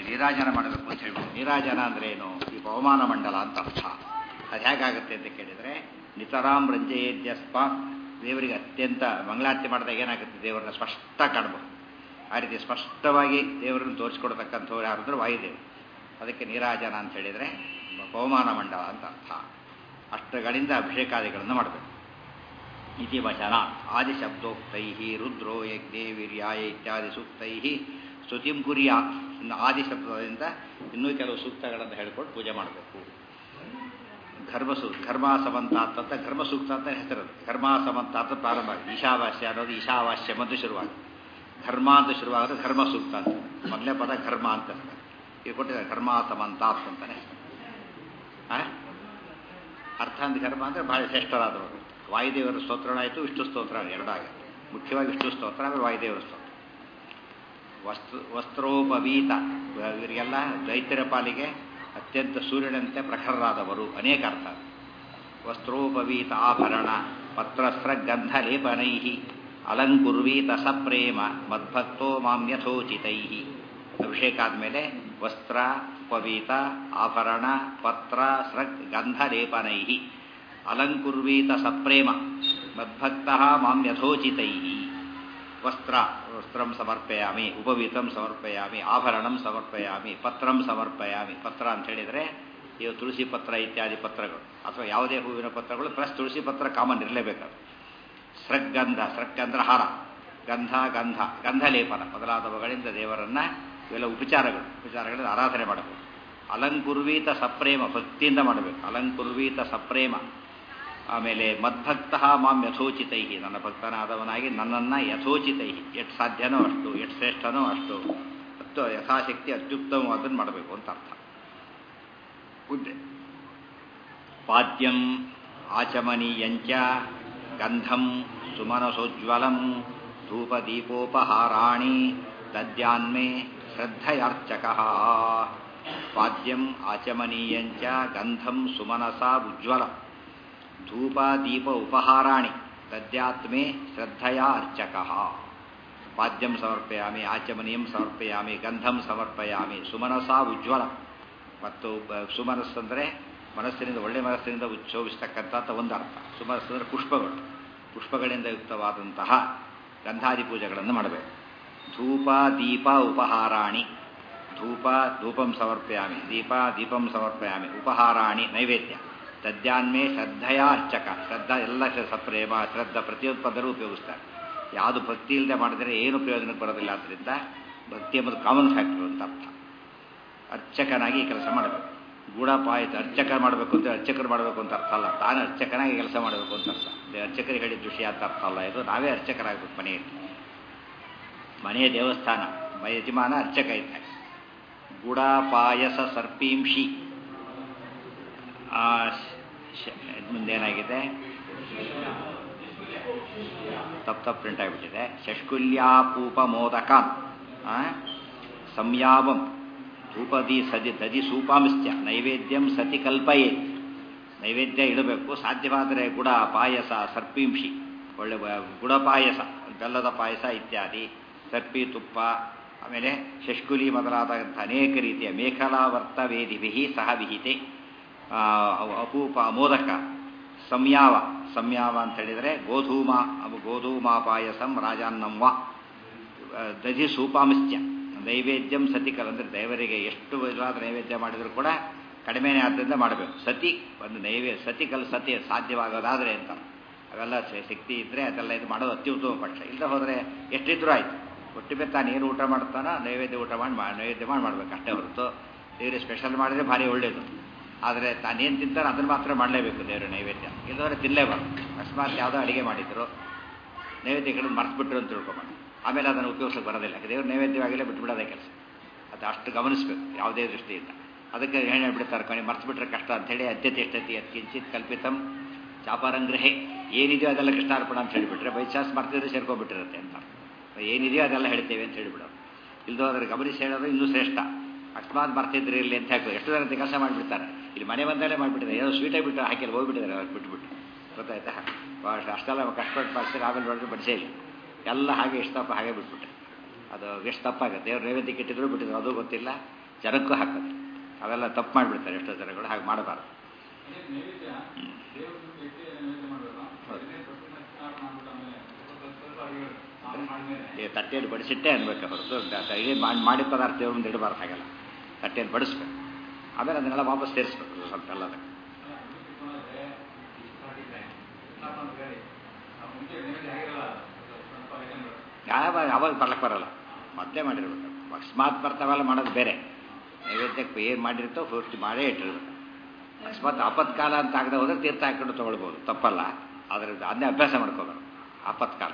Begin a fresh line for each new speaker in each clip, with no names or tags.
ನೀರಾಜನ ಮಾಡಬೇಕು ಅಂತ ಹೇಳ್ಬಿಟ್ಟು ನೀರಾಜನ ಅಂದ್ರೆ ಏನು ಈ ಪವಮಾನ ಮಂಡಲ ಅಂತ ಅರ್ಥ ಅದು ಹೇಗಾಗುತ್ತೆ ಅಂತ ಕೇಳಿದರೆ ನಿತರಾಮ್ ರಂಜಯೇದ್ಯಸ್ಪ ದೇವರಿಗೆ ಅತ್ಯಂತ ಮಂಗಳಾರತಿ ಮಾಡಿದಾಗ ಏನಾಗುತ್ತೆ ದೇವರನ್ನ ಸ್ಪಷ್ಟ ಕಾಣಬಹುದು ಆ ರೀತಿ ಸ್ಪಷ್ಟವಾಗಿ ದೇವರನ್ನು ತೋರಿಸ್ಕೊಡ್ತಕ್ಕಂಥವ್ರು ಯಾರು ಅಂದ್ರೆ ವಾಯುದೇವರು ಅದಕ್ಕೆ ನೀರಾಜನ ಅಂತ ಹೇಳಿದರೆ ಪವಮಾನ ಮಂಡಲ ಅಂತ ಅರ್ಥ ಅಷ್ಟಗಳಿಂದ ಅಭಿಷೇಕಾದಿಗಳನ್ನು ಮಾಡಬೇಕು ಇತಿ ವಚನ ಆದಿಶಬ್ದೋಕ್ತೈ ರುದ್ರೋ ಯಜ್ಞೆ ವೀರ್ಯಾಯ ಇತ್ಯಾದಿ ಸೂಕ್ತೈ ಸ್ತುತಿಂ ಕುರಿಯ ಇನ್ನು ಆದಿಶಬ್ದದಿಂದ ಇನ್ನೂ ಕೆಲವು ಸೂಕ್ತಗಳನ್ನು ಹೇಳ್ಕೊಂಡು ಪೂಜೆ ಮಾಡಬೇಕು ಘರ್ಮಸೂ ಘರ್ಮಾಸಮಂತಾತ್ ಅಂತ ಘರ್ಮಸೂಕ್ತ ಅಂತ ಹೆಸರದು ಘರ್ಮಾಸಮಂತಾತ್ ಪ್ರಾರಂಭ ಆಗಿದೆ ಈಶಾವಾಸ್ಯ ಅನ್ನೋದು ಈಶಾವಾಸ್ಯ ಮತ್ತು ಶುರುವಾಗುತ್ತೆ ಘರ್ಮ ಅಂತ ಶುರುವಾಗೋದು ಘರ್ಮಸೂಕ್ತ ಅಂತ ಮೊದಲೇ ಪದ ಘರ್ಮ ಅಂತ ಹೆಸರು ಇದು ಕೊಟ್ಟಿದ್ದಾರೆ ಘರ್ಮಾಸಮಂತಾತ್ ಅಂತಾನೆ ಅರ್ಥ ಅಂತ ಘರ್ಮ ಅಂದರೆ ಬಹಳ ಶ್ರೇಷ್ಠರಾದವರು ವಾಯುದೇವರ ಸ್ತೋತ್ರನಾಯಿತು ವಿಷ್ಣು ಸ್ತೋತ್ರ ಎರಡಾಗ ಮುಖ್ಯವಾಗಿ ವಿಷ್ಣು ಸ್ತೋತ್ರ ಆಮೇಲೆ ವಾಯುದೇವರ ಸ್ತೋತ್ರ ವಸ್ತು ವಸ್ತ್ರೋಪವೀತ ಇವರಿಗೆಲ್ಲ ದೈತ್ಯರ ಪಾಲಿಗೆ ಅತ್ಯಂತ ಸೂರ್ಯನಂತೆ ಪ್ರಖರರಾದವರು ಅನೇಕ ಅರ್ಥ ವಸ್ತ್ರೋಪವೀತ ಆಭರಣ ಪತ್ರಸ್ರ ಗಂಧ ಲೇಪನೈ ಅಲಂಕುರ್ವೀತ ಸಪ್ರೇಮ ಮದ್ಭಕ್ತೋ ಮಾಮ್ಯಥೋಚಿತೈ ಅಭಿಷೇಕ ಆದಮೇಲೆ ವಸ್ತ್ರ ಉಪವೀತ ಆಭರಣ ಪತ್ರ ಸೃಗ್ ಗಂಧ ಲೇಪನೈ ಅಲಂಕುರ್ವೀತ ಸಪ್ರೇಮ ಮದ್ಭಕ್ತ ಮಾಮ್ಯಥೋಚಿತೈ ವಸ್ತ್ರ ವಸ್ತ್ರಂ ಸಮರ್ಪಯಾಮಿ ಉಪವೀತಂ ಸಮರ್ಪಯಾಮಿ ಆಭರಣಂ ಸಮರ್ಪಯಾಮಿ ಪತ್ರಂ ಸಮರ್ಪಯಾಮಿ ಪತ್ರ ಅಂತ ಹೇಳಿದರೆ ಇವು ತುಳಸಿ ಪತ್ರ ಇತ್ಯಾದಿ ಪತ್ರಗಳು ಅಥವಾ ಯಾವುದೇ ಹೂವಿನ ಪತ್ರಗಳು ಪ್ಲಸ್ ತುಳಸಿ ಪತ್ರ ಕಾಮನ್ ಇರಲೇಬೇಕು ಸೃಗ್ಗಂಧ ಸೃಗ್ಗಂಧ ಹಾರ ಗಂಧ ಗಂಧ ಗಂಧಲೇಪನ ಮೊದಲಾದವುಗಳಿಂದ ದೇವರನ್ನ ಇವೆಲ್ಲ ಉಪಚಾರಗಳು ಉಪಚಾರಗಳಿಂದ ಆರಾಧನೆ ಮಾಡಬೇಕು ಅಲಂಕುರ್ವೀತ ಸಪ್ರೇಮ ಭಕ್ತಿಯಿಂದ ಮಾಡಬೇಕು ಅಲಂಕುರ್ವೀತ ಸಪ್ರೇಮ ಆಮೇಲೆ ಮದ್ಭಕ್ತ ಮಾಂ ಯಥೋಚಿತೈ ನನ್ನ ಭಕ್ತನಾದವನಾಗಿ ನನ್ನನ್ನು ಯಥೋಚಿತೈ ಎಷ್ಟು ಸಾಧ್ಯನೋ ಅಷ್ಟು ಎಷ್ಟು ಶ್ರೇಷ್ಠನೋ ಅಷ್ಟು ಮತ್ತು ಯಥಾಶಕ್ತಿ ಅತ್ಯುತ್ತಮವಾದನ್ನು ಮಾಡಬೇಕು ಅಂತ ಅರ್ಥ ಉದ್ದೆ ಪಾದ್ಯಂ ಆಚಮನೀಯಂಚ ಗಂಧಂ ಸುಮನಸೋಜ್ವಲಂ ಧೂಪದೀಪೋಪಹಾರಾಣಿ ದದ್ಯಾನ್ಮೇ ಶ್ರದ್ಧಯಾರ್ಚಕ ಪಾದ್ಯಂ ಆಚಮನೀಯಂಚ ಗಂಧಂ ಸುಮನಸಾ ಉಜ್ವಲಂ ಧೂಪ ದೀಪ ಉಪಹಾರಾಣಿ ದದ್ಯಾತ್ಮೇ ಶ್ರದ್ಧೆಯ ಅರ್ಚಕ ಪಾದ್ಯಂ ಸಮರ್ಪಯಾಮಿ ಆಚಮನೀಯಂ ಸಮರ್ಪಯಾಮಿ ಗಂಧಂ ಸಮರ್ಪಯಾಮಿ ಸುಮನಸಾ ಉಜ್ವಲ ಮತ್ತು ಸುಮನಸ್ಸಂದರೆ ಮನಸ್ಸಿನಿಂದ ಒಳ್ಳೆ ಮನಸ್ಸಿನಿಂದ ಉಚ್ಛೋಭಿಸ್ತಕ್ಕಂಥ ಒಂದು ಅರ್ಥ ಸುಮನಸ್ಸು ಅಂದರೆ ಪುಷ್ಪಗಳು ಪುಷ್ಪಗಳಿಂದ ಯುಕ್ತವಾದಂತಹ ಗಂಧಾದಿ ಪೂಜೆಗಳನ್ನು ಮಾಡಬೇಕು ಧೂಪ ದೀಪ ಉಪಹಾರಾಣಿ ಧೂಪ ಧೂಪಂ ಸಮರ್ಪಯಾಮಿ ದೀಪ ದೀಪಂ ಸಮರ್ಪಯಾಮಿ ಉಪಹಾರಾಣಿ ನೈವೇದ್ಯ ತದ್ಯಾನ್ಮೇ ಶ್ರದ್ಧೆಯ ಅರ್ಚಕ ಶ್ರದ್ಧಾ ಎಲ್ಲ ಸಪ್ರೇಮ ಶ್ರದ್ಧಾ ಪ್ರತಿಯೊಂದು ಪದರು ಉಪಯೋಗಿಸ್ತಾರೆ ಯಾವುದು ಭಕ್ತಿ ಇಲ್ಲದೆ ಮಾಡಿದರೆ ಏನು ಪ್ರಯೋಜನಕ್ಕೆ ಬರೋದಿಲ್ಲ ಆದ್ದರಿಂದ ಭಕ್ತಿ ಎಂಬುದು ಕಾಮನ್ ಫ್ಯಾಕ್ಟರ್ ಅಂತ ಅರ್ಥ ಅರ್ಚಕನಾಗಿ ಕೆಲಸ ಮಾಡಬೇಕು ಗೂಢಪಾಯಿತ ಅರ್ಚಕ ಮಾಡಬೇಕು ಅಂತ ಅರ್ಚಕರು ಮಾಡಬೇಕು ಅಂತ ಅರ್ಥ ಅಲ್ಲ ತಾನು ಅರ್ಚಕನಾಗಿ ಕೆಲಸ ಮಾಡಬೇಕು ಅಂತ ಅರ್ಥ ಅರ್ಚಕರಿಗೆ ಹೇಳಿದ ವಿಷಯ ಅಂತ ಅರ್ಥ ಅಲ್ಲ ಇದು ನಾವೇ ಅರ್ಚಕರಾಗಬೇಕು ಮನೆಯಲ್ಲಿ ಮನೆಯ ದೇವಸ್ಥಾನ ಯಜಮಾನ ಅರ್ಚಕ ಇದ್ದಾಗ ಗುಡಾಪಾಯಸ ಸರ್ಪೀಂಶಿ ಮುಂದೇನಾಗಿದೆ ತಪ್ಪು ತಪ್ಪು ಪ್ರಿಂಟ್ ಆಗಿಬಿಟ್ಟಿದೆ ಶಷ್ಕುಲ್ಯಾಪೂಪ ಮೋದಕಾನ್ ಸಂಯಾಮಂ ಧೂಪದಿ ಸದಿ ದದಿ ಸೂಪಾಂಶ್ಚ ನೈವೇದ್ಯಂ ಸತಿ ಕಲ್ಪಯೇ ನೈವೇದ್ಯ ಇಡಬೇಕು ಸಾಧ್ಯವಾದರೆ ಗುಡ ಪಾಯಸ ಸರ್ಪಿಂಶಿ ಒಳ್ಳೆ ಗುಡ ಪಾಯಸ ಬೆಲ್ಲದ ಪಾಯಸ ಇತ್ಯಾದಿ ಸರ್ಪಿ ತುಪ್ಪ ಆಮೇಲೆ ಶಷ್ಕುಲಿ ಮೊದಲಾದಂಥ ಅನೇಕ ರೀತಿಯ ಮೇಖಲಾವರ್ತ ವೇದಿಭಿ ಸಹ ವಿಹಿತೆ ಅಪೂಪ ಮೋದಕ ಸಂಯಾವ ಸಂಯಾವ ಅಂತ ಹೇಳಿದರೆ ಗೋಧೂಮ ಗೋಧೂಮಾ ಪಾಯಸಂ ರಾಜಾನ್ನಂವ ದಧಿ ಸೂಪಾಂಶ್ಚ ನೈವೇದ್ಯಂ ಸತಿಕಲ್ ಅಂದರೆ ದೇವರಿಗೆ ಎಷ್ಟು ಇಲ್ಲದ ನೈವೇದ್ಯ ಮಾಡಿದರೂ ಕೂಡ ಕಡಿಮೆನೇ ಆದ್ದರಿಂದ ಮಾಡಬೇಕು ಸತಿ ಒಂದು ನೈವೇ ಸತಿಕಲ್ ಸತಿ ಸಾಧ್ಯವಾಗೋದಾದರೆ ಅಂತ ಅವೆಲ್ಲ ಶಕ್ತಿ ಇದ್ದರೆ ಅದೆಲ್ಲ ಇದು ಮಾಡೋದು ಅತ್ಯುತ್ತಮ ಪಕ್ಷ ಇಲ್ಲದೆ ಹೋದರೆ ಎಷ್ಟಿದ್ರೂ ಆಯಿತು ಒಟ್ಟಿಗೆ ತಾನು ಏನು ಊಟ ಮಾಡ್ತಾನೋ ನೈವೇದ್ಯ ಊಟ ಮಾಡಿ ನೈವೇದ್ಯ ಮಾಡಿ ಮಾಡಬೇಕು ಅಷ್ಟೇ ಹೊರತು ದೇವರಿಗೆ ಸ್ಪೆಷಲ್ ಮಾಡಿದರೆ ಭಾರಿ ಒಳ್ಳೆಯದು ಆದರೆ ತಾನೇನು ತಿಂತಾರೋ ಅದನ್ನು ಮಾತ್ರ ಮಾಡಲೇಬೇಕು ದೇವರ ನೈವೇದ್ಯ ಇಲ್ಲದವರೆ ತಿನ್ನಲೇಬಾರ್ದು ಅಕಸ್ಮಾತ್ ಯಾವುದೋ ಅಡುಗೆ ಮಾಡಿದ್ರು ನೈವೇದ್ಯ ಕಡೆ ಮರ್ತ್ಬಿಟ್ರು ಅಂತ ತಿಳ್ಕೊಬೇಡ ಆಮೇಲೆ ಅದನ್ನು ಉಪಯೋಗಿಸಕ್ಕೆ ಬರೋದಿಲ್ಲ ದೇವ್ರ ನೈವೇದ್ಯವಾಗಿಲ್ಲ ಬಿಟ್ಬಿಡೋದೇ ಕೆಲಸ ಅದು ಅಷ್ಟು ಗಮನಿಸಬೇಕು ಯಾವುದೇ ದೃಷ್ಟಿಯಿಂದ ಅದಕ್ಕೆ ಏನು ಹೇಳ್ಬಿಡ್ತಾರೆ ಕೊನೆ ಮರ್ತ್ಬಿಟ್ರೆ ಕಷ್ಟ ಅಂಥೇಳಿ ಅದ್ಯತೆ ಎಷ್ಟತಿ ಅದು ಕಿಂಚಿತ್ ಕಲ್ಪಿತಂ ಚಾಪಾರಂಗ್ರಹೆ ಏನಿದೆಯೋ ಅದೆಲ್ಲ ಕೃಷ್ಣಾರ್ಪಣ ಅಂತ ಹೇಳಿಬಿಟ್ರೆ ಬೈ ಚಾನ್ಸ್ ಮರ್ತಿದ್ರೆ ಸೇರ್ಕೊಂಡ್ಬಿಟ್ಟಿರುತ್ತೆ ಅಂತ ಏನಿದೆಯೋ ಅದೆಲ್ಲ ಹೇಳ್ತೇವೆ ಅಂತ ಹೇಳಿಬಿಡೋದು ಇಲ್ದೋ ಅದ್ರ ಗಮನಿಸಿ ಹೇಳೋದು ಇನ್ನೂ ಶ್ರೇಷ್ಠ ಅಕಸ್ಮಾತ್ ಬರ್ತಿದ್ರಿ ಇಲ್ಲಿ ಅಂತ ಹಾಕಿ ಎಷ್ಟು ಜನ ಕೆಲಸ ಮಾಡಿಬಿಡ್ತಾರೆ ಇಲ್ಲಿ ಮನೆ ಬಂದಲೇ ಮಾಡಿಬಿಟ್ಟಿದ್ದಾರೆ ಏನೋ ಸ್ವೀಟೇ ಬಿಟ್ಟು ಹಾಕಿ ಹೋಗ್ಬಿಟ್ಟಿದ್ದಾರೆ ಅವ್ರು ಬಿಟ್ಬಿಟ್ಟು ಗೊತ್ತಾಯ್ತಾ ಅಷ್ಟೆಲ್ಲ ಕಷ್ಟಪಟ್ಟು ಮಾಡ್ತಾರೆ ಆಮೇಲೆ ನೋಡಿದ್ರೆ ಬಡಿಸೇ ಇಲ್ಲ ಎಲ್ಲ ಹಾಗೆ ಎಷ್ಟು ತಪ್ಪ ಹಾಗೆ ಬಿಟ್ಬಿಟ್ಟೆ ಅದು ಎಷ್ಟು ತಪ್ಪಾಗುತ್ತೆ ದೇವ್ರ ನೈವೇದ್ಯಕ್ಕೆ ಇಟ್ಟಿದ್ರು ಬಿಟ್ಟಿದ್ರು ಅದು ಗೊತ್ತಿಲ್ಲ ಜನಕ್ಕೂ ಹಾಕೋದು ಅವೆಲ್ಲ ತಪ್ಪು ಮಾಡಿಬಿಡ್ತಾರೆ ಎಷ್ಟೋ ಜನಗಳು ಹಾಗೆ ಮಾಡಬಾರ್ದು ಈ ತಟ್ಟೆಯಲ್ಲಿ ಬಡಿಸಿಟ್ಟೆ ಅನ್ಬೇಕು ಹೊರತು ಇದೇ ಮಾಡಿ ಮಾಡಿ ಪದಾರ್ಥ ದೇವ್ರ ಮುಂದೆ ಇಡಬಾರ್ದು ಹಾಗೆಲ್ಲ ತಟ್ಟೆಯಲ್ಲಿ ಬಡಿಸ್ಬೇಕು ಆಮೇಲೆ ಅದನ್ನೆಲ್ಲ ವಾಪಸ್ ಸೇರಿಸ್ಬೇಕು ಸ್ವಲ್ಪ ಎಲ್ಲ ಅದಕ್ಕೆ ಯಾವ ಅವಾಗ ಬರ್ಲಕ್ಕೆ ಬರಲ್ಲ ಮೊದಲೇ ಮಾಡಿರ್ಬೇಕು ಅಕಸ್ಮಾತ್ ಬರ್ತಾವೆಲ್ಲ ಮಾಡೋದು ಬೇರೆ ನೈವೇದ್ಯಕ್ಕೆ ಏನು ಮಾಡಿರ್ತೋ ಪೂರ್ತಿ ಮಾಡೇ ಇಟ್ಟಿರ್ಬೇಕು ಅಕಸ್ಮಾತ್ ಆಪತ್ಕಾಲ ಅಂತ ಆಗದೆ ಹೋದ್ರೆ ತೀರ್ಥ ಹಾಕೊಂಡು ತೊಗೊಳ್ಬೋದು ತಪ್ಪಲ್ಲ ಆದರೆ ಅದನ್ನೇ ಅಭ್ಯಾಸ ಮಾಡ್ಕೋಬಾರ್ದು ಆಪತ್ಕಾಲ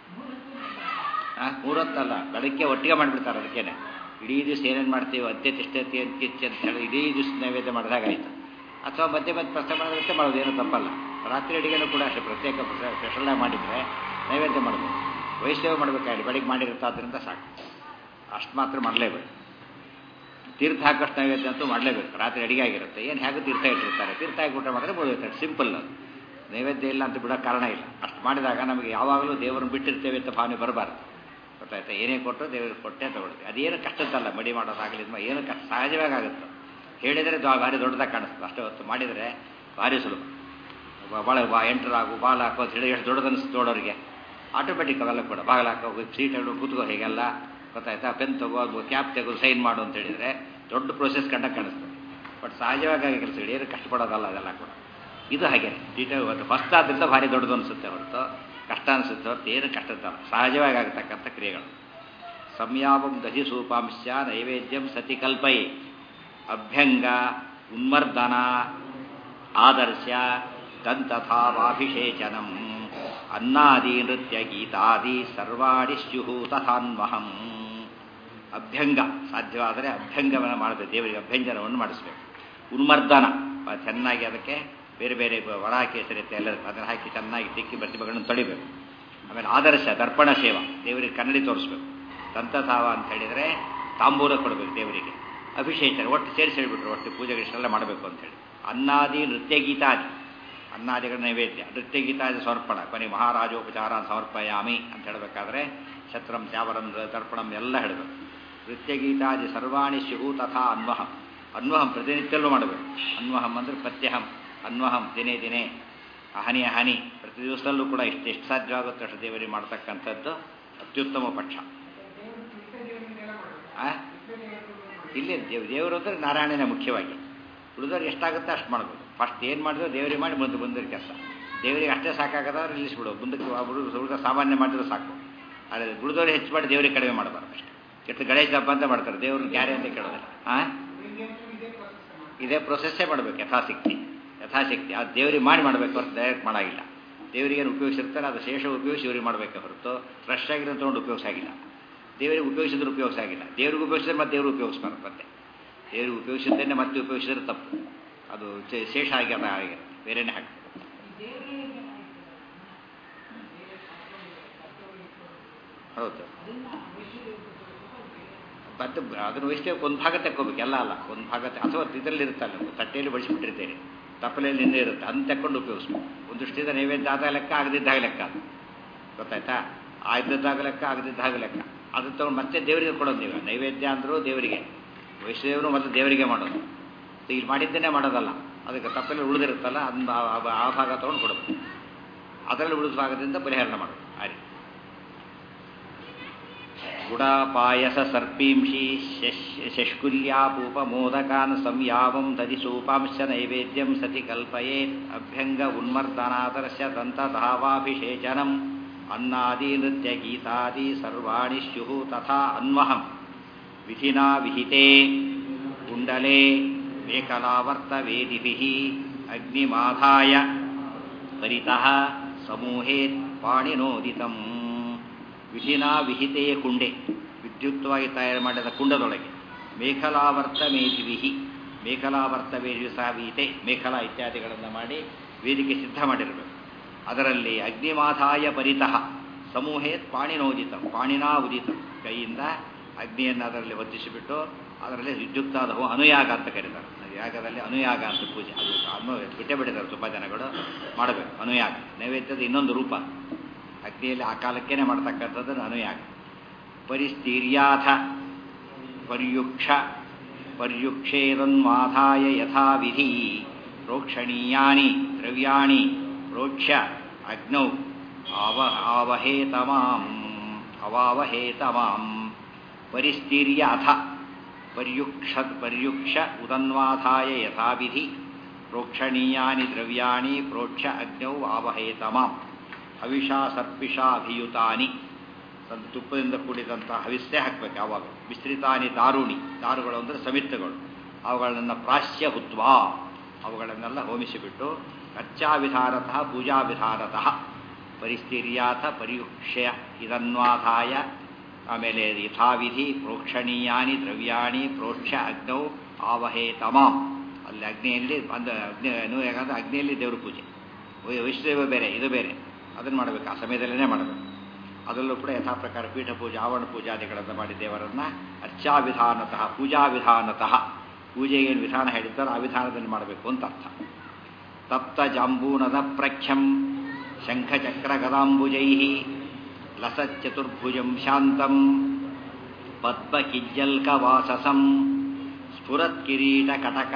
ಮೂರೊತ್ತಲ್ಲ ಬೆಳಗ್ಗೆ ಒಟ್ಟಿಗೆ ಮಾಡಿಬಿಡ್ತಾರೆ ಅದಕ್ಕೇನೆ ಇಡೀ ದಿವಸ ಏನೇನು ಮಾಡ್ತೀವಿ ಅತ್ತೆ ತಿಷ್ಟತಿ ಅಂತಿಚ್ಚಿ ಅಂತ ಹೇಳಿ ಇಡೀ ದಿವಸ ನೈವೇದ್ಯ ಮಾಡಿದಾಗಾಯ್ತು ಅಥವಾ ಮಧ್ಯೆ ಮಧ್ಯೆ ಪ್ರಶ್ನೆ ಮಾಡೋದಕ್ಕೆ ಮಾಡೋದು ಏನೂ ತಪ್ಪಲ್ಲ ರಾತ್ರಿ ಅಡಿಗೆನೂ ಕೂಡ ಅಷ್ಟೇ ಪ್ರತ್ಯೇಕ ಸ್ಪೆಷಲಾಗಿ ಮಾಡಿದರೆ ನೈವೇದ್ಯ ಮಾಡ್ಬೋದು ವೈಷ್ಣವ ಮಾಡಬೇಕಾಗಿ ಬೆಳಿಗ್ಗೆ ಮಾಡಿರುತ್ತೆ ಆದ್ದರಿಂದ ಸಾಕು ಅಷ್ಟು ಮಾತ್ರ ಮಾಡಲೇಬೇಕು ತೀರ್ಥ ಹಾಕೋಷ್ಟು ನೈವೇದ್ಯ ಅಂತೂ ಮಾಡಲೇಬೇಕು ರಾತ್ರಿ ಅಡಿಗೆ ಆಗಿರುತ್ತೆ ಏನು ಹೇಗೆ ತೀರ್ಥ ಇಟ್ಟಿರ್ತಾರೆ ತೀರ್ಥ ಹಾಕಿ ಊಟ ಮಾಡಿದ್ರೆ ಬೋದಿರ್ತಾರೆ ಸಿಂಪಲ್ ಅದು ನೈವೇದ್ಯ ಇಲ್ಲ ಅಂತ ಬಿಡೋ ಕಾರಣ ಇಲ್ಲ ಅಷ್ಟು ಮಾಡಿದಾಗ ನಮಗೆ ಯಾವಾಗಲೂ ದೇವರನ್ನು ಬಿಟ್ಟಿರ್ತೇವೆ ಅಂತ ಭಾವನೆ ಬರಬಾರ್ದು ಗೊತ್ತಾಯ್ತಾ ಏನೇ ಕೊಟ್ಟರು ದೇವರಿಗೆ ಕೊಟ್ಟೆ ತಗೊಳ್ತೀವಿ ಅದೇನು ಕಷ್ಟದ್ದಲ್ಲ ಮಡಿ ಮಾಡೋದಾಗಲಿ ಏನು ಕಷ್ಟ ಸಹಜವಾಗಿ ಆಗುತ್ತೆ ಹೇಳಿದರೆ ಭಾರಿ ದೊಡ್ಡದಾಗಿ ಕಾಣಿಸ್ತದೆ ಅಷ್ಟೇ ಹೊತ್ತು ಮಾಡಿದರೆ ಭಾರಿ ಸುಲಭ ಭಾಳ ಬಾ ಎಂಟರಾಗು ಬಾಲ್ ಹಾಕೋ ಅಂತ ಹೇಳಿ ಎಷ್ಟು ದೊಡ್ಡದನ್ನಿಸ್ತು ನೋಡೋರಿಗೆ ಆಟೋಮೆಟಿಕ್ ಅವೆಲ್ಲ ಕೂಡ ಬಾಗಿಲು ಹಾಕೋ ಸೀಟ್ ಹೇಳು ಕೂತ್ಕೋ ಹೀಗೆಲ್ಲ ಗೊತ್ತಾಯ್ತಾ ಪೆನ್ ತಗೋ ಕ್ಯಾಪ್ ತೆಗೆದು ಸೈನ್ ಮಾಡು ಅಂತ ಹೇಳಿದರೆ ದೊಡ್ಡ ಪ್ರೊಸೆಸ್ ಕಂಡಾಗ ಕಾಣಿಸ್ತದೆ ಬಟ್ ಸಹಜವಾಗಿ ಕೆಲಸಗಳು ಏನು ಕಷ್ಟಪಡೋದಲ್ಲ ಅದೆಲ್ಲ ಕೂಡ ಇದು ಹಾಗೆ ಡೀಟೇಲ್ ಇವತ್ತು ಫಸ್ಟ್ ಆದ್ದರಿಂದ ಭಾರಿ ದೊಡ್ಡದು ಅನಿಸುತ್ತೆ ಹೊರತು ಕಷ್ಟ ಅನಿಸುತ್ತೆ ಹೊರತು ಏನು ಕಷ್ಟದಲ್ಲ ಸಹಜವಾಗಿ ಆಗತಕ್ಕಂಥ ಕ್ರಿಯೆಗಳು ಸಂಯಾವಂ ದಹಿ ಸೂಪಾಂಶ ನೈವೇದ್ಯಂ ಸತಿ ಕಲ್ಪಯೇ ಅಭ್ಯಂಗ ಉನ್ಮರ್ದನ ಆದರ್ಶ ದಂತಥಾವಾಭಿಷೇಚನಂ ಅನ್ನಾದಿ ನೃತ್ಯ ಗೀತಾದಿ ಸರ್ವಾಣಿ ಸ್ಯುಹು ತಥಾನ್ವಹಂ ಅಭ್ಯಂಗ ಸಾಧ್ಯವಾದರೆ ಅಭ್ಯಂಗವನ್ನು ಮಾಡಬೇಕು ದೇವರಿಗೆ ಅಭ್ಯಂಜನವನ್ನು ಮಾಡಿಸ್ಬೇಕು ಉನ್ಮರ್ದನ ಚೆನ್ನಾಗಿ ಅದಕ್ಕೆ ಬೇರೆ ಬೇರೆ ಒಣ ಕೇಸರಿತ್ತೆ ಎಲ್ಲ ಅದನ್ನು ಹಾಕಿ ಚೆನ್ನಾಗಿ ತಿಕ್ಕಿ ಪ್ರತಿಭೆಗಳನ್ನು ತೊಳಿಬೇಕು ಆಮೇಲೆ ಆದರ್ಶ ದರ್ಪಣ ಸೇವಾ ದೇವರಿಗೆ ಕನ್ನಡಿ ತೋರಿಸ್ಬೇಕು ದಂತಥಾವ ಅಂತ ಹೇಳಿದರೆ ತಾಂಬೂಲ ಕೊಡಬೇಕು ದೇವರಿಗೆ ಅಭಿಷೇಚನ ಒಟ್ಟು ಸೇರಿಸಿ ಹೇಳಿಬಿಟ್ರು ಒಟ್ಟು ಪೂಜೆಗೆ ಇಷ್ಟೆಲ್ಲ ಮಾಡಬೇಕು ಅಂತೇಳಿ ಅನ್ನಾದಿ ನೃತ್ಯ ಗೀತಾದಿ ಅನ್ನಾದಿಗಳ ನೈವೇದ್ಯ ನೃತ್ಯ ಗೀತಾದಿ ಸಮರ್ಪಣ ಕೊನೆ ಮಹಾರಾಜೋಪಚಾರ ಸಮರ್ಪಯಾಮಿ ಅಂತ ಹೇಳಬೇಕಾದ್ರೆ ಛತ್ರಂ ಚಾವರಂ ತರ್ಪಣಂ ಎಲ್ಲ ಹೇಳಬೇಕು ನೃತ್ಯ ಗೀತಾದಿ ಸರ್ವಾಣಿ ಶಿಹು ತಥಾ ಅನ್ವಹಂ ಅನ್ವಹಂ ಪ್ರತಿನಿತ್ಯಲ್ಲೂ ಮಾಡಬೇಕು ಅನ್ವಹಂ ಅಂದರೆ ಪ್ರತ್ಯಹಂ ಅನ್ವಹಂ ದಿನೇ ದಿನೇ ಅಹನಿ ಅಹನಿ ಪ್ರತಿ ದಿವಸದಲ್ಲೂ ಕೂಡ ಇಷ್ಟು ಎಷ್ಟು ಸಾಧ್ಯವಾಗುತ್ತೆ ಅಷ್ಟು ದೇವರಿಗೆ ಮಾಡ್ತಕ್ಕಂಥದ್ದು ಅತ್ಯುತ್ತಮ ಪಕ್ಷ ಇಲ್ಲಿ ದೇವ್ ದೇವರು ಅಂದರೆ ನಾರಾಯಣನೇ ಮುಖ್ಯವಾಗಿ ಉಳಿದವ್ರು ಎಷ್ಟಾಗುತ್ತೆ ಅಷ್ಟು ಮಾಡಬೇಕು ಫಸ್ಟ್ ಏನು ಮಾಡಿದ್ರು ದೇವರಿಗೆ ಮಾಡಿ ಮುಂದೆ ಮುಂದಿನ ಕೆಲಸ ದೇವರಿಗೆ ಅಷ್ಟೇ ಸಾಕಾಗದಾದ್ರೆ ನಿಲ್ಲಿಸ್ಬಿಡು ಮುಂದಕ್ಕೆ ಹುಡುಗ ಸಾಮಾನ್ಯ ಮಾಡಿದ್ರು ಸಾಕು ಆದರೆ ಉಳಿದವ್ರು ಹೆಚ್ಚು ಮಾಡಿ ದೇವರಿಗೆ ಕಡಿಮೆ ಮಾಡಬಾರ್ದು ಅಷ್ಟೇ ಕೆಟ್ಟ ಗಣೇಶ ಹಬ್ಬ ಅಂತ ಮಾಡ್ತಾರೆ ದೇವ್ರನ್ನ ಕ್ಯಾರೆ ಅಂತ ಕೇಳೋದಿಲ್ಲ ಹಾಂ ಇದೇ ಪ್ರೊಸೆಸ್ಸೇ ಮಾಡಬೇಕು ಯಥಾಶಕ್ತಿ ಯಥಾಶಕ್ತಿ ಅದು ದೇವರಿಗೆ ಮಾಡಿ ಮಾಡಬೇಕು ಹೊರತು ಡೈರೆಕ್ಟ್ ಮಾಡೋಂಗಿಲ್ಲ ದೇವರಿಗೆ ಏನು ಉಪಯೋಗಿಸಿರ್ತಾರೆ ಅದು ಶೇಷ ಉಪಯೋಗಿಸಿ ಇವ್ರಿಗೆ ಮಾಡಬೇಕೆ ಹೊರತು ಫ್ರೆಶ್ ಆಗಿರೋ ತೊಗೊಂಡು ಉಪಯೋಗಿಸಾಗಿಲ್ಲ ದೇವರಿಗೆ ಉಪಯೋಗಿಸಿದ್ರೆ ಉಪಯೋಗಿಸಾಗಿಲ್ಲ ದೇವ್ರಿಗೆ ಉಪಯೋಗಿಸಿದ್ರೆ ಮತ್ತೆ ದೇವ್ರಿಗೆ ಉಪಯೋಗಿಸ್ಬಾರ್ದು ಮತ್ತೆ ದೇವ್ರಿಗೆ ಉಪಯೋಗಿಸಿದ್ದೇನೆ ಮತ್ತೆ ಉಪಯೋಗಿಸಿದ್ರೆ ತಪ್ಪು ಅದು ಶೇಷ ಆಗಿ ಅದ ಹಾಗೆ ಬೇರೆನೇ ಹಾಕಿ ಹೌದು ಮತ್ತೆ ಅದನ್ನು ವೈಷ್ಣವಕ್ಕೆ ಒಂದು ಭಾಗ ತಕ್ಕೋಬೇಕು ಎಲ್ಲ ಅಲ್ಲ ಒಂದು ಭಾಗ ಅಥವಾ ಇದರಲ್ಲಿ ಇರುತ್ತಲ್ಲ ತಟ್ಟೆಯಲ್ಲಿ ಬಡಿಸಿಬಿಟ್ಟಿರ್ತೇನೆ ತಪ್ಪಲೆಯಲ್ಲಿ ನಿನ್ನೆ ಇರುತ್ತೆ ಅದನ್ನ ತಕ್ಕೊಂಡು ಉಪಯೋಗಿಸ್ಬೇಕು ಒಂದಷ್ಟಿದ ನೈವೇದ್ಯ ಆದಾಗ ಲೆಕ್ಕ ಆಗದಿದ್ದಾಗ ಲೆಕ್ಕ ಅದು ಗೊತ್ತಾಯ್ತಾ ಆಯ್ದದ್ದಾಗ ಲೆಕ್ಕ ಆಗದಿದ್ದಾಗ ಲೆಕ್ಕ ಅದನ್ನ ತಗೊಂಡು ಮತ್ತೆ ದೇವರಿಗೆ ಕೊಡೋದು ನೀವು ನೈವೇದ್ಯ ಅಂದರೂ ದೇವರಿಗೆ ವೈಷ್ಣವರು ಮತ್ತೆ ದೇವರಿಗೆ ಮಾಡೋದು ಇಲ್ಲಿ ಮಾಡಿದ್ದೇನೆ ಮಾಡೋದಲ್ಲ ಅದಕ್ಕೆ ತಪ್ಪಲ್ಲಿ ಉಳಿದಿರುತ್ತಲ್ಲ ಅದನ್ನ ಆ ಭಾಗ ತೊಗೊಂಡು ಕೊಡಬೇಕು ಅದರಲ್ಲಿ ಉಳಿದ ಭಾಗದಿಂದ ಪರಿಹರಣ ಮಾಡೋದು ಆ ರೀತಿ ಗುಡಾಪಾಯಸ ಸರ್ಪೀಂಷಿ ಶಷ್ಕುಲ್ಯಾಪೂಪಮೋದಕಾನ್ ಸಂಯಾವಂ ದದಿಸೂಪಾಂಶ ನೈವೇದ್ಯಂ ಸತಿ ಕಲ್ಪಯೇತ್ ಅಭ್ಯಂಗ ಉನ್ಮರ್ದನಾದರ್ಶ ದಂತಧಾವಾಭಿಷೇಚನಂ ಅನ್ನಾದಿ ನೃತ್ಯ ಗೀತಾದಿ ಸರ್ವಾಣಿ ಸ್ಯುಃ ತಥಾ ಅನ್ವಹಂ ವಿಧಿನಾ ವಿಹಿತೆ ಕುಂಡಲೆ ಮೇಕಲಾವರ್ತವೇದಿಭಿಃ ಅಗ್ನಿಮಾಧಾಯ ಪರಿತಃ ಸಮೂಹೇತ್ ಪಾಣಿನೋದಿತಂ ವಿಧಿನಾ ವಿಹಿತೆಯ ಕುಂಡೆ ವಿದ್ಯುಕ್ತವಾಗಿ ತಯಾರು ಮಾಡಿದ ಕುಂಡದೊಳಗೆ ಮೇಖಲಾವರ್ತ ಮೇಧಿವಿಹಿ ಮೇಖಲಾವರ್ತ ವೇದಿಯು ಸಹ ವೀತೆ ಮೇಖಲ ಇತ್ಯಾದಿಗಳನ್ನು ಮಾಡಿ ವೇದಿಕೆ ಸಿದ್ಧ ಮಾಡಿರಬೇಕು ಅದರಲ್ಲಿ ಅಗ್ನಿಮಾಧಾಯ ಪರಿತಃ ಸಮೂಹೇ ಪಾಣಿನೋದಿತ ಪಾಣಿನಾ ಉದಿತ ಕೈಯಿಂದ ಅಗ್ನಿಯನ್ನು ಅದರಲ್ಲಿ ಹೊತ್ತಿಸಿಬಿಟ್ಟು ಅದರಲ್ಲಿ ವಿದ್ಯುಕ್ತಾದ ಅನುಯಾಗ ಅಂತ ಕರೀತಾರೆ ಯಾಗದಲ್ಲಿ ಅನುಯಾಗ ಅಂತ ಪೂಜೆ ಅದು ಅನ್ನು ಬಿಟ್ಟೇ ಬಿಟ್ಟಿದ್ದಾರೆ ತುಂಬ ಜನಗಳು ಮಾಡಬೇಕು ಅನುಯಾಗ ನೈವೇದ್ಯದ ಇನ್ನೊಂದು ರೂಪ ಅಗ್ನಿಯಲ್ಲಿ ಆ ಕಾಲಕ್ಕೇನೆ ಮಾಡ್ತಕ್ಕಂಥದ್ದು ಅನುಯಾಗ ಪರಿಸ್ಥೀರ್ಯಾಥ ಪರ್ಯುಕ್ಷ ಪರ್ಯುಕ್ಷೇದನ್ಮಾಧಾಯ ಯಥಾವಿಧಿ ಪ್ರೋಕ್ಷಣೀಯಾನಿ ದ್ರವ್ಯಾಣಿ ಪ್ರೋಕ್ಷ್ಯ ಅಗ್ನೌ ಆವ ಆವಹೇತಮಾಂ ಅವಾವಹೇತಮಾಂ ಪರಿಸ್ಥಿರ್ಯ ಅಥ ಪರ್ಯುಕ್ಷ ಪರ್ಯುಕ್ಷ ಉದನ್ವಾಧಾಯ ಯಥಾವಿಧಿ ಪ್ರೋಕ್ಷಣೀಯಾನಿ ದ್ರವ್ಯಾಣಿ ಪ್ರೋಕ್ಷ ಅಗ್ನೌ ಆವಹೇತಮಾಂ ಹವಿಷಾ ಸರ್ಪಿಷಾ ಅಭಿಯುತಾನಿ ಒಂದು ತುಪ್ಪದಿಂದ ಕೂಡಿದಂತಹ ಹವಿಸ್ಸೆ ಹಾಕಬೇಕು ಯಾವಾಗ ವಿಸ್ತೃತಾನಿ ದಾರುಣಿ ದಾರುಗಳು ಅಂದರೆ ಸಮಿತ್ತಗಳು ಅವುಗಳನ್ನ ಪ್ರಾಶ್ಯ ಹುತ್ವ ಅವುಗಳನ್ನೆಲ್ಲ ಹೋಮಿಸಿಬಿಟ್ಟು ಕಚ್ಚಾ ವಿಧಾನತಃ ಪೂಜಾ ವಿಧಾನತಃ ಪರಿಸ್ಥಿರ್ಯಾಥ ಪರ್ಯುಕ್ಷ್ಯ ಇದನ್ವಾಧಾಯ ಆಮೇಲೆ ಯಥಾವಿಧಿ ಪ್ರೋಕ್ಷಣೀಯಾನಿ ದ್ರವ್ಯಾಣಿ ಪ್ರೋಕ್ಷ ಅಗ್ನೌ ಆವಹೇ ತಮಾಂ ಅಲ್ಲಿ ಅಗ್ನಿಯಲ್ಲಿ ಒಂದು ಅಗ್ನಿ ಯಾಕಂದ್ರೆ ಅಗ್ನಿಯಲ್ಲಿ ದೇವ್ರ ಪೂಜೆ ವೈಷ್ಣವ ಬೇರೆ ಇದು ಬೇರೆ ಅದನ್ನು ಮಾಡಬೇಕು ಆ ಸಮಯದಲ್ಲೇ ಮಾಡಬೇಕು ಅದರಲ್ಲೂ ಕೂಡ ಯಥಾ ಪ್ರಕಾರ ಪೀಠ ಪೂಜೆ ಆವರಣ ಪೂಜಾದಿಗಳನ್ನು ಮಾಡಿ ದೇವರನ್ನ ಅರ್ಚಾ ವಿಧಾನತಃ ಪೂಜಾ ವಿಧಾನತಃ ಪೂಜೆಗೆ ಏನು ವಿಧಾನ ಹೇಳಿದ್ದಾರೋ ಆ ವಿಧಾನದಲ್ಲಿ ಮಾಡಬೇಕು ಅಂತ ಅರ್ಥ ತಪ್ತ ಜಾಂಬೂನದ ಪ್ರಖ್ಯಂ ಶಂಖಚಕ್ರ ಗದಾಂಬುಜೈ ಲಸಚ್ಚತುರ್ಭುಜಂ ಶಾಂತಂ ಪದ್ಮಕಿಜ್ಜಲ್ಕವಾಸಸಂ ಸ್ಫುರತ್ಕಿರೀಟಕಟಕ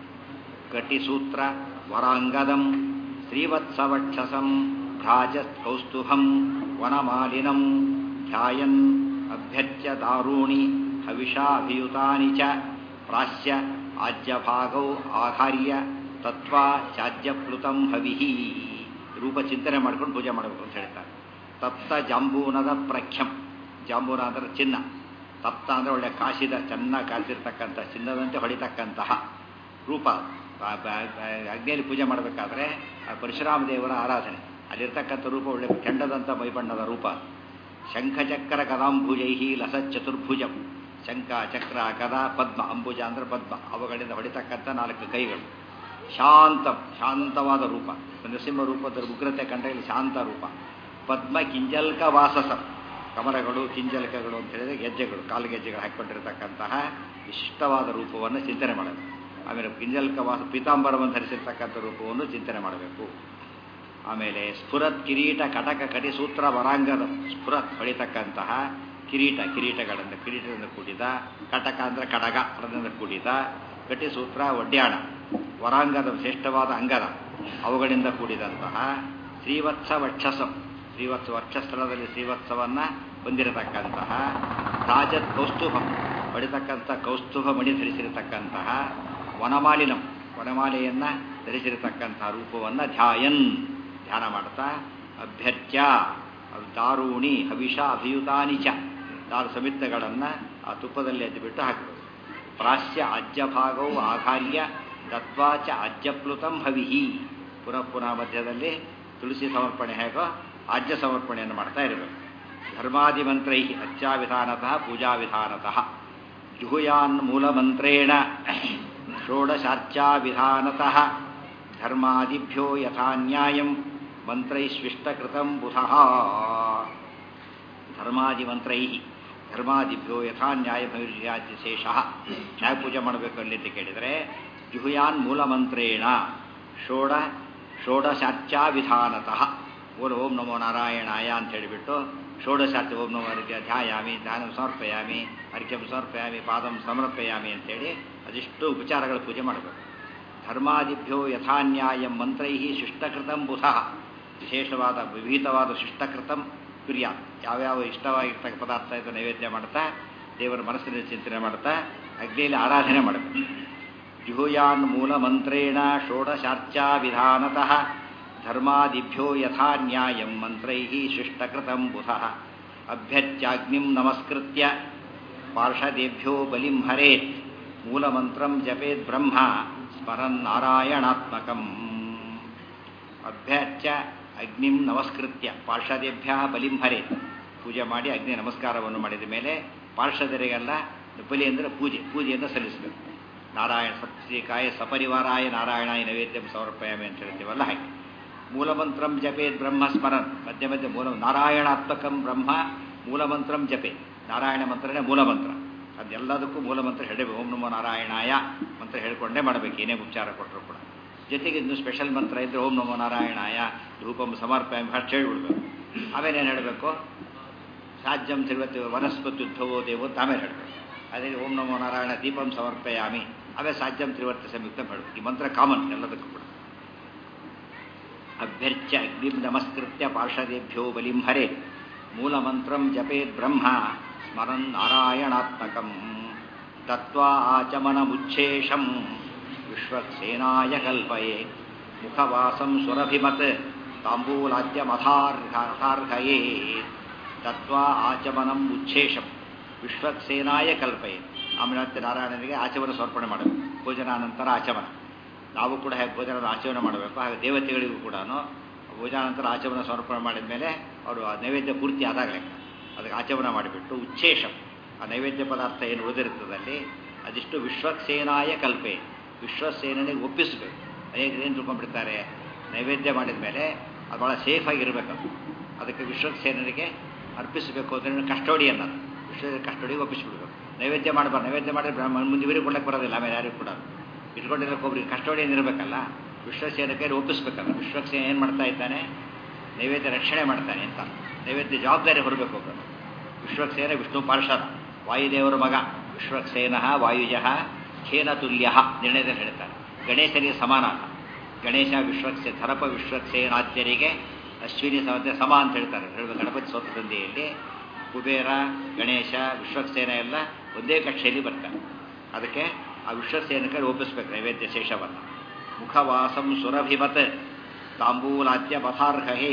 ಕಟಿಸೂತ್ರ ವರಾಂಗದಂ ಶ್ರೀವತ್ಸವಕ್ಷಸಂ ಭ್ರಾಜಕೌಸ್ತುಭಂ ವನಮಾಲಿನಂ ಧ್ಯಾಯನ್ ಅಭ್ಯರ್ಚ್ಯ ದಾರೂಣಿ ಹವಿಷಾಭಿಯುತಾನಿ ಚ ಪ್ರಾಸ್ಯ ಆಜ್ಯಭಾಗೌ ಆಹಾರ್ಯ ತತ್ವ ಚಾಜ್ಯಪ್ಲುತಂ ಹವಿಹಿ ರೂಪ ಚಿಂತನೆ ಮಾಡ್ಕೊಂಡು ಪೂಜೆ ಮಾಡಬೇಕು ಅಂತ ಹೇಳ್ತಾರೆ ತಪ್ತ ಜಾಂಬೂನದ ಪ್ರಖ್ಯಂ ಜಾಂಬೂನ ಅಂದರೆ ಚಿನ್ನ ತಪ್ತ ಅಂದರೆ ಒಳ್ಳೆ ಕಾಶಿದ ಚೆನ್ನಾಗಿ ಕಾಸಿರ್ತಕ್ಕಂಥ ಚಿನ್ನದಂತೆ ಹೊಡಿತಕ್ಕಂತಹ ರೂಪ ಅಗ್ನಿಯಲ್ಲಿ ಪೂಜೆ ಮಾಡಬೇಕಾದ್ರೆ ಪರಶುರಾಮ ದೇವರ ಆರಾಧನೆ ಅಲ್ಲಿರ್ತಕ್ಕಂಥ ರೂಪ ಒಳ್ಳೆ ಕೆಂಡದಂಥ ಮೈಬಣ್ಣದ ರೂಪ ಶಂಖಚಕ್ರ ಕದಾಂಬುಜೈಹಿ ಲಸಚತುರ್ಭುಜಂ ಶಂಖ ಚಕ್ರ ಕದ ಪದ್ಮ ಅಂಬುಜ ಅಂದರೆ ಪದ್ಮ ಅವುಗಳಿಂದ ಹೊಡಿತಕ್ಕಂಥ ನಾಲ್ಕು ಕೈಗಳು ಶಾಂತ ಶಾಂತವಾದ ರೂಪ ನರಸಿಂಹ ರೂಪದ ಉಗ್ರತೆ ಕಂಡ ಇಲ್ಲಿ ಶಾಂತ ರೂಪ ಪದ್ಮ ಕಿಂಜಲ್ಕ ವಾಸಸ ಕಮಲಗಳು ಕಿಂಜಲ್ಕಗಳು ಅಂತ ಹೇಳಿದ್ರೆ ಗೆಜ್ಜೆಗಳು ಕಾಲು ಗೆಜ್ಜೆಗಳು ಹಾಕಿಕೊಂಡಿರತಕ್ಕಂತಹ ವಿಶಿಷ್ಟವಾದ ರೂಪವನ್ನು ಚಿಂತನೆ ಮಾಡಬೇಕು ಆಮೇಲೆ ಕಿಂಜಲ್ಕ ವಾಸ ಪೀತಾಂಬರವನ್ನು ಧರಿಸಿರ್ತಕ್ಕಂಥ ರೂಪವನ್ನು ಚಿಂತನೆ ಮಾಡಬೇಕು ಆಮೇಲೆ ಸ್ಫುರತ್ ಕಿರೀಟ ಕಟಕ ಕಟಿ ಸೂತ್ರ ವರಾಂಗದ ಸ್ಫುರತ್ ಹೊಳಿತಕ್ಕಂತಹ ಕಿರೀಟ ಕಿರೀಟಗಳಿಂದ ಕಿರೀಟದಿಂದ ಕೂಡಿದ ಕಟಕ ಅಂದರೆ ಕಡಗ ಅದರಿಂದ ಕೂಡಿದ ಕಟಿ ಸೂತ್ರ ಒಡ್ಯಾಣ ವರಾಂಗದ ಶ್ರೇಷ್ಠವಾದ ಅಂಗದ ಅವುಗಳಿಂದ ಕೂಡಿದಂತಹ ಶ್ರೀವತ್ಸ ವಕ್ಷಸಂ ಶ್ರೀವತ್ಸ ವಕ್ಷಸ್ಥಳದಲ್ಲಿ ಶ್ರೀವತ್ಸವನ್ನ ಹೊಂದಿರತಕ್ಕಂತಹ ರಾಜತ್ ಕೌಸ್ತುಭಂ ಹೊಡಿತಕ್ಕಂಥ ಕೌಸ್ತುಭ ಮಣಿ ಧರಿಸಿರತಕ್ಕಂತಹ ವನಮಾಲಿನಂ ವನಮಾಲೆಯನ್ನ ಧರಿಸಿರತಕ್ಕಂತಹ ರೂಪವನ್ನು ಧ್ಯಾಯನ್ ಧ್ಯಾನ ಮಾಡ್ತಾ ಅಭ್ಯರ್ಚ್ಯ ದಾರುಣಿ ಹವಿಷ ಅಭಿಯುತಾನಿ ಚ ದಾರು ಸಮಿತ್ತಗಳನ್ನು ಆ ತುಪ್ಪದಲ್ಲಿ ಎದ್ದುಬಿಟ್ಟು ಹಾಕಬೇಕು ಪ್ರಾಸ್ಯ ಅಜ್ಯಭಾಗವು ಆಘಾರ್ಯ ದತ್ವಾ ಚ ಅಜ್ಯಪ್ಲುತಂ ಹವಿಹಿ ಪುನಃ ಪುನಃ ಮಧ್ಯದಲ್ಲಿ ತುಳಸಿ ಸಮರ್ಪಣೆ ಹೇಗೋ ಆಜ್ಯ ಸಮರ್ಪಣೆಯನ್ನು ಮಾಡ್ತಾ ಇರಬೇಕು ಧರ್ಮಾದಿಮಂತ್ರೈ ಅಚ್ಚಾವಿಧಾನತಃ ಪೂಜಾವಿಧಾನತಃ ಜುಹುಯಾನ್ ಮೂಲಮಂತ್ರೇಣ ಷೋಡಶಾರ್ಚಾವಿಧಾನತಃ ಧರ್ಮಾದಿಭ್ಯೋ ಯಥಾ ನ್ಯಾಯಂ ಮಂತ್ರೈಸ್ವಿಷ್ಟಕೃತಂ ಬುಧಃ ಧರ್ಮಾದಿಮಂತ್ರೈ ಧರ್ಮಾದಿಭ್ಯೋ ಯಥಾ ನ್ಯಾಯಭೈರ್ಯಾದ್ಯಶೇಷ ಹೇಗೆ ಪೂಜೆ ಮಾಡಬೇಕು ಅಲ್ಲಿ ಅಂತ ಕೇಳಿದರೆ ಜುಹುಯಾನ್ ಮೂಲಮಂತ್ರೇಣ ಷೋಡ ಷೋಡಶಾರ್ಚಾವಿಧಾನತಃ ಓಂ ಓಂ ನಮೋ ನಾರಾಯಣಾಯ ಅಂತ ಹೇಳಿಬಿಟ್ಟು ಷೋಡಶಾರ್ಚ ಓಂ ನಮೋ ಅರ್ಘ್ಯ ಧ್ಯಾಯಾಮಿ ಧ್ಯಾನಂ ಸಮರ್ಪಯಾಮಿ ಅರ್ಘ್ಯಂ ಸಮರ್ಪಯಾಮಿ ಪಾದಂ ಸಮರ್ಪಯಾಮಿ ಅಂತೇಳಿ ಅದಿಷ್ಟು ಉಪಚಾರಗಳ ಪೂಜೆ ಮಾಡಬೇಕು ಧರ್ಮಾದಿಭ್ಯೋ ಯಥಾನ್ಯಾಯಂ ಮಂತ್ರೈ ಶಿಷ್ಟಕೃತಂ ಬುಧಃ ವಿಶೇಷವಾದ ವಿವಿಧವಾದ ಶಿಷ್ಟಕೃತಂ ಕ್ರಿಯಾ ಯಾವ್ಯಾವ ಇಷ್ಟವಾಗಿರ್ತಕ್ಕ ಪದಾರ್ಥ ಇದು ನೈವೇದ್ಯ ಮಾಡ್ತಾ ದೇವರ ಮನಸ್ಸಿನಲ್ಲಿ ಚಿಂತನೆ ಮಾಡ್ತಾ ಅಗ್ನಿಯಲ್ಲಿ ಆರಾಧನೆ ಮಾಡಬೇಕು ಜುಹುಯಾನ್ ಮೂಲಮಂತ್ರೇಣ ಷೋಡಶಾರ್ಚಾ ವಿಧಾನತಃ ಧರ್ಮಾದಿಭ್ಯೋ ಯಥಾ ನ್ಯಾಯಂ ಮಂತ್ರೈ ಶಿಷ್ಟಕೃತಂ ಬುಧಃ ಅಭ್ಯರ್ಚಾಗ್ನಿಂ ನಮಸ್ಕೃತ್ಯ ಪಾರ್ಷದೇಭ್ಯೋ ಬಲಿಂ ಹರೇತ್ ಮೂಲಮಂತ್ರಂ ಜಪೇದ್ ಬ್ರಹ್ಮ ಸ್ಮರನ್ ನಾರಾಯಣಾತ್ಮಕಂ ಅಭ್ಯರ್ಚ ಅಗ್ನಿಂ ನಮಸ್ಕೃತ್ಯ ಪಾರ್ಷದೇಭ್ಯ ಬಲಿಂ ಹರೇತ್ ಪೂಜೆ ಮಾಡಿ ಅಗ್ನಿ ನಮಸ್ಕಾರವನ್ನು ಮಾಡಿದ ಮೇಲೆ ಪಾರ್ಷದರಿಗೆಲ್ಲ ಬಲಿ ಅಂದರೆ ಪೂಜೆ ಪೂಜೆಯನ್ನು ಸಲ್ಲಿಸಬೇಕು ನಾರಾಯಣ ಸಪ್ತಿಕಾಯ ಸಪರಿವಾರಾಯ ನಾರಾಯಣಾಯ ನೈವೇದ್ಯಂ ಸಮರ್ಪಯಾಮಿ ಅಂತ ಹೇಳ್ತೀವಲ್ಲ ಹಾಗೆ ಮೂಲಮಂತ್ರಂ ಜಪೇದ್ ಬ್ರಹ್ಮ ಸ್ಮರನ್ ಮಧ್ಯ ಮಧ್ಯೆ ಮೂಲ ನಾರಾಯಣಾತ್ಮಕಂ ಬ್ರಹ್ಮ ಮೂಲಮಂತ್ರಂ ಜಪೆ ನಾರಾಯಣ ಮಂತ್ರನೇ ಮೂಲಮಂತ್ರ ಅದೆಲ್ಲದಕ್ಕೂ ಮೂಲಮಂತ್ರ ಹೇಳಬೇಕು ಓಂ ನಮೋ ನಾರಾಯಣಾಯ ಮಂತ್ರ ಹೇಳ್ಕೊಂಡೇ ಮಾಡಬೇಕು ಏನೇ ಉಪಚಾರ ಕೊಟ್ಟರು ಕೂಡ ಜೊತೆಗೆ ಇನ್ನು ಸ್ಪೆಷಲ್ ಮಂತ್ರ ಇದ್ದರೆ ಓಂ ನಮೋ ನಾರಾಯಣಾಯ ಧೂಪಂ ಸಮರ್ಪಯಾಮಿ ಅಷ್ಟು ಹೇಳ್ಬಿಡ್ಬೇಕು ಆಮೇಲೆ ಏನು ಹೇಳಬೇಕು ಸಾಜ್ಯಂ ತಿರುವತ್ತು ವನಸ್ಪತಿ ಉದ್ಭವೋ ದೇವೋ ಅಂತ ಆಮೇಲೆ ಹೇಳಬೇಕು ಅದೇ ಓಂ ನಮೋ ನಾರಾಯಣ ದೀಪಂ ಸಮರ್ಪಯಾಮಿ ಅವೇ ಸಾಧ್ಯಂ ತ್ರಿವರ್ತ ಸಂಯುಕ್ತ ಹೇಳು ಈ ಮಂತ್ರ ಕಾಮನ್ ಎಲ್ಲದಕ್ಕೂ ಕೂಡ ಅಭ್ಯರ್ಚ್ಯ ಅಗ್ನಿಂ ನಮಸ್ಕೃತ್ಯ ಪಾರ್ಷದೇಭ್ಯೋ ಬಲಿಂ ಹರೆ ಮೂಲಮಂತ್ರಂ ಜಪೇದ್ ಬ್ರಹ್ಮ ಸ್ಮರನ್ ನಾರಾಯಣಾತ್ಮಕಂ ತತ್ವಾ ಆಚಮನಮುಚ್ಛೇಷಂ ವಿಶ್ವಕ್ಸೇನಾಯ ಕಲ್ಪಯೇ ಮುಖವಾಸಂ ಸುರಭಿಮತ್ ತಾಂಬೂಲಾದ್ಯಮಥಾರ್ಹಯೇ ತತ್ವಾ ಆಚಮನಂ ಉಚ್ಛೇಷಂ ವಿಶ್ವಕ್ಸೇನಾಯ ಕಲ್ಪಯೇ ಆಮೇಲೆ ನಾರಾಯಣನಿಗೆ ಆಚಮನ ಸಮರ್ಪಣೆ ಮಾಡಬೇಕು ಭೋಜನಾನಂತರ ಆಚಮನ ನಾವು ಕೂಡ ಹೇಗೆ ಭೋಜನದ ಆಚರಣೆ ಮಾಡಬೇಕು ಹಾಗೆ ದೇವತೆಗಳಿಗೂ ಕೂಡ ಭೋಜನಾನಂತರ ಆಚಮನ ಸಮರ್ಪಣೆ ಮಾಡಿದ ಮೇಲೆ ಅವರು ಆ ನೈವೇದ್ಯ ಪೂರ್ತಿ ಆದಾಗ ಲೆಕ್ಕ ಅದಕ್ಕೆ ಆಚಮನ ಮಾಡಿಬಿಟ್ಟು ಉಚ್ಛೇಷಂ ಆ ನೈವೇದ್ಯ ಪದಾರ್ಥ ಏನು ಉಳಿದಿರ್ತದಲ್ಲಿ ಅದಿಷ್ಟು ವಿಶ್ವಕ್ಸೇನಾಯ ಕಲ್ಪೆ ವಿಶ್ವಸೇನಿಗೆ ಒಪ್ಪಿಸಬೇಕು ಅನೇಕ ಏನು ತಿಳ್ಕೊಂಡ್ಬಿಡ್ತಾರೆ ನೈವೇದ್ಯ ಮಾಡಿದ ಮೇಲೆ ಅದು ಭಾಳ ಸೇಫಾಗಿರಬೇಕು ಅದಕ್ಕೆ ವಿಶ್ವಕ್ಸೇನರಿಗೆ ಅರ್ಪಿಸಬೇಕು ಅಂದರೆ ಕಸ್ಟೋಡಿ ಅನ್ನೋದು ವಿಶ್ವ ಕಸ್ಟೋಡಿಗೆ ಒಪ್ಪಿಸ್ಬಿಡ್ಬೇಕು ನೈವೇದ್ಯ ಮಾಡಬಾರ್ದು ನೈವೇದ್ಯ ಮಾಡಿದ್ರೆ ಬ್ರಾಹ್ಮಣ ಮುಂದೆ ಇವರಿಗೆ ಕೊಡಕ್ಕೆ ಬರೋದಿಲ್ಲ ಆಮೇಲೆ ಯಾರಿಗೂ ಕೂಡ ಇಟ್ಕೊಂಡಿರೋಕೆ ಒಬ್ರಿಗೆ ಕಸ್ಟೋಡಿಯನ್ ಇರಬೇಕಲ್ಲ ವಿಶ್ವಸೇನ ಕೈಲಿ ಒಪ್ಪಿಸ್ಬೇಕಲ್ಲ ವಿಶ್ವಸೇನ ಏನು ಮಾಡ್ತಾ ಇದ್ದಾನೆ ನೈವೇದ್ಯ ರಕ್ಷಣೆ ಮಾಡ್ತಾನೆ ಅಂತ ನೈವೇದ್ಯ ಜವಾಬ್ದಾರಿ ಹೊರಬೇಕು ಒಬ್ಬರು ವಿಶ್ವಕ್ಸೇನ ವಿಷ್ಣು ಪಾರ್ಷದ ವಾಯುದೇವರ ಮಗ ವಿಶ್ವಕ್ಸೇನ ವಾಯುಜ ಖೇನ ತುಲ್ಯ ನಿರ್ಣಯದಲ್ಲಿ ಹೇಳ್ತಾರೆ ಗಣೇಶನಿಗೆ ಸಮಾನ ಅಲ್ಲ ಗಣೇಶ ವಿಶ್ವಕ್ಸೇ ಧರಪ ವಿಶ್ವಕ್ಸೇನಾದ್ಯರಿಗೆ ಅಶ್ವಿನಿ ಸಮ ಸಮ ಅಂತ ಹೇಳ್ತಾರೆ ಹೇಳುವ ಗಣಪತಿ ಸ್ವತ ಸಂಧಿಯಲ್ಲಿ ಕುಬೇರ ಗಣೇಶ ವಿಶ್ವಕ್ಸೇನ ಎಲ್ಲ ಒಂದೇ ಕಕ್ಷೆಯಲ್ಲಿ ಬರ್ತಾರೆ ಅದಕ್ಕೆ ಆ ವಿಶ್ವಸೇನಕ್ಕೆ ಒಪ್ಪಿಸ್ಬೇಕು ನೈವೇದ್ಯ ಶೇಷವನ್ನು ಮುಖವಾಸಂ ಸುರಭಿಮತ್ ತಾಂಬೂಲಾದ್ಯ ಪಥಾರ್ಹೇ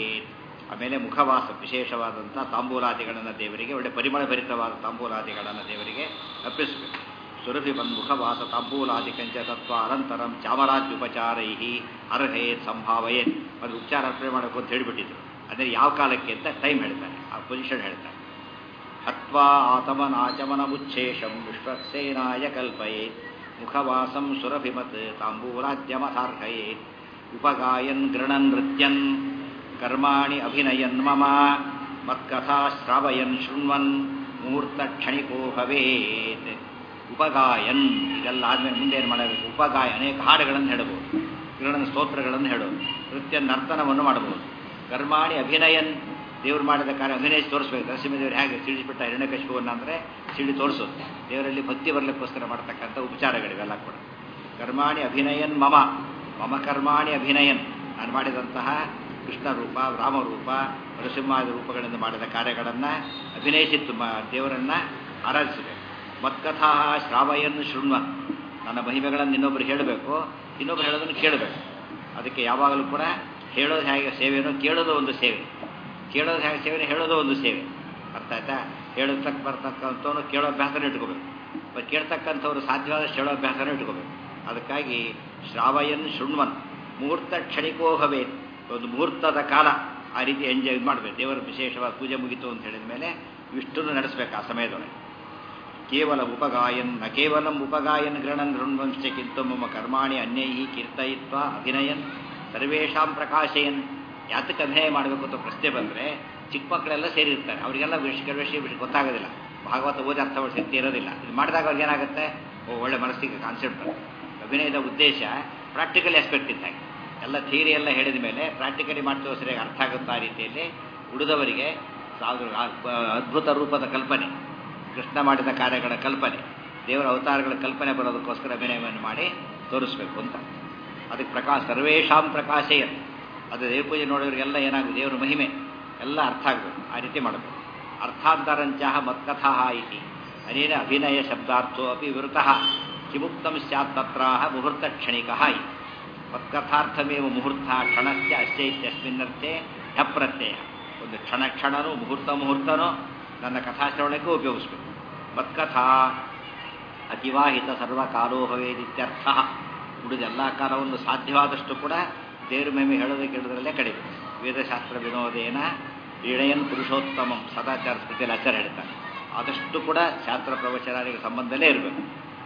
ಆಮೇಲೆ ಮುಖವಾಸ ವಿಶೇಷವಾದಂಥ ತಾಂಬೂಲಾದಿಗಳನ್ನು ದೇವರಿಗೆ ಒಳ್ಳೆ ಪರಿಮಳ ಭರಿತವಾದ ತಾಂಬೂಲಾದಿಗಳನ್ನು ದೇವರಿಗೆ ಅರ್ಪಿಸಬೇಕು ಸುರಭಿ ಮುಖವಾಸ ತಾಂಬೂಲಾದಿಕಂಚ ತತ್ವ ಅನಂತರಂ ಚಾಮರಾಜ್ಯುಪಚಾರೈ ಅರ್ಹೇತ್ ಸಂಭಾವಯೇತ್ ಅದು ಉಪಚಾರ ಅರ್ಪಣೆ ಮಾಡಬೇಕು ಅಂತ ಹೇಳಿಬಿಟ್ಟಿದ್ರು ಅಂದರೆ ಯಾವ ಕಾಲಕ್ಕೆ ಅಂತ ಟೈಮ್ ಹೇಳ್ತಾರೆ ಆ ಪೊಸಿಷನ್ ಹೇಳ್ತಾರೆ ಹತ್ವಾ ಆತಮನಾಚಮನ ಮುಚ್ಛೇಷಂ ವಿಶ್ವಕ್ಸೇನಾಯ ಕಲ್ಪಯೇ ಮುಖವಾಸಂ ಸುರಭಿಮತ್ ತಾಂಬೂಲಾದ್ಯಮಥಾರ್ಹಯೇ ಉಪಗಾಯನ್ ಗೃಣನ್ ನೃತ್ಯನ್ ಕರ್ಮಾಣಿ ಅಭಿನಯನ್ ಮಮ ಮತ್ಕಥಾ ಶ್ರಾವಯನ್ ಶೃಣ್ವನ್ ಮುಹೂರ್ತ ಕ್ಷಣಿಕೋ ಭವೇತ್ ಉಪಗಾಯನ್ ಇದೆಲ್ಲ ಆದ್ಮೇಲೆ ಮುಂದೆ ಏನು ಮಾಡಬೇಕು ಉಪಗಾಯ ಅನೇಕ ಹಾಡುಗಳನ್ನು ಹೇಳಬಹುದು ಕಿರಣ ಸ್ತೋತ್ರಗಳನ್ನು ಹೇಳೋದು ನೃತ್ಯ ನರ್ತನವನ್ನು ಮಾಡಬಹುದು ಕರ್ಮಾಣಿ ಅಭಿನಯನ್ ದೇವ್ರು ಮಾಡಿದ ಕಾರ್ಯ ಅಭಿನಯಿಸಿ ತೋರಿಸ್ಬೇಕು ನರಸಿಂಹದೇವರು ಹೇಗೆ ಸಿಡಿಸಿಬಿಟ್ಟ ಹಿರಣ್ಯಕಶಿಪುವನ್ನು ಅಂದರೆ ಸಿಡಿ ತೋರಿಸೋದು ದೇವರಲ್ಲಿ ಭಕ್ತಿ ಬರಲಿಕ್ಕೋಸ್ಕರ ಮಾಡ್ತಕ್ಕಂಥ ಉಪಚಾರಗಳಿವೆಲ್ಲ ಕೂಡ ಕರ್ಮಾಣಿ ಅಭಿನಯನ್ ಮಮ ಮಮ ಕರ್ಮಾಣಿ ಅಭಿನಯನ್ ನಾನು ಮಾಡಿದಂತಹ ಕೃಷ್ಣ ರೂಪ ರಾಮರೂಪ ನರಸಿಂಹಾದಿ ರೂಪಗಳಿಂದ ಮಾಡಿದ ಕಾರ್ಯಗಳನ್ನು ಅಭಿನಯಿಸಿ ತುಂಬ ದೇವರನ್ನು ಆರಾಧಿಸಬೇಕು ಮತ್ಕಥಾ ಶ್ರಾವಯನ್ ಶೃಣ್ವನ್ ನನ್ನ ಮಹಿಮೆಗಳನ್ನು ಇನ್ನೊಬ್ಬರು ಹೇಳಬೇಕು ಇನ್ನೊಬ್ರು ಹೇಳೋದನ್ನು ಕೇಳಬೇಕು ಅದಕ್ಕೆ ಯಾವಾಗಲೂ ಕೂಡ ಹೇಳೋದು ಹೇಗೆ ಸೇವೆನೋ ಕೇಳೋದು ಒಂದು ಸೇವೆ ಕೇಳೋದು ಹೇಗೆ ಸೇವೆ ಹೇಳೋದು ಒಂದು ಸೇವೆ ಅರ್ಥ ಆಯ್ತಾ ಹೇಳತಕ್ಕ ಬರ್ತಕ್ಕಂಥವನು ಕೇಳೋ ಅಭ್ಯಾಸನ ಇಟ್ಕೋಬೇಕು ಮತ್ತು ಕೇಳ್ತಕ್ಕಂಥವ್ರು ಸಾಧ್ಯವಾದಷ್ಟು ಹೇಳೋ ಅಭ್ಯಾಸನ ಇಟ್ಕೋಬೇಕು ಅದಕ್ಕಾಗಿ ಶ್ರಾವಯನ್ ಶೃಣ್ವನ್ ಮುಹೂರ್ತ ಕ್ಷಣಿಕೋ ಭವೇತ್ ಒಂದು ಮುಹೂರ್ತದ ಕಾಲ ಆ ರೀತಿ ಎಂಜಾಯ್ ಇದು ಮಾಡಬೇಕು ದೇವರ ವಿಶೇಷವಾದ ಪೂಜೆ ಮುಗಿತು ಅಂತ ಹೇಳಿದ ಮೇಲೆ ಇಷ್ಟನ್ನು ನಡೆಸಬೇಕು ಆ ಸಮಯದೊಳಗೆ ಕೇವಲ ಉಪಗಾಯನ್ ನ ಕೇವಲ ಉಪಗಾಯನ್ ಗೃಣನ್ ಗೃಣ್ವಂಶಕ್ಕಿಂತ ಮಮ ಕರ್ಮಾಣಿ ಅನ್ಯೈ ಕೀರ್ತಯಿತ್ವ ಅಭಿನಯನ್ ಸರ್ವೇಷಾಂ ಪ್ರಕಾಶಯನ್ ಯಾತಕ್ಕೆ ಅಭಿನಯ ಮಾಡಬೇಕು ಅಂತ ಪ್ರಶ್ನೆ ಬಂದರೆ ಚಿಕ್ಕ ಮಕ್ಕಳೆಲ್ಲ ಸೇರಿರ್ತಾರೆ ಅವರಿಗೆಲ್ಲ ವಿಷ ವಿಷಯ ವಿಷಯ ಗೊತ್ತಾಗೋದಿಲ್ಲ ಭಾಗವತ ಓದಿ ಅರ್ಥ ಶಕ್ತಿ ಇರೋದಿಲ್ಲ ಇದು ಮಾಡಿದಾಗ ಅವ್ರಿಗೆ ಏನಾಗುತ್ತೆ ಓ ಒಳ್ಳೆ ಮನಸ್ಸಿಗೆ ಕಾನ್ಸೆಪ್ಟ್ ಅಭಿನಯದ ಉದ್ದೇಶ ಪ್ರಾಕ್ಟಿಕಲ್ ಆಸ್ಪೆಕ್ಟ್ ಇದ್ದಾಗೆ ಎಲ್ಲ ಥಿಯರಿ ಎಲ್ಲ ಹೇಳಿದ ಮೇಲೆ ಪ್ರಾಕ್ಟಿಕಲಿ ಮಾಡ್ತೀವೋ ಸರಿಯಾಗಿ ಅರ್ಥ ಆಗುತ್ತಾ ಆ ರೀತಿಯಲ್ಲಿ ಉಳಿದವರಿಗೆ ಅದ್ಭುತ ರೂಪದ ಕಲ್ಪನೆ ಕೃಷ್ಣ ಮಾಡಿದ ಕಾರ್ಯಗಳ ಕಲ್ಪನೆ ದೇವರ ಅವತಾರಗಳ ಕಲ್ಪನೆ ಬರೋದಕ್ಕೋಸ್ಕರ ಅಭಿನಯವನ್ನು ಮಾಡಿ ತೋರಿಸ್ಬೇಕು ಅಂತ ಅದಕ್ಕೆ ಪ್ರಕಾಶ ಸರ್ವೇಶಾಂ ಪ್ರಕಾಶಯ ಅದು ದೇವ ಪೂಜೆ ನೋಡೋರಿಗೆಲ್ಲ ಏನಾಗುತ್ತೆ ದೇವರ ಮಹಿಮೆ ಎಲ್ಲ ಅರ್ಥ ಆಗಬೇಕು ಆ ರೀತಿ ಮಾಡಬೇಕು ಅರ್ಥಾಂತರಂಚ ಮತ್ಕಥಾ ಇತಿ ಅನೇನ ಅಭಿನಯ ಶಬ್ದಾರ್ಥೋ ಅಪಿ ವಿವೃತಃ ಕಿಮುಕ್ತಂ ಸ್ಯಾತ್ ತತ್ರಾಹ ಮುಹೂರ್ತ ಕ್ಷಣಿಕ ಇತಿ ಮತ್ಕಥಾರ್ಥಮೇವ ಮುಹೂರ್ತ ಕ್ಷಣಸ್ಯ ಅಶ್ಚೈತ್ಯಸ್ಮಿನ್ನರ್ಥೆ ಢಪ್ರತ್ಯಯ ಒಂದು ಕ್ಷಣ ಕ್ಷಣನೂ ಮುಹೂರ್ತ ಮುಹೂರ್ತನೋ ನನ್ನ ಕಥಾಶ್ರವಣಕ್ಕೂ ಉಪಯೋಗಿಸ್ಬೇಕು ಮತ್ಕಥಾ ಅತಿವಾಹಿತ ಸರ್ವಕಾಲೋ ಭವೇದಿತ್ಯರ್ಥ ಉಳಿದ ಎಲ್ಲ ಕಾಲವನ್ನು ಸಾಧ್ಯವಾದಷ್ಟು ಕೂಡ ದೇವ್ರ ಮಹಿಮೆ ಹೇಳೋದಕ್ಕೆ ಹೇಳೋದ್ರಲ್ಲೇ ಕಡಿಮೆ ವೇದಶಾಸ್ತ್ರ ವಿನೋದೇನ ಇಳೆಯನ್ ಪುರುಷೋತ್ತಮಂ ಸದಾಚಾರ ಸ್ಮೃತಿಯಲ್ಲಿ ಆಚಾರ ಹೇಳ್ತಾನೆ ಆದಷ್ಟು ಕೂಡ ಶಾಸ್ತ್ರ ಪ್ರವಚನಗಳಿಗೆ ಸಂಬಂಧಲೇ ಇರಬೇಕು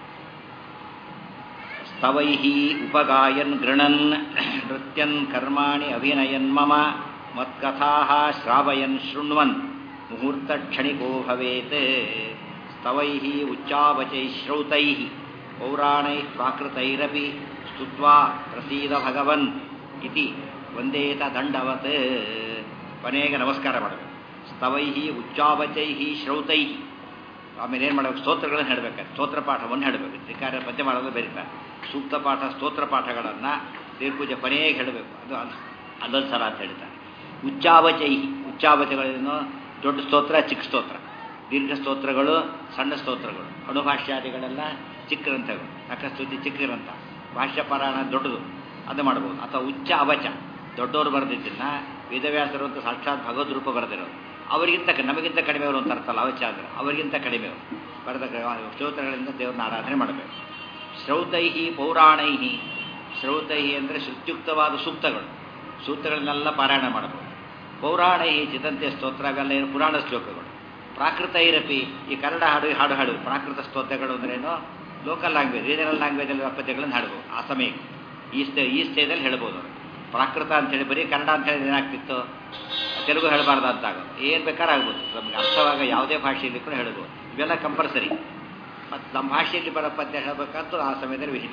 ಸ್ತವೈ ಉಪಗಾಯನ್ ಗೃಣನ್ ನೃತ್ಯನ್ ಕರ್ಮಾಣಿ ಅಭಿನಯನ್ ಮಮ ಮತ್ಕಥಾ ಶ್ರಾವಯನ್ ಶೃಣ್ವನ್ ಮುಹೂರ್ತ ಕ್ಷಣಿಕೋ ಭವೇತ್ ಸ್ತವೈ ಉಚ್ಚಾವಚೈ ಶ್ರೌತೈ ಪೌರಾಣೈ ಪ್ರಾಕೃತೈರಪಿ ಸ್ತುತ್ವಾ ಪ್ರಸೀದ ಭಗವನ್ ಇತಿ ಒಂದೇತ ದಂಡವತ್ ಕೊನೆಗೆ ನಮಸ್ಕಾರ ಮಾಡಬೇಕು ಸ್ತವೈ ಉಚ್ಚಾವಚೈ ಶ್ರೌತೈ ಆಮೇಲೆ ಏನು ಮಾಡಬೇಕು ಸ್ತೋತ್ರಗಳನ್ನು ಹೇಳಬೇಕು ಸ್ತೋತ್ರ ಪಾಠವನ್ನು ಹೇಳಬೇಕು ತ್ರಿಕಾರ್ಯ ಪದ್ಯ ಮಾಡೋದು ಬರೀತಾರೆ ಸೂಕ್ತ ಪಾಠ ಸ್ತೋತ್ರ ಪಾಠಗಳನ್ನು ದೇವ್ರಪೂಜೆ ಕೊನೆಗೆ ಹೇಳಬೇಕು ಅದು ಅದೊಂದು ಸಲ ಅಂತ ಹೇಳ್ತಾರೆ ಉಚ್ಚಾವಚೈ ಉಚ್ಚಾವಚಗಳೇನು ದೊಡ್ಡ ಸ್ತೋತ್ರ ಚಿಕ್ಕ ಸ್ತೋತ್ರ ದೀರ್ಘ ಸ್ತೋತ್ರಗಳು ಸಣ್ಣ ಸ್ತೋತ್ರಗಳು ಅಣುಭಾಷ್ಯಾದಿಗಳೆಲ್ಲ ಚಿಕ್ಕ ಗ್ರಂಥಗಳು ತಕ್ಕಸ್ತುತಿ ಚಿಕ್ಕ ಗ್ರಂಥ ಭಾಷ್ಯ ಪಾರಾಯಣ ದೊಡ್ಡದು ಅದು ಮಾಡ್ಬೋದು ಅಥವಾ ಉಚ್ಚ ಅವಚ ದೊಡ್ಡವರು ಬರೆದಿದ್ದನ್ನ ವೇದವ್ಯಾಸರು ಅಂತ ಸಾಕ್ಷಾತ್ ಭಗವದ್ ರೂಪ ಬರೆದಿರೋರು ಅವರಿಗಿಂತ ನಮಗಿಂತ ಕಡಿಮೆ ಅವರು ಅಂತ ಅರ್ಥಲ್ಲ ಅವಚ ಅಂದರೆ ಅವರಿಗಿಂತ ಕಡಿಮೆ ಅವರು ಬರೆದ ಸ್ತೋತ್ರಗಳಿಂದ ದೇವ್ರನ್ನ ಆರಾಧನೆ ಮಾಡಬೇಕು ಶ್ರೌತೈಹಿ ಪೌರಾಣೈಹಿ ಶ್ರೌತೈಹಿ ಅಂದರೆ ಶ್ರುತ್ಯುಕ್ತವಾದ ಸೂಕ್ತಗಳು ಸೂಕ್ತಗಳನ್ನೆಲ್ಲ ಪಾರಾಯಣ ಮಾಡಬಹುದು ಪೌರಾಣೈಹಿ ಚಿದಂತೆ ಸ್ತೋತ್ರ ಅವೆಲ್ಲ ಏನು ಪುರಾಣ ಶ್ಲೋಕಗಳು ಪ್ರಾಕೃತ ಇರಪಿ ಈ ಕನ್ನಡ ಹಾಡು ಹಾಡು ಹಾಡು ಪ್ರಾಕೃತ ಸ್ತೋತ್ರಗಳು ಅಂದ್ರೇನು ಲೋಕಲ್ ಲ್ಯಾಂಗ್ವೇಜ್ ರೀಜನಲ್ ಲ್ಯಾಂಗ್ವೇಜಲ್ಲಿ ಪದ್ಯಗಳನ್ನು ಹಾಡ್ಬೋದು ಆ ಸಮಯಕ್ಕೆ ಈ ಸ್ಟೇ ಈ ಸ್ಟೇಜಲ್ಲಿ ಹೇಳ್ಬೋದು ಅವರು ಪ್ರಾಕೃತ ಅಂತೇಳಿ ಬರೀ ಕನ್ನಡ ಅಂತ ಹೇಳಿ ಏನಾಗ್ತಿತ್ತು ತೆಲುಗು ಹೇಳಬಾರ್ದು ಅಂತ ಆಗೋದು ಏನು ಬೇಕಾದ್ರೆ ಆಗ್ಬೋದು ನಮ್ಗೆ ಅರ್ಥವಾಗ ಯಾವುದೇ ಭಾಷೆಯಲ್ಲಿ ಕೂಡ ಹೇಳ್ಬೋದು ಇವೆಲ್ಲ ಕಂಪಲ್ಸರಿ ಮತ್ತು ನಮ್ಮ ಭಾಷೆಯಲ್ಲಿ ಬರೋ ಪದ್ಯ ಹೇಳಬೇಕಂತೂ ಆ ಸಮಯದಲ್ಲಿ ವಿಹಿತ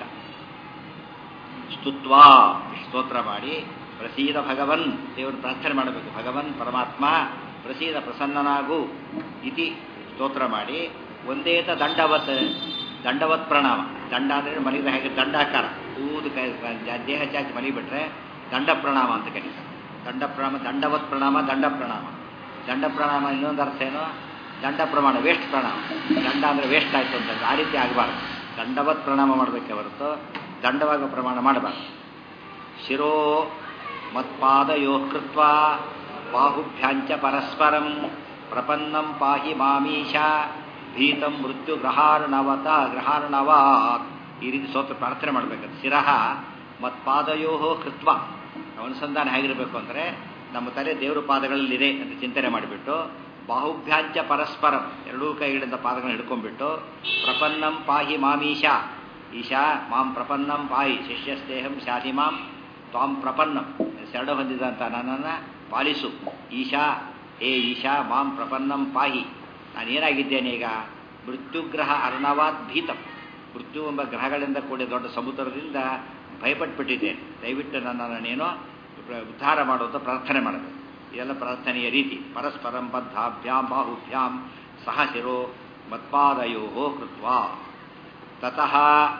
ಸ್ತುತ್ವಾ ಸ್ತೋತ್ರ ಮಾಡಿ ಪ್ರಸೀದ ಭಗವನ್ ದೇವರು ಪ್ರಾರ್ಥನೆ ಮಾಡಬೇಕು ಭಗವನ್ ಪರಮಾತ್ಮ ಪ್ರಸೀದ ಪ್ರಸನ್ನನಾಗು ಇತಿ ಸ್ತೋತ್ರ ಮಾಡಿ ಒಂದೇತ ದಂಡವತ್ ದಂಡವತ್ ಪ್ರಣಾಮ ದಂಡ ಅಂದರೆ ಮಲಗಿದ ಹಾಗೆ ದಂಡಾಕಾರ ಊದು ಕೈ ದೇಹ ಚಾಚಿ ಮಲಿಬಿಟ್ರೆ ದಂಡ ಪ್ರಣಾಮ ಅಂತ ಕರೀತಾರೆ ದಂಡ ಪ್ರಣಾಮ ದಂಡವತ್ ಪ್ರಣಾಮ ದಂಡ ಪ್ರಣಾಮ ದಂಡ ಪ್ರಣಾಮ ಇನ್ನೊಂದು ಅರ್ಥ ಏನು ದಂಡ ಪ್ರಮಾಣ ವೇಸ್ಟ್ ಪ್ರಣಾಮ ದಂಡ ಅಂದರೆ ವೇಸ್ಟ್ ಆಯಿತು ಅಂತ ಆ ರೀತಿ ಆಗಬಾರ್ದು ದಂಡವತ್ ಪ್ರಣಾಮ ಮಾಡಬೇಕೆ ಹೊರತು ದಂಡವಾಗ ಪ್ರಮಾಣ ಮಾಡಬಾರ್ದು ಶಿರೋ ಮತ್ಪಾದಯೋ ಕೃತ್ವ ಬಾಹುಭ್ಯಾಂಚ ಪರಸ್ಪರಂ ಪ್ರಪನ್ನಂ ಪಾಹಿ ಮಾಮೀಶ ಭೀತಂ ಮೃತ್ಯು ಗ್ರಹಾರ್ಣವತ ಗ್ರಹಾರ್ಣವಾತ್ ಈ ರೀತಿ ಸ್ತೋತ್ರ ಪ್ರಾರ್ಥನೆ ಮಾಡಬೇಕು ಶಿರಃ ಮತ್ಪಾದಯೋ ಕೃತ್ವ ಅನುಸಂಧಾನ ಹೇಗಿರಬೇಕು ಅಂದರೆ ನಮ್ಮ ತಲೆ ದೇವರ ಪಾದಗಳಲ್ಲಿದೆ ಅಂತ ಚಿಂತನೆ ಮಾಡಿಬಿಟ್ಟು ಬಾಹುಭ್ಯಾಂಚ ಪರಸ್ಪರಂ ಎರಡೂ ಕೈಗಳಿಂದ ಪಾದಗಳನ್ನು ಹಿಡ್ಕೊಂಡ್ಬಿಟ್ಟು ಪ್ರಪನ್ನಂ ಪಾಹಿ ಮಾಮೀಶಾ ಈಶಾ ಮಾಂ ಪ್ರಪನ್ನಂ ಪಾಹಿ ಶಿಷ್ಯಸ್ತೇಹಂ ಶಾಧಿ ಮಾಂ ತ್ವಾಂ ಪ್ರಪನ್ನಂ ಶರಣ ಹೊಂದಿದಂಥ ನನ್ನನ್ನು ಪಾಲಿಸು ಈಶಾ ಹೇ ಈಶಾ ಮಾಂ ಪ್ರಪನ್ನಂ ಪಾಹಿ ನಾನೇನಾಗಿದ್ದೇನೆ ಈಗ ಮೃತ್ಯುಗ್ರಹ ಅರ್ಣವಾತ್ ಭೀತಂ ಮೃತ್ಯು ಎಂಬ ಗ್ರಹಗಳಿಂದ ಕೂಡಿದ ದೊಡ್ಡ ಸಮುದ್ರದಿಂದ ಭಯಪಟ್ಬಿಟ್ಟಿದ್ದೇನೆ ದಯವಿಟ್ಟು ನನ್ನನ್ನು ನೀನು ಉದ್ಧಾರ ಮಾಡುವಂಥ ಪ್ರಾರ್ಥನೆ ಮಾಡಬೇಕು ಇದೆಲ್ಲ ಪ್ರಾರ್ಥನೆಯ ರೀತಿ ಪರಸ್ಪರಂ ಬದ್ಧಾಭ್ಯಾಂ ಬಾಹುಭ್ಯಾಂ ಸಹ ಶಿರೋ ಮತ್ಪಾದಯೋ ಕೃತ್ವ ತತಃ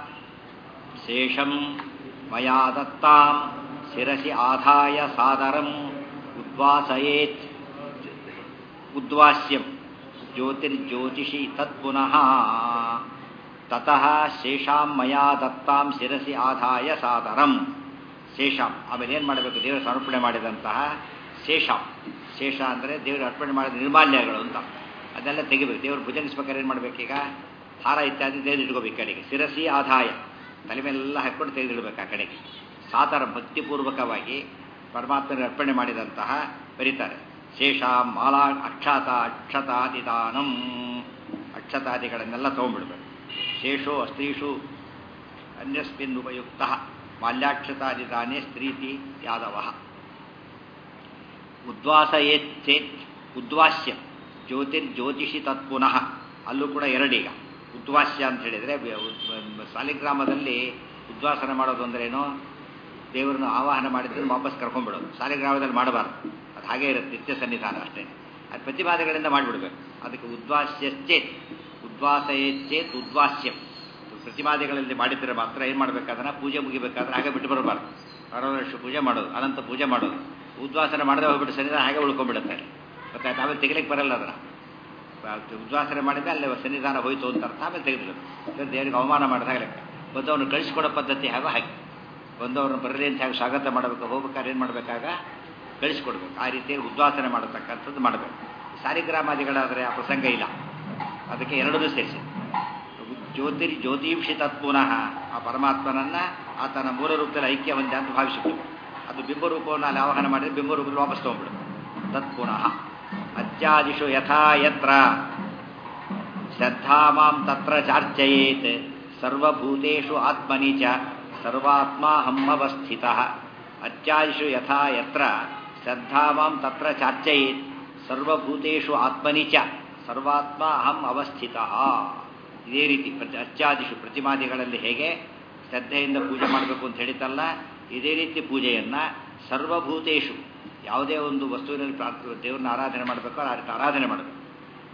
ಶೇಷಂ ಮಯಾ ದತ್ತಾಂ ಶಿರಸಿ ಆಧಾಯ ಸಾದರಂ ಉದ್ವಾಸಯೇತ್ ಉದ್ವಾಸ್ಯಂ ಜ್ಯೋತಿರ್ಜ್ಯೋತಿಷಿ ತತ್ಪುನಃ ತತಃ ಶೇಷಾಂ ಮಯಾ ದತ್ತಾಂ ಶಿರಸಿ ಆಧಾಯ ಸಾದರಂ ಶೇಷಾಂ ಆಮೇಲೆ ಏನು ಮಾಡಬೇಕು ದೇವರು ಸಮರ್ಪಣೆ ಮಾಡಿದಂತಹ ಶೇಷಾಂ ಶೇಷ ಅಂದರೆ ದೇವರು ಅರ್ಪಣೆ ಮಾಡಿದ ನಿರ್ಮಾಲ್ಯಗಳು ಅಂತ ಅದೆಲ್ಲ ತೆಗಿಬೇಕು ದೇವರು ಭುಜನಿಸ್ಬೇಕಾದ್ರೆ ಏನು ಮಾಡಬೇಕೀಗ ಹಾರ ಇತ್ಯಾದಿ ತೆಗೆದಿಟ್ಕೋಬೇಕು ಕಡೆಗೆ ಶಿರಸಿ ಆದಾಯ ತಲೆ ಮೇಲೆಲ್ಲ ಹಾಕ್ಕೊಂಡು ತೆಗೆದಿಡಬೇಕು ಆ ಕಡೆಗೆ ಸಾತರ ಭಕ್ತಿಪೂರ್ವಕವಾಗಿ ಪರಮಾತ್ಮನ ಅರ್ಪಣೆ ಮಾಡಿದಂತಹ ಬರೀತಾರೆ ಶೇಷ ಮಾಲಾ ಅಕ್ಷತ ಅಕ್ಷತಾದಿದಾನಂ ಅಕ್ಷತಾದಿಗಳನ್ನೆಲ್ಲ ತೊಗೊಂಡ್ಬಿಡ್ಬೇಕು ಶೇಷೋ ಅಸ್ತ್ರೀಷು ಅನ್ಯಸ್ಮಿನ್ ಉಪಯುಕ್ತ ಮಾಲ್ಯಾಕ್ಷತಾದಿದಾನೇ ಸ್ತ್ರೀತಿ ಯಾದವ ಉದ್ವಾಸಯೇತ್ ಚೇತ್ ಉದ್ವಾಸ್ಯ ಜ್ಯೋತಿರ್ಜ್ಯೋತಿಷಿ ತತ್ಪುನಃ ಅಲ್ಲೂ ಕೂಡ ಎರಡೀಗ ಉದ್ವಾಸ್ಯ ಅಂತ ಹೇಳಿದರೆ ಸಾಲಿಗ್ರಾಮದಲ್ಲಿ ಉದ್ವಾಸನ ಮಾಡೋದು ಅಂದ್ರೇನು ದೇವರನ್ನು ಆವಾಹನ ಮಾಡಿದ್ರೆ ವಾಪಸ್ ಕರ್ಕೊಂಡ್ಬಿಡೋದು ಸಾಲಿಗ್ರಾಮದಲ್ಲಿ ಮಾಡಬಾರ್ದು ಅದು ಹಾಗೇ ಇರುತ್ತೆ ನಿತ್ಯ ಸನ್ನಿಧಾನ ಅಷ್ಟೇ ಅದು ಪ್ರತಿಪಾದಗಳಿಂದ ಮಾಡಿಬಿಡ್ಬೇಕು ಅದಕ್ಕೆ ಉದ್ವಾಸ್ಯಶ್ಚೇತ್ ಉದ್ವಾಸಯೇಚ್ಚೇತ್ ಉದ್ವಾಸ್ಯಂ ಪ್ರತಿಮಾದಿಗಳಲ್ಲಿ ಮಾಡಿದ್ರೆ ಮಾತ್ರ ಏನು ಮಾಡಬೇಕಾದ್ರೆ ಪೂಜೆ ಮುಗಿಬೇಕಾದ್ರೆ ಹಾಗೆ ಬಿಟ್ಟು ಬರಬಾರ್ದು ವರ್ಷ ಪೂಜೆ ಮಾಡೋದು ಅನಂತ ಪೂಜೆ ಮಾಡೋದು ಉದ್ವಾಸನೆ ಮಾಡದೆ ಹೋಗ್ಬಿಟ್ಟು ಸನ್ನಿಧಾನ ಹಾಗೆ ಉಳ್ಕೊಂಡ್ಬಿಡುತ್ತೆ ಗೊತ್ತಾಯ್ತು ಆಮೇಲೆ ತೆಗಿಲಿಕ್ಕೆ ಬರಲ್ಲ ಅದನ್ನ ಉದ್ವಾಸನೆ ಮಾಡಿದ್ರೆ ಅಲ್ಲೇ ಸನ್ನಿಧಾನ ಹೋಯ್ತು ಅಂತ ಅರ್ಥ ಆಮೇಲೆ ತೆಗೆದ್ರು ದೇವರಿಗೆ ಅವಮಾನ ಮಾಡಿದಾಗ ಲೆಕ್ಕ ಬಂದವನು ಕಳಿಸ್ಕೊಡೋ ಪದ್ಧತಿ ಹಾಗೋ ಹಾಗೆ ಬಂದವ್ರನ್ನ ಬರಲಿ ಅಂತ ಹೇಗೆ ಸ್ವಾಗತ ಮಾಡಬೇಕು ಹೋಗ್ಬೇಕಾದ್ರೆ ಏನು ಮಾಡಬೇಕಾಗ ಕಳಿಸ್ಕೊಡ್ಬೇಕು ಆ ರೀತಿ ಉದ್ವಾಸನೆ ಮಾಡತಕ್ಕಂಥದ್ದು ಮಾಡಬೇಕು ಸಾಲಿಗ್ರಾಮಾದಿಗಳಾದರೆ ಆ ಪ್ರಸಂಗ ಇಲ್ಲ ಅದಕ್ಕೆ ಎರಡೂ ಸೇರಿಸಿ ಜ್ಯೋತಿರ್ ಜ್ಯೋತಿಂಶಿ ತತ್ಪುನಃ ಆ ಪರಮಾತ್ಮನನ್ನ ಆತನ ಮೂಲ ರೂಪದಲ್ಲಿ ಐಕ್ಯ ಹೊಂದಿ ಅಂತ ಭಾವಿಸಿಬಿಡು ಅದು ಬಿಂಬರೂಪವನ್ನು ಅಲ್ಲಿ ಆವಾಹನ ಮಾಡಿದ್ರೆ ಬಿಂಬರೂಪದಲ್ಲಿ ವಾಪಸ್ ತೊಗೊಂಡ್ಬಿಡು ತತ್ಪುನಃ ಅತ್ಯಾದಿಷು ಯಥಾ ಯತ್ರ ಶ್ರದ್ಧಾ ಮಾಂ ತತ್ರ ಚಾರ್ಚಯೇತ್ ಸರ್ವಭೂತೇಷು ಆತ್ಮನಿ ಚ ಸರ್ವಾತ್ಮ ಹಮ್ಮವಸ್ಥಿತ ಅತ್ಯಾದಿಷು ಯಥಾ ಯತ್ರ ಶ್ರದ್ಧಾ ಮಾಂ ತತ್ರ ಚಾರ್ಚಯೇತ್ ಸರ್ವಭೂತೇಷು ಆತ್ಮನಿ ಚ ಸರ್ವಾತ್ಮ ಅಹಂ ಅವಸ್ಥಿತ ಇದೇ ರೀತಿ ಪ್ರತಿ ಅತ್ಯಾದಿಷು ಪ್ರತಿಮಾದಿಗಳಲ್ಲಿ ಹೇಗೆ ಶ್ರದ್ಧೆಯಿಂದ ಪೂಜೆ ಮಾಡಬೇಕು ಅಂತ ಹೇಳಿತಲ್ಲ ಇದೇ ರೀತಿ ಪೂಜೆಯನ್ನು ಸರ್ವಭೂತೇಶು ಯಾವುದೇ ಒಂದು ವಸ್ತುವಿನಲ್ಲಿ ಪ್ರಾರ್ಥ ದೇವ್ರನ್ನ ಆರಾಧನೆ ಮಾಡಬೇಕು ಆ ರೀತಿ ಆರಾಧನೆ ಮಾಡಬೇಕು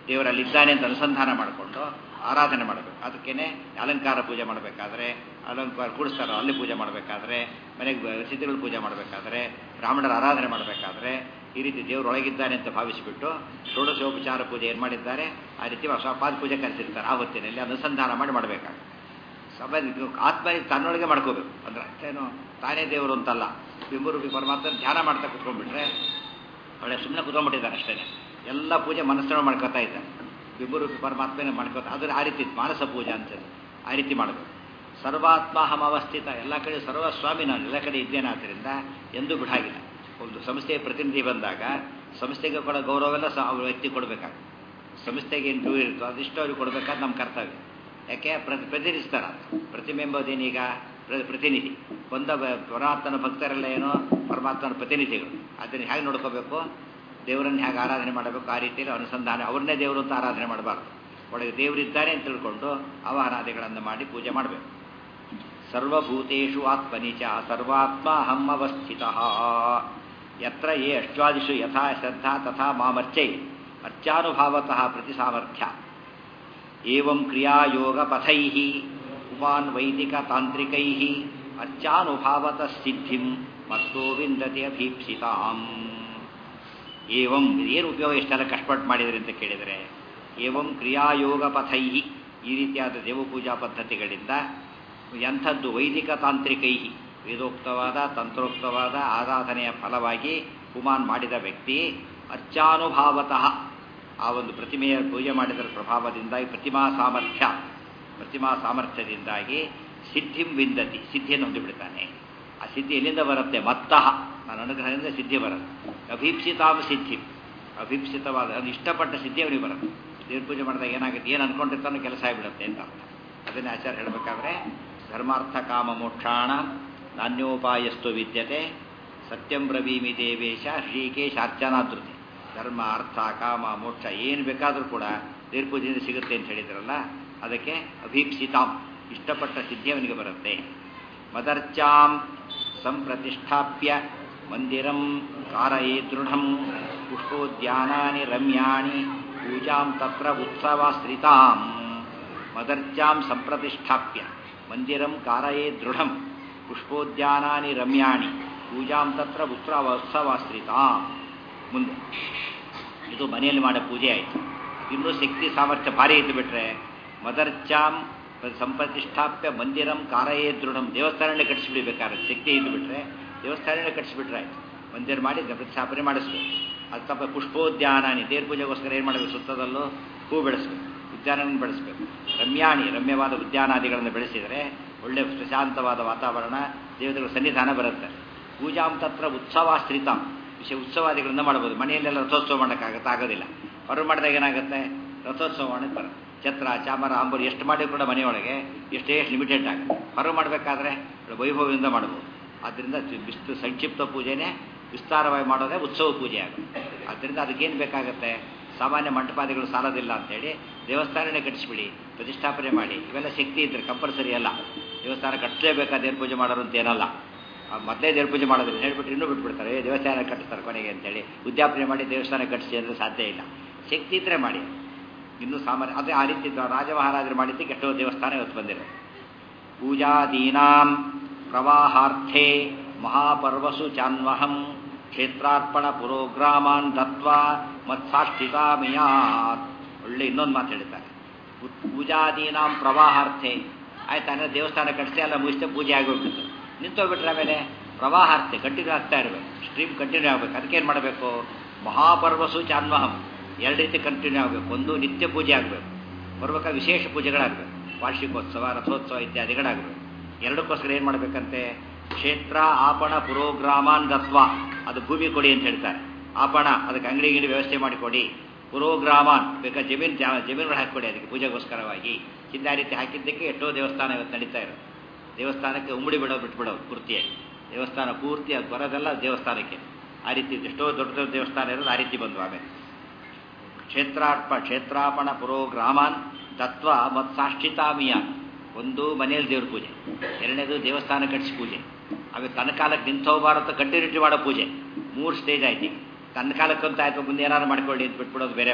ದೇವರಲ್ಲಿದ್ದಾನೆ ಅಂತ ಅನುಸಂಧಾನ ಮಾಡಿಕೊಂಡು ಆರಾಧನೆ ಮಾಡಬೇಕು ಅದಕ್ಕೇನೆ ಅಲಂಕಾರ ಪೂಜೆ ಮಾಡಬೇಕಾದ್ರೆ ಅಲಂಕಾರ ಕೂಡಿಸ್ತಾರೋ ಅಲ್ಲಿ ಪೂಜೆ ಮಾಡಬೇಕಾದ್ರೆ ಮನೆಗೆ ಸಿದ್ಧಿಗಳು ಪೂಜೆ ಮಾಡಬೇಕಾದ್ರೆ ಬ್ರಾಹ್ಮಣರ ಆರಾಧನೆ ಮಾಡಬೇಕಾದ್ರೆ ಈ ರೀತಿ ದೇವರೊಳಗಿದ್ದಾನೆ ಅಂತ ಭಾವಿಸಿಬಿಟ್ಟು ಷೋಡಶೋಪಚಾರ ಪೂಜೆ ಏನು ಮಾಡಿದ್ದಾರೆ ಆ ರೀತಿ ಪಾದ ಪೂಜೆ ಕರೆಸಿರ್ತಾರೆ ಆ ಹೊತ್ತಿನಲ್ಲಿ ಅನುಸಂಧಾನ ಮಾಡಿ ಮಾಡಬೇಕಾಗುತ್ತೆ ಸಭೆ ಆತ್ಮ ತನ್ನೊಳಗೆ ಮಾಡ್ಕೋಬೇಕು ಅಂದ್ರೆ ಏನು ತಾನೇ ದೇವರು ಅಂತಲ್ಲ ಬಿಂಬರೂಪಿ ಪರಮಾತ್ಮ ಧ್ಯಾನ ಮಾಡ್ತಾ ಕುತ್ಕೊಂಡ್ಬಿಟ್ರೆ ಒಳ್ಳೆ ಸುಮ್ಮನೆ ಕುತ್ಕೊಂಡ್ಬಿಟ್ಟಿದ್ದಾರೆ ಅಷ್ಟೇ ಎಲ್ಲ ಪೂಜೆ ಮನಸ್ಸನ್ನು ಮಾಡ್ಕೋತಾ ಇದ್ದಾರೆ ಬಿಂಬರೂಪಿ ಪರಮಾತ್ಮನೇ ಮಾಡ್ಕೋತಾ ಅದ್ರ ಆ ರೀತಿ ಮಾನಸ ಪೂಜೆ ಅಂತದ್ದು ಆ ರೀತಿ ಮಾಡಬೇಕು ಸರ್ವಾತ್ಮ ಹಮ ಅವಸ್ಥಿತ ಎಲ್ಲ ಕಡೆ ಸರ್ವಸ್ವಾಮಿ ನಾನು ಎಲ್ಲ ಕಡೆ ಇದ್ದೇನೆ ಆದ್ದರಿಂದ ಎಂದೂ ಬಿಡಾಗಿಲ್ಲ ಒಂದು ಸಂಸ್ಥೆಯ ಪ್ರತಿನಿಧಿ ಬಂದಾಗ ಸಂಸ್ಥೆಗೆ ಕೊಡೋ ಗೌರವವೆಲ್ಲ ಸಹ ಅವ್ರ ವ್ಯಕ್ತಿ ಕೊಡಬೇಕಾಗುತ್ತೆ ಸಂಸ್ಥೆಗೆ ಏನು ಡ್ಯೂ ಇರುತ್ತೋ ಅದಿಷ್ಟು ಅವ್ರಿಗೆ ಕೊಡಬೇಕಾದ ನಮ್ಮ ಕರ್ತವ್ಯ ಯಾಕೆ ಪ್ರತಿ ಪ್ರತಿನಿಧಿಸ್ತಾರ ಪ್ರತಿಮೆ ಎಂಬುದೇನೀಗ ಪ್ರತಿನಿಧಿ ಬಂದ ಪರಮಾತ್ಮನ ಭಕ್ತರೆಲ್ಲ ಏನೋ ಪರಮಾತ್ಮನ ಪ್ರತಿನಿಧಿಗಳು ಅದನ್ನು ಹೇಗೆ ನೋಡ್ಕೋಬೇಕು ದೇವರನ್ನು ಹೇಗೆ ಆರಾಧನೆ ಮಾಡಬೇಕು ಆ ರೀತಿಯಲ್ಲಿ ಅನುಸಂಧಾನ ಅವ್ರನ್ನೇ ದೇವರು ಅಂತ ಆರಾಧನೆ ಮಾಡಬಾರ್ದು ಒಳಗೆ ದೇವರಿದ್ದಾರೆ ಅಂತ ತಿಳ್ಕೊಂಡು ಅವಹಾರಾದಿಗಳನ್ನು ಮಾಡಿ ಪೂಜೆ ಮಾಡಬೇಕು ಸರ್ವಭೂತೇಷು ಆತ್ಮನಿಚ ಸರ್ವಾತ್ಮ ಹಮ್ಮವಸ್ಥಿತ ಯತ್ರ ಯೇ ಅಶ್ವಾದಿಷು ಯಥಾ ಶ್ರದ್ಧಾ ತಥಾ ಮಾಮರ್ಚೈ ಅರ್ಚಾನುಭಾವತಃ ಪ್ರತಿ ಸಾಮರ್ಥ್ಯ ಏವಂ ಕ್ರಿಯಾಯೋಗ ಪಥೈ ಉಪಾನ್ ವೈದಿಕ ತಾಂತ್ರಿಕೈ ಅರ್ಚಾನುಭಾವತ ಸಿದ್ಧಿಂ ಮತ್ತೋ ವಿಂದತಿ ಅಭೀಪ್ಸಿತಾಂ ಏವಂ ಏನು ಉಪಯೋಗ ಇಷ್ಟೆಲ್ಲ ಕಷ್ಟಪಟ್ಟು ಮಾಡಿದ್ರಿ ಅಂತ ಕೇಳಿದರೆ ಏವಂ ಕ್ರಿಯಾಯೋಗ ಪಥೈ ಈ ರೀತಿಯಾದ ದೇವಪೂಜಾ ಪದ್ಧತಿಗಳಿಂದ ಎಂಥದ್ದು ವೈದಿಕ ತಾಂತ್ರಿಕೈ ವೇದೋಕ್ತವಾದ ತಂತ್ರೋಕ್ತವಾದ ಆರಾಧನೆಯ ಫಲವಾಗಿ ಹುಮಾನ್ ಮಾಡಿದ ವ್ಯಕ್ತಿ ಅರ್ಚಾನುಭಾವತಃ ಆ ಒಂದು ಪ್ರತಿಮೆಯ ಪೂಜೆ ಮಾಡಿದರ ಪ್ರಭಾವದಿಂದಾಗಿ ಪ್ರತಿಮಾ ಸಾಮರ್ಥ್ಯ ಪ್ರತಿಮಾ ಸಾಮರ್ಥ್ಯದಿಂದಾಗಿ ಸಿದ್ಧಿಂ ವಿಂದತಿ ಸಿದ್ಧಿಯನ್ನು ಹೊಂದಿಬಿಡ್ತಾನೆ ಆ ಸಿದ್ಧಿ ಎಲ್ಲಿಂದ ಬರುತ್ತೆ ಮತ್ತಃ ನನ್ನ ಅನುಗ್ರಹದಿಂದ ಸಿದ್ಧಿ ಬರುತ್ತೆ ಅಭೀಪ್ಸಿತಾಮ ಸಿದ್ಧಿ ಅಭೀಪ್ಸಿತವಾದ ಅದು ಇಷ್ಟಪಟ್ಟ ಸಿದ್ಧಿ ಅವನಿಗೆ ಬರುತ್ತೆ ದೇವ್ರ ಪೂಜೆ ಮಾಡಿದಾಗ ಏನಾಗುತ್ತೆ ಏನು ಅನ್ಕೊಂಡಿರ್ತಾನೋ ಕೆಲಸ ಆಗಿಬಿಡುತ್ತೆ ಅಂತ ಅರ್ಥ ಅದನ್ನೇ ಆಚಾರ ಹೇಳಬೇಕಾದ್ರೆ ಧರ್ಮಾರ್ಥ ಕಾಮ ಮೋಕ್ಷಾಣ ನಾಣ್ಯೋಪಾಯಸ್ತು ವಿದ್ಯತೆ ಸತ್ಯಂ ಬ್ರವೀಮಿ ದೇವೇಶ ಶ್ರೀಕೇಶ ಅರ್ಚನಾದೃತಿ ಧರ್ಮ ಅರ್ಥ ಕಾಮ ಮೋಕ್ಷ ಏನು ಬೇಕಾದರೂ ಕೂಡ ದೇವ್ರ ಪೂಜೆಯಿಂದ ಸಿಗುತ್ತೆ ಅಂತ ಹೇಳಿದ್ರಲ್ಲ ಅದಕ್ಕೆ ಅಭೀಪ್ಸಿತಾಂ ಇಷ್ಟಪಟ್ಟ ಸಿದ್ಧಿ ಅವನಿಗೆ ಬರುತ್ತೆ ಮದರ್ಚಾಂ ಸಂಪ್ರತಿಷ್ಠಾಪ್ಯ ಮಂದಿರಂ ಕಾರಯೇ ದೃಢಂ ಪುಷ್ಪೋದ್ಯಾನಾನಿ ರಮ್ಯಾಣಿ ಪೂಜಾಂ ತತ್ರ ಉತ್ಸವಾಶ್ರಿತಾಂ ಮದರ್ಚಾಂ ಸಂಪ್ರತಿಷ್ಠಾಪ್ಯ ಮಂದಿರಂ ಕಾರಯೇ ದೃಢಂ ಪುಷ್ಪೋದ್ಯಾನಾನಿ ರಮ್ಯಾಣಿ ಪೂಜಾಂ ತತ್ರ ಉತ್ಸವ ಉತ್ಸವಾಶ್ರಿತಾಂ ಮುಂದೆ ಇದು ಮನೆಯಲ್ಲಿ ಮಾಡೋ ಪೂಜೆ ಆಯಿತು ಇನ್ನೂ ಶಕ್ತಿ ಸಾಮರ್ಥ್ಯ ಭಾರಿ ಇದ್ದು ಬಿಟ್ರೆ ಮದರ್ಚಾಂ ಸಂಪ್ರತಿಷ್ಠಾಪ್ಯ ಮಂದಿರಂ ಕಾರಯೇ ದೃಢಂ ದೇವಸ್ಥಾನನೇ ಕಟ್ಟಿಸ್ಬಿಡ್ಬೇಕಾದ್ರೆ ಶಕ್ತಿ ಇದ್ದು ಬಿಟ್ರೆ ದೇವಸ್ಥಾನನೇ ಕಟ್ಟಿಸ್ಬಿಟ್ರೆ ಆಯ್ತು ಮಂದಿರ ಮಾಡಿ ಪ್ರತಿಷ್ಠಾಪನೆ ಮಾಡಿಸ್ಬೇಕು ಅದು ತಪ್ಪ ಪುಷ್ಪೋದ್ಯಾನಾನಿ ದೇವ್ರ ಪೂಜೆಗೋಸ್ಕರ ಏನು ಮಾಡಬೇಕು ಸುತ್ತದಲ್ಲೂ ಹೂ ಬೆಳೆಸ್ಬೇಕು ಉದ್ಯಾನವನ್ನು ಬೆಳೆಸಬೇಕು ರಮ್ಯಾಣಿ ರಮ್ಯವಾದ ಉದ್ಯಾನಾದಿಗಳನ್ನು ಬೆಳೆಸಿದರೆ ಒಳ್ಳೆ ಪ್ರಶಾಂತವಾದ ವಾತಾವರಣ ದೇವತೆಗಳ ಸನ್ನಿಧಾನ ಬರುತ್ತೆ ಪೂಜಾಂ ತತ್ರ ಉತ್ಸವಾಶ್ರಿತಾಂ ವಿಷಯ ಉತ್ಸವಾದಿಗಳಿಂದ ಮಾಡ್ಬೋದು ಮನೆಯಲ್ಲೆಲ್ಲ ರಥೋತ್ಸವ ಮಾಡೋಕ್ಕಾಗತ್ತೆ ಆಗೋದಿಲ್ಲ ಹೊರ ಮಾಡಿದಾಗ ಏನಾಗುತ್ತೆ ರಥೋತ್ಸವ ಮಾಡಕ್ಕೆ ಬರುತ್ತೆ ಛತ್ರ ಚಾಮರ ಅಂಬರು ಎಷ್ಟು ಮಾಡಿದ್ರು ಕೂಡ ಮನೆಯೊಳಗೆ ಎಷ್ಟೇ ಎಷ್ಟು ಲಿಮಿಟೆಡ್ ಆಗುತ್ತೆ ಹೊರ ಮಾಡಬೇಕಾದ್ರೆ ವೈಭವದಿಂದ ಮಾಡ್ಬೋದು ಆದ್ದರಿಂದ ವಿಸ್ತು ಸಂಕ್ಷಿಪ್ತ ಪೂಜೆನೇ ವಿಸ್ತಾರವಾಗಿ ಮಾಡೋದೇ ಉತ್ಸವ ಪೂಜೆ ಆಗುತ್ತೆ ಆದ್ದರಿಂದ ಅದಕ್ಕೇನು ಬೇಕಾಗುತ್ತೆ ಸಾಮಾನ್ಯ ಮಂಟಪಾದಿಗಳು ಸಾಲೋದಿಲ್ಲ ಅಂತೇಳಿ ದೇವಸ್ಥಾನನೇ ಕಟ್ಟಿಸ್ಬಿಡಿ ಪ್ರತಿಷ್ಠಾಪನೆ ಮಾಡಿ ಇವೆಲ್ಲ ಶಕ್ತಿ ಇದ್ರೆ ಕಂಪಲ್ಸರಿ ಅಲ್ಲ ದೇವಸ್ಥಾನ ಕಟ್ಟಲೇಬೇಕಾದ ದೇವ್ರ ಪೂಜೆ ಮಾಡೋರು ಅಂತ ಏನಲ್ಲ ಮೊದಲೇ ದೇವ್ರ ಪೂಜೆ ಮಾಡೋದಿಲ್ಲ ಹೇಳ್ಬಿಟ್ಟು ಇನ್ನೂ ಬಿಟ್ಬಿಡ್ತಾರೆ ಏ ದೇವಸ್ಥಾನ ಕಟ್ಟಿಸ್ತಾರೆ ಕೊನೆಗೆ ಅಂತೇಳಿ ಉದ್ಯಾಪನೆ ಮಾಡಿ ದೇವಸ್ಥಾನ ಕಟ್ಟಿಸಿ ಅಂದರೆ ಸಾಧ್ಯ ಇಲ್ಲ ಶಕ್ತಿ ಇದ್ರೆ ಮಾಡಿ ಇನ್ನೂ ಸಾಮಾನ್ಯ ಅದೇ ಆ ರೀತಿ ರಾಜ ಮಹಾರಾಜರು ಮಾಡಿದ್ದಕ್ಕೆ ಎಷ್ಟೋ ದೇವಸ್ಥಾನ ಇವತ್ತು ಬಂದಿರೋ ಪೂಜಾದೀನಾಂ ಪ್ರವಾಹಾರ್ಥೇ ಮಹಾಪರ್ವಸು ಚಾನ್ವಹಂ ಕ್ಷೇತ್ರಾರ್ಪಣ ಪುರೋಗ್ರಾಮಾನ್ ದತ್ವಾ ಮತ್ಸಾಷ್ಟಿತಾಮಿಯಾತ್ ಒಳ್ಳೆ ಇನ್ನೊಂದು ಮಾತು ಹೇಳಿದ್ದಾರೆ ಪೂಜಾದೀನಾಂ ಪ್ರವಾಹಾರ್ಥೆ ಆಯ್ತು ಅಂದರೆ ದೇವಸ್ಥಾನ ಕಟ್ಟಿಸಿ ಎಲ್ಲ ಮುಗಿಸ್ತೇ ಪೂಜೆ ಆಗೋಗ್ಬಿಡ್ತು ನಿಂತೋಗ್ಬಿಟ್ರೆ ಆಮೇಲೆ ಪ್ರವಾಹಾರ್ಥೆ ಕಂಟಿನ್ಯೂ ಆಗ್ತಾ ಇರಬೇಕು ಸ್ಟ್ರೀಮ್ ಕಂಟಿನ್ಯೂ ಆಗಬೇಕು ಅದಕ್ಕೆ ಏನು ಮಾಡಬೇಕು ಮಹಾಪರ್ವಸು ಚಾನ್ವಹಂ ಎರಡು ರೀತಿ ಕಂಟಿನ್ಯೂ ಆಗಬೇಕು ಒಂದು ನಿತ್ಯ ಪೂಜೆ ಆಗಬೇಕು ಬರ್ಬೇಕಾ ವಿಶೇಷ ಪೂಜೆಗಳಾಗಬೇಕು ವಾರ್ಷಿಕೋತ್ಸವ ರಥೋತ್ಸವ ಇತ್ಯಾದಿಗಳಾಗಬೇಕು ಎರಡಕ್ಕೋಸ್ಕರ ಏನು ಮಾಡಬೇಕಂತೆ ಕ್ಷೇತ್ರ ಆಪಣ ಪುರೋಗ್ರಾಮಾನ್ ದತ್ವ ಅದು ಭೂಮಿ ಕೊಡಿ ಅಂತ ಹೇಳ್ತಾರೆ ಆಪಣ ಅದಕ್ಕೆ ಅಂಗಡಿ ಗಿಡಿ ವ್ಯವಸ್ಥೆ ಮಾಡಿಕೊಡಿ ಪುರೋಗ್ರಾಮಾನ್ ಬೇಕಾ ಜಮೀನು ಜಮೀನುಗಳು ಹಾಕಿಕೊಡಿ ಅದಕ್ಕೆ ಪೂಜೆಗೋಸ್ಕರವಾಗಿ ಹಿಂದೆ ಆ ರೀತಿ ಹಾಕಿದ್ದಕ್ಕೆ ಎಷ್ಟೋ ದೇವಸ್ಥಾನ ಇವತ್ತು ನಡೀತಾ ಇರೋದು ದೇವಸ್ಥಾನಕ್ಕೆ ಉಂಬಡಿ ಬಿಡೋದು ಬಿಟ್ಬಿಡೋದು ಪೂರ್ತಿಯಾಗಿ ದೇವಸ್ಥಾನ ಪೂರ್ತಿ ಅದು ಬರೋದೆಲ್ಲ ದೇವಸ್ಥಾನಕ್ಕೆ ಆ ರೀತಿ ಎಷ್ಟೋ ದೊಡ್ಡ ದೊಡ್ಡ ದೇವಸ್ಥಾನ ಇರೋದು ಆ ರೀತಿ ಬಂದು ಆಮೇಲೆ ಕ್ಷೇತ್ರಾರ್ಪ ಕ್ಷೇತ್ರಾಪಣ ಪುರೋಗ್ರಾಮಾನ್ ತತ್ವ ಮತ್ತು ಸಾಷ್ಟಿತಾಮಿಯಾನ್ ಒಂದು ಮನೆಯಲ್ಲಿ ದೇವ್ರ ಪೂಜೆ ಎರಡನೇದು ದೇವಸ್ಥಾನ ಕಟ್ಟಿಸಿ ಪೂಜೆ ಆಮೇಲೆ ತನ್ನ ಕಾಲಕ್ಕೆ ನಿಂತೋಗ್ಬಾರದು ಕಂಟಿನ್ಯೂಟಿ ಮಾಡೋ ಪೂಜೆ ಮೂರು ಸ್ಟೇಜ್ ಆಯ್ತು ತನ್ನ ಕಾಲಕ್ಕಂತ ಆಯ್ತು ಮುಂದೆ ಏನಾದ್ರು ಮಾಡ್ಕೊಳ್ಳಿ ಅಂತ ಬಿಟ್ಬಿಡೋದು ಬೇರೆ ಮಾತು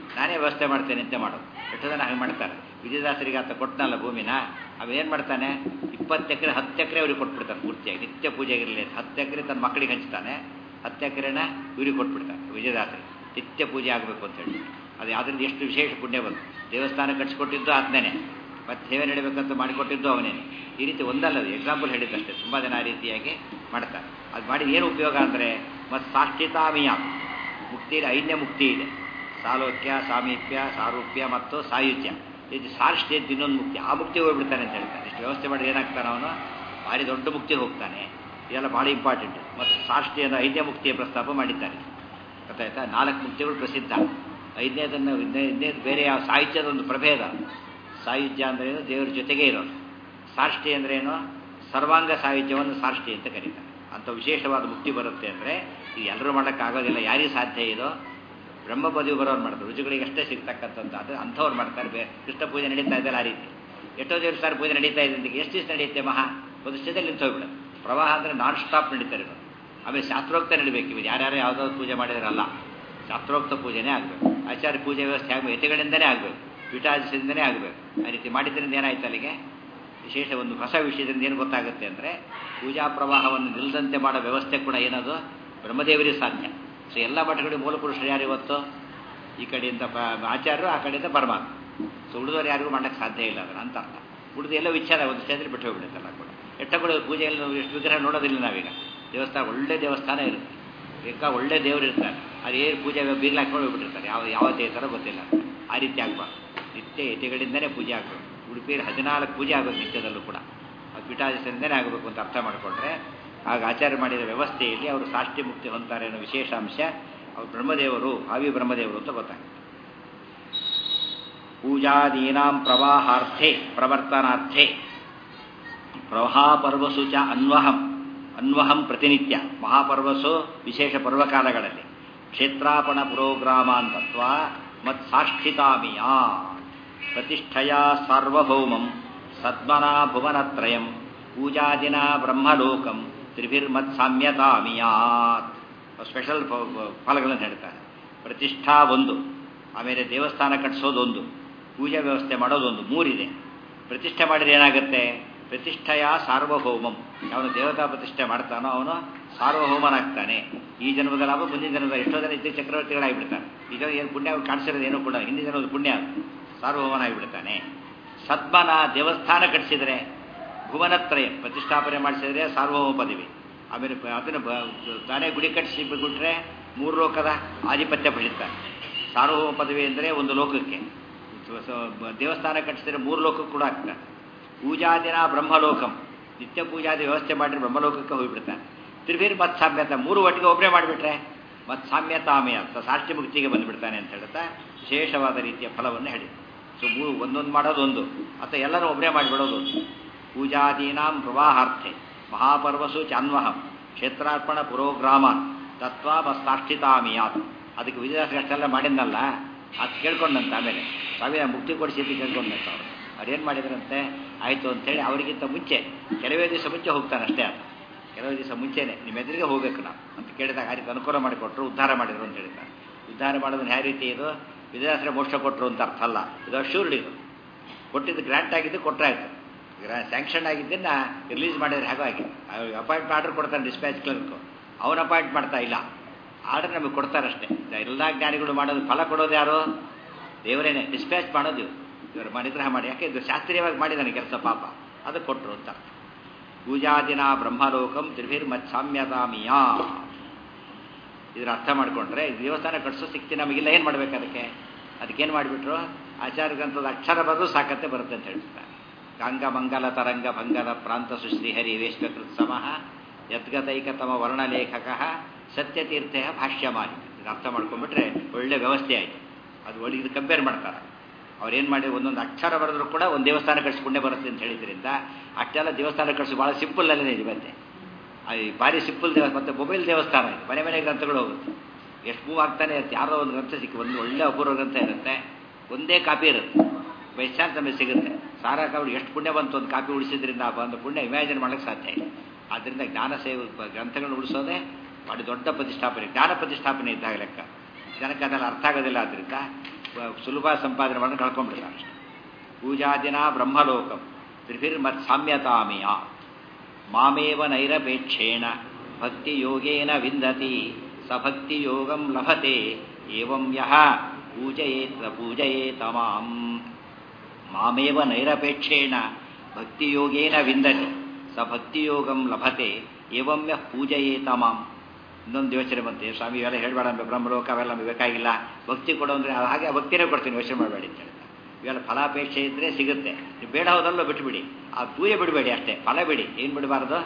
ನಾನೇ ವ್ಯವಸ್ಥೆ ಮಾಡ್ತೇನೆ ಅಂತ ಮಾಡೋದು ಎಷ್ಟು ಜನ ಹಾಗೆ ಮಾಡ್ತಾರೆ ವಿಜಯದಾಸರಿಗೆ ಆತ ಕೊಟ್ಟನಲ್ಲ ಭೂಮಿನ ಅವೇನು ಮಾಡ್ತಾನೆ ಇಪ್ಪತ್ತು ಎಕರೆ ಹತ್ತು ಎಕರೆ ಅವ್ರಿಗೆ ಕೊಟ್ಬಿಡ್ತಾನೆ ಪೂರ್ತಿಯಾಗಿ ನಿತ್ಯ ಪೂಜೆಗಿರಲಿ ಹತ್ತು ಎಕರೆ ತನ್ನ ಮಕ್ಕಳಿಗೆ ಹಂಚ್ತಾನೆ ಹತ್ತು ಎಕರೆನ ಇವ್ರಿಗೆ ಕೊಟ್ಬಿಡ್ತಾನೆ ವಿಜಯದಾಸರಿಗೆ ನಿತ್ಯ ಪೂಜೆ ಆಗಬೇಕು ಅಂತ ಹೇಳಿ ಅದು ಅದರಿಂದ ಎಷ್ಟು ವಿಶೇಷ ಪುಣ್ಯ ಬಂತು ದೇವಸ್ಥಾನ ಕಟ್ಸಿಕೊಟ್ಟಿದ್ದು ಆತನೇ ಮತ್ತೆ ಸೇವೆ ನಡಿಬೇಕಂತ ಮಾಡಿಕೊಟ್ಟಿದ್ದು ಅವನೇನೆ ಈ ರೀತಿ ಒಂದಲ್ಲ ಎಕ್ಸಾಂಪಲ್ ಹೇಳಿದ್ದಷ್ಟೇ ತುಂಬ ಜನ ಆ ರೀತಿಯಾಗಿ ಮಾಡ್ತಾರೆ ಅದು ಮಾಡಿ ಏನು ಉಪಯೋಗ ಅಂದರೆ ಮತ್ತು ಸಾಷ್ಟಿತಾಮಿಯ ಮುಕ್ತಿಯಲ್ಲಿ ಐದನೇ ಮುಕ್ತಿ ಇದೆ ಸಾಲೋಕ್ಯ ಸಾಮೀಪ್ಯ ಸಾರೂಪ್ಯ ಮತ್ತು ಸಾಯುಜ್ಯ ಇದು ಸಾರ್ಷ್ಟಿ ಅಂತ ಇನ್ನೊಂದು ಮುಕ್ತಿ ಆ ಮುಕ್ತಿ ಹೋಗ್ಬಿಡ್ತಾನೆ ಅಂತ ಹೇಳ್ತಾನೆ ಇಷ್ಟು ವ್ಯವಸ್ಥೆ ಮಾಡಿ ಏನಾಗ್ತಾನೆ ಅವನು ಭಾರಿ ದೊಡ್ಡ ಮುಕ್ತಿಗೆ ಹೋಗ್ತಾನೆ ಇದೆಲ್ಲ ಭಾಳ ಇಂಪಾರ್ಟೆಂಟ್ ಮತ್ತು ಸಾಷ್ಟಿ ಅನ್ನೋ ಐದನೇ ಮುಕ್ತಿಯ ಪ್ರಸ್ತಾಪ ಮಾಡಿದ್ದಾರೆ ಗೊತ್ತಾಯ್ತಾ ನಾಲ್ಕು ಮುಕ್ತಿಗಳು ಪ್ರಸಿದ್ಧ ಐದನೇದನ್ನು ಐದನೇದು ಬೇರೆ ಯಾವ ಸಾಹಿತ್ಯದ ಒಂದು ಪ್ರಭೇದ ಸಾಹಿತ್ಯ ಅಂದ್ರೇನು ದೇವರ ಜೊತೆಗೆ ಇರೋದು ಸಾಷ್ಟಿ ಅಂದ್ರೇನು ಸರ್ವಾಂಗ ಸಾಹಿತ್ಯವನ್ನು ಸಾಷ್ಟಿ ಅಂತ ಕರೀತಾರೆ ಅಂಥ ವಿಶೇಷವಾದ ಮುಕ್ತಿ ಬರುತ್ತೆ ಅಂದರೆ ಇದು ಎಲ್ಲರೂ ಮಾಡೋಕ್ಕಾಗೋದಿಲ್ಲ ಯಾರಿಗೆ ಸಾಧ್ಯ ಇದೋ ಬ್ರಹ್ಮ ಪದವಿ ಬರೋರು ಮಾಡ್ತಾರೆ ರುಚಿಗಳಿಗೆ ಅಷ್ಟೇ ಸಿಗ್ತಕ್ಕಂಥದ್ದು ಅದು ಅಂಥವ್ರು ಮಾಡ್ತಾರೆ ಬೇ ಕೃಷ್ಣ ಪೂಜೆ ನಡೀತಾ ಇದೆಯಲ್ಲ ಆ ರೀತಿ ಎಷ್ಟೋ ದೇವಸ್ಥಾನ ಪೂಜೆ ನಡೀತಾ ಇದೆ ಅಂತ ಎಷ್ಟು ದಿವಸ ನಡೆಯುತ್ತೆ ಮಹಾ ಒಂದು ಸ್ಥಿತಿಯಲ್ಲಿ ನಿಂತು ಹೋಗ್ಬಿಡೋದು ಪ್ರವಾಹ ಅಂದರೆ ನಾನ್ ಸ್ಟಾಪ್ ನಡೀತಾರೆ ಇರೋದು ಆಮೇಲೆ ಶಾಸ್ತ್ರೋಕ್ತ ನಡಿಬೇಕು ಇವರು ಯಾರ್ಯಾರು ಯಾವುದಾದ್ರು ಪೂಜೆ ಮಾಡಿದ್ರಲ್ಲ ಶಾಸ್ತ್ರೋಕ್ತ ಪೂಜೆನೇ ಆಗಬೇಕು ಆಚಾರ್ಯ ಪೂಜೆ ವ್ಯವಸ್ಥೆ ಆಗಬೇಕು ಎತೆಗಳಿಂದನೇ ಆಗಬೇಕು ಪೀಠಾಧಿಸದಿಂದನೇ ಆಗಬೇಕು ಆ ರೀತಿ ಮಾಡಿದ್ರಿಂದ ಏನಾಯ್ತು ಅಲ್ಲಿಗೆ ವಿಶೇಷ ಒಂದು ಹೊಸ ವಿಷಯದಿಂದ ಏನು ಗೊತ್ತಾಗುತ್ತೆ ಅಂದರೆ ಪೂಜಾ ಪ್ರವಾಹವನ್ನು ನಿಲ್ಲದಂತೆ ಮಾಡೋ ವ್ಯವಸ್ಥೆ ಕೂಡ ಏನದು ಬ್ರಹ್ಮದೇವರಿಗೆ ಸಾಧ್ಯ ಸೊ ಎಲ್ಲ ಮಠಗಳಿಗೆ ಮೂಲ ಪುರುಷರು ಯಾರು ಇವತ್ತು ಈ ಕಡೆಯಿಂದ ಪ ಆಚಾರ್ಯರು ಆ ಕಡೆಯಿಂದ ಪರಮಾತ್ಮ ಸೊ ಉಳಿದವರು ಯಾರಿಗೂ ಮಾಡೋಕ್ಕೆ ಸಾಧ್ಯ ಇಲ್ಲ ಅದನ್ನು ಅಂತ ಅರ್ಥ ಉಳಿದು ಎಲ್ಲ ವಿಚಾರ ಒಂದು ಕ್ಷೇತ್ರ ಬಿಟ್ಟು ಹೋಗ್ಬಿಡುತ್ತಲ್ಲ ಕೂಡ ಎಟ್ಟಗಳು ಪೂಜೆಯಲ್ಲಿ ನಾವು ಎಷ್ಟು ವಿಗ್ರಹ ನೋಡೋದಿಲ್ಲ ನಾವೀಗ ದೇವಸ್ಥಾನ ಒಳ್ಳೆ ದೇವಸ್ಥಾನ ಇರುತ್ತೆ ಬೇಕಾ ಒಳ್ಳೆ ದೇವರು ಇರ್ತಾರೆ ಅದು ಏನು ಪೂಜೆ ಬೀಗ್ಲ ಹಾಕೊಂಡು ಹೋಗ್ಬಿಟ್ಟಿರ್ತಾರೆ ಯಾವ ಯಾವ ಥರ ಗೊತ್ತಿಲ್ಲ ಆ ರೀತಿ ಆಗಬಾರ್ದು ನಿತ್ಯ ಯತಿಗಳಿಂದನೇ ಪೂಜೆ ಆಗಬೇಕು ಉಡುಪಿಯಲ್ಲಿ ಹದಿನಾಲ್ಕು ಪೂಜೆ ಆಗೋದು ನಿತ್ಯದಲ್ಲೂ ಕೂಡ ಅದು ಪೀಠಾಧಿಸದಿಂದನೇ ಆಗಬೇಕು ಅಂತ ಅರ್ಥ ಮಾಡಿಕೊಂಡ್ರೆ ಆಗ ಆಚಾರ್ಯ ಮಾಡಿದ ವ್ಯವಸ್ಥೆಯಲ್ಲಿ ಅವರು ಸಾಷ್ಟಿ ಮುಕ್ತಿ ಹೊಂತಾರೆ ಅನ್ನೋ ವಿಶೇಷ ಅಂಶ ಅವರು ಬ್ರಹ್ಮದೇವರು ಭಾವಿ ಬ್ರಹ್ಮದೇವರು ಅಂತ ಗೊತ್ತಾಗುತ್ತೆ ಪೂಜಾದೀನಾಂ ಪ್ರವಾಹಾರ್ಥೆ ಪ್ರವರ್ತನಾರ್ಥೆ ಪ್ರವಾಹಪರ್ವಸು ಚ ಅನ್ವಹಂ ಅನ್ವಹಂ ಪ್ರತಿನಿತ್ಯ ಮಹಾಪರ್ವಸು ವಿಶೇಷ ಪರ್ವಕಾಲಗಳಲ್ಲಿ ಕ್ಷೇತ್ರಾಪಣ ಪುರೋಗ್ರಾಮಾಂತತ್ವ ಮತ್ ಸಾಷ್ಠಿತಾಮಿಯ ಪ್ರತಿಷ್ಠೆಯ ಸಾರ್ವಭೌಮಂ ಸದ್ಮನಾ ಭುವನತ್ರಯಂ ಪೂಜಾದಿನ ಬ್ರಹ್ಮಲೋಕಂ ತ್ರಿಭಿರ್ಮತ್ ಸಾಮ್ಯತಾಮಿಯಾತ್ ಸ್ಪೆಷಲ್ ಫಲಗಳನ್ನು ಹೇಳ್ತಾರೆ ಪ್ರತಿಷ್ಠಾ ಒಂದು ಆಮೇಲೆ ದೇವಸ್ಥಾನ ಕಟ್ಟಿಸೋದೊಂದು ಪೂಜಾ ವ್ಯವಸ್ಥೆ ಮಾಡೋದೊಂದು ಮೂರಿದೆ ಪ್ರತಿಷ್ಠೆ ಮಾಡಿದ್ರೆ ಏನಾಗುತ್ತೆ ಪ್ರತಿಷ್ಠೆಯ ಸಾರ್ವಭೌಮಂ ಅವನು ದೇವತಾ ಪ್ರತಿಷ್ಠೆ ಮಾಡ್ತಾನೋ ಅವನು ಸಾರ್ವಭೌಮನಾಗ್ತಾನೆ ಈ ಜನ್ಮದ ಲಾಭ ಮುಂದಿನ ಜನ್ಮದ ಎಷ್ಟೋ ಜನ ಇದ್ದ ಚಕ್ರವರ್ತಿಗಳಾಗಿಬಿಡ್ತಾರೆ ಈಗ ಏನು ಪುಣ್ಯ ಕಾಣಿಸಿರೋದು ಏನೂ ಕೂಡ ಹಿಂದಿನ ಜನ್ಮದ ಪುಣ್ಯ ಸಾರ್ವಭೌಮನಾಗಿಬಿಡ್ತಾನೆ ಸದ್ಮನ ದೇವಸ್ಥಾನ ಕಟ್ಟಿಸಿದರೆ ಭುವನತ್ರಯ ಪ್ರತಿಷ್ಠಾಪನೆ ಮಾಡಿಸಿದ್ರೆ ಸಾರ್ವಭೌಮ ಪದವಿ ಆಮೇಲೆ ಅದನ್ನು ತಾನೇ ಗುಡಿ ಕಟ್ಟಿಸಿ ಬಿಟ್ರೆ ಮೂರು ಲೋಕದ ಆಧಿಪತ್ಯ ಪಡೀತಾರೆ ಸಾರ್ವಭೌಮ ಪದವಿ ಅಂದರೆ ಒಂದು ಲೋಕಕ್ಕೆ ದೇವಸ್ಥಾನ ಕಟ್ಟಿಸಿದ್ರೆ ಮೂರು ಲೋಕಕ್ಕೆ ಕೂಡ ಆಗ್ತಾರೆ ಪೂಜಾದಿನ ಬ್ರಹ್ಮಲೋಕಂ ನಿತ್ಯ ಪೂಜಾದಿ ವ್ಯವಸ್ಥೆ ಮಾಡಿದ್ರೆ ಬ್ರಹ್ಮಲೋಕಕ್ಕೆ ಹೋಗಿಬಿಡ್ತಾನೆ ತ್ರಿಭೀರ್ ಮತ್ ಸಾಮ್ಯತ ಮೂರು ಒಟ್ಟಿಗೆ ಒಬ್ಬರೇ ಮಾಡಿಬಿಟ್ರೆ ಮತ್ ಸಾಮ್ಯತಾಮಯ ಅಂತ ಸಾಷ್ಟಿ ಮುಕ್ತಿಗೆ ಬಂದುಬಿಡ್ತಾನೆ ಅಂತ ಹೇಳ್ತಾ ವಿಶೇಷವಾದ ರೀತಿಯ ಫಲವನ್ನು ಹೇಳಿ ಸೊ ಮೂರು ಒಂದೊಂದು ಮಾಡೋದೊಂದು ಅಥವಾ ಎಲ್ಲರೂ ಒಬ್ಬರೇ ಮಾಡಿಬಿಡೋದು ಒಂದು ಪೂಜಾದೀನಾಂ ಪ್ರವಾಹಾರ್ಥೆ ಮಹಾಪರ್ವಸು ಚಾನ್ವಹಂ ಕ್ಷೇತ್ರಾರ್ಪಣ ಪುರೋಗ್ರಾಮಾನ್ ತತ್ವ ಮಸ್ತಾಷ್ಟಿತಾಮಿಯಾತ್ ಅದಕ್ಕೆ ವಿಜಯದಾಸರು ಅಷ್ಟೆಲ್ಲ ಮಾಡಿದ್ನಲ್ಲ ಅದು ಕೇಳ್ಕೊಂಡಂತ ಆಮೇಲೆ ಸಾವಿರ ಮುಕ್ತಿ ಕೊಡಿಸಿ ಅಂತ ಕೇಳ್ಕೊಂಡಂತ ಅವರು ಅವ್ರೇನು ಮಾಡಿದ್ರಂತೆ ಆಯಿತು ಅಂತೇಳಿ ಅವರಿಗಿಂತ ಮುಂಚೆ ಕೆಲವೇ ದಿವಸ ಮುಂಚೆ ಹೋಗ್ತಾನೆ ಅಷ್ಟೇ ಅದು ಕೆಲವೇ ದಿವಸ ಮುಂಚೆನೆ ನಿಮ್ಮ ಎದುರಿಗೆ ಹೋಗ್ಬೇಕು ನಾವು ಅಂತ ಕೇಳಿದಾಗ ಆ ರೀತಿ ಅನುಕೂಲ ಮಾಡಿಕೊಟ್ರು ಉದ್ಧಾರ ಮಾಡಿದ್ರು ಅಂತ ಹೇಳಿದ್ದಾರೆ ಉದ್ಧಾರ ಮಾಡೋದನ್ನ ಯಾವ ರೀತಿ ಇದು ವಿಜಯದಾಸರ ಮೋಕ್ಷ ಕೊಟ್ಟರು ಅಂತ ಅರ್ಥ ಅಲ್ಲ ಇದು ಅಶ್ಯೂರ್ಡ್ ಇದು ಕೊಟ್ಟಿದ್ದು ಗ್ರ್ಯಾಂಟ್ ಆಗಿದ್ದು ಕೊಟ್ಟರಾಯ್ತು ಗ್ರಾ ಸ್ಯಾಂಕ್ಷನ್ ಆಗಿದ್ದನ್ನು ರಿಲೀಸ್ ಮಾಡಿದ್ರೆ ಹೇಗೋ ಆಗಿ ಅಪಾಯಿಂಟ್ ಆರ್ಡರ್ ಕೊಡ್ತಾನೆ ಡಿಸ್ಪ್ಯಾಚ್ ಕ್ಲರ್ಕು ಅವನು ಅಪಾಯಿಂಟ್ ಮಾಡ್ತಾ ಇಲ್ಲ ಆರ್ಡರ್ ನಮಗೆ ಕೊಡ್ತಾರಷ್ಟೇ ಎಲ್ಲ ಜ್ಞಾನಿಗಳು ಮಾಡೋದು ಫಲ ಕೊಡೋದು ಯಾರು ದೇವರೇನೆ ಡಿಸ್ಪ್ಯಾಚ್ ಮಾಡೋದು ಇವರು ಇವರು ಮಾಡಿಗ್ರಹ ಮಾಡಿ ಯಾಕೆ ಇದು ಶಾಸ್ತ್ರೀಯವಾಗಿ ಮಾಡಿದ್ದಾನೆ ಕೆಲಸ ಪಾಪ ಅದು ಕೊಟ್ಟರು ಅಂತ ಪೂಜಾದಿನ ಬ್ರಹ್ಮಲೋಕಂ ತ್ರಿಭಿರ್ಮತ್ ಸಾಮ್ಯತಾಮಿಯಾ ಇದನ್ನ ಅರ್ಥ ಮಾಡಿಕೊಂಡ್ರೆ ದೇವಸ್ಥಾನ ಕಟ್ಸೋ ಸಿಕ್ತಿ ನಮಗಿಲ್ಲ ಏನು ಮಾಡ್ಬೇಕು ಅದಕ್ಕೆ ಅದಕ್ಕೇನು ಮಾಡಿಬಿಟ್ರು ಆಚಾರ್ಯ ಗ್ರಂಥದ ಅಕ್ಷರ ಬರೆದು ಸಾಕತ್ತೆ ಬರುತ್ತೆ ಅಂತ ಹೇಳ್ತಾರೆ ಗಂಗ ಮಂಗಲ ತರಂಗ ಭಂಗದ ಪ್ರಾಂತ ಸುಶ್ರೀಹರಿ ವೇಶ್ವಕೃತ್ ಸಮಃ ಯದ್ಗತೈಕತಮ ವರ್ಣಲೇಖಕ ಸತ್ಯತೀರ್ಥ ಭಾಷ್ಯಮಾಲಿ ಇದು ಅರ್ಥ ಮಾಡ್ಕೊಂಡ್ಬಿಟ್ರೆ ಒಳ್ಳೆ ವ್ಯವಸ್ಥೆ ಆಯಿತು ಅದು ಒಳ್ಳೆ ಇದು ಕಂಪೇರ್ ಮಾಡ್ತಾರೆ ಅವ್ರೇನು ಮಾಡಿ ಒಂದೊಂದು ಅಕ್ಷರ ಬರೆದ್ರು ಕೂಡ ಒಂದು ದೇವಸ್ಥಾನ ಕಟ್ಸ್ಕೊಂಡೇ ಬರುತ್ತೆ ಅಂತ ಹೇಳಿದ್ರಿಂದ ಅಷ್ಟೆಲ್ಲ ದೇವಸ್ಥಾನ ಕಟ್ಸಿ ಭಾಳ ಸಿಂಪಲ್ ಅಲ್ಲೇ ಇದೆ ಬಂದೆ ಅದು ಭಾರಿ ಸಿಂಪಲ್ ದೇವಸ್ಥಾನ ಮತ್ತು ಮೊಬೈಲ್ ದೇವಸ್ಥಾನ ಇದೆ ಮನೆ ಮನೆ ಗ್ರಂಥಗಳು ಹೋಗುತ್ತೆ ಎಷ್ಟು ಮೂವ್ ಆಗ್ತಾನೆ ಇರುತ್ತೆ ಯಾರೋ ಒಂದು ಗ್ರಂಥ ಸಿಕ್ಕಿ ಒಂದು ಒಳ್ಳೆ ಅಪೂರ್ವ ಗ್ರಂಥ ಇರುತ್ತೆ ಒಂದೇ ಕಾಪಿ ಇರುತ್ತೆ ಬೈ ಚಾನ್ಸ್ ನಮಗೆ ಸಿಗುತ್ತೆ ಸಾರಾ ಕಾಪಿ ಎಷ್ಟು ಪುಣ್ಯ ಬಂತು ಒಂದು ಕಾಪಿ ಉಳಿಸಿದ್ರಿಂದ ಆ ಒಂದು ಪುಣ್ಯ ಇಮ್ಯಾಜಿನ್ ಮಾಡೋಕ್ಕೆ ಸಾಧ್ಯ ಇಲ್ಲ ಆದ್ದರಿಂದ ಜ್ಞಾನ ಸೇವೆ ಗ್ರಂಥಗಳನ್ನು ಉಳಿಸೋದೇ ಭಾಳ ದೊಡ್ಡ ಪ್ರತಿಷ್ಠಾಪನೆ ಜ್ಞಾನ ಪ್ರತಿಷ್ಠಾಪನೆ ಇದ್ದಾಗ ಲೆಕ್ಕ ಜನಕ್ಕೆ ಅದೆಲ್ಲ ಅರ್ಥ ಆಗೋದಿಲ್ಲ ಆದ್ದರಿಂದ ಸುಲಭ ಸಂಪಾದನೆ ಮಾಡಿ ಕಳ್ಕೊಂಡ್ಬಿಡ್ತಾರೆ ಅಷ್ಟೆ ಪೂಜಾದಿನ ಬ್ರಹ್ಮಲೋಕಂ ತ್ರಿಭಿರ್ಮತ್ ಸಾಮ್ಯತಾಮಿಯ ಮಾಮೇವ ನೈರಪೇಕ್ಷೇಣ ಭಕ್ತಿಯೋಗೇನ ವಿಂದತಿ ಸ ಭಕ್ತಿಯೋಗಂ ಲಭತೆ ಏವಂ ಯಹ ಪೂಜಯೇತ್ ಪೂಜಯೇತ ಮಾಂ ಮಾಮೇವ ನೈರಪೇಕ್ಷೇಣ ಭಕ್ತಿಯೋಗೇನ ವಿಂದತಿ ಸ ಭಕ್ತಿಯೋಗಂ ಲಭತೆ ಏವಂ ಯಃ ಪೂಜಯೇತ ಮಾಂ ಇನ್ನೊಂದು ಯೋಚನೆ ಬಂತೆ ಸ್ವಾಮಿ ಇವೆಲ್ಲ ಹೇಳಬೇಡ ಬ್ರಹ್ಮಲೋಕ ಅವೆಲ್ಲ ನಮಗೆ ಬೇಕಾಗಿಲ್ಲ ಭಕ್ತಿ ಕೊಡು ಅಂದರೆ ಹಾಗೆ ಆ ಭಕ್ತಿನೇ ಕೊಡ್ತೀನಿ ಯೋಚನೆ ಮಾಡಬೇಡಿ ಅಂತ ಹೇಳ್ತಾರೆ ಇವೆಲ್ಲ ಫಲಾಪೇಕ್ಷೆ ಇದ್ದರೆ ಸಿಗುತ್ತೆ ನೀವು ಬೇಡ ಹೋದಲ್ಲೋ ಬಿಟ್ಬಿಡಿ ಆ ಪೂಜೆ ಬಿಡಬೇಡಿ ಅಷ್ಟೇ ಫಲ ಬಿಡಿ ಏನು ಬಿಡಬಾರ್ದು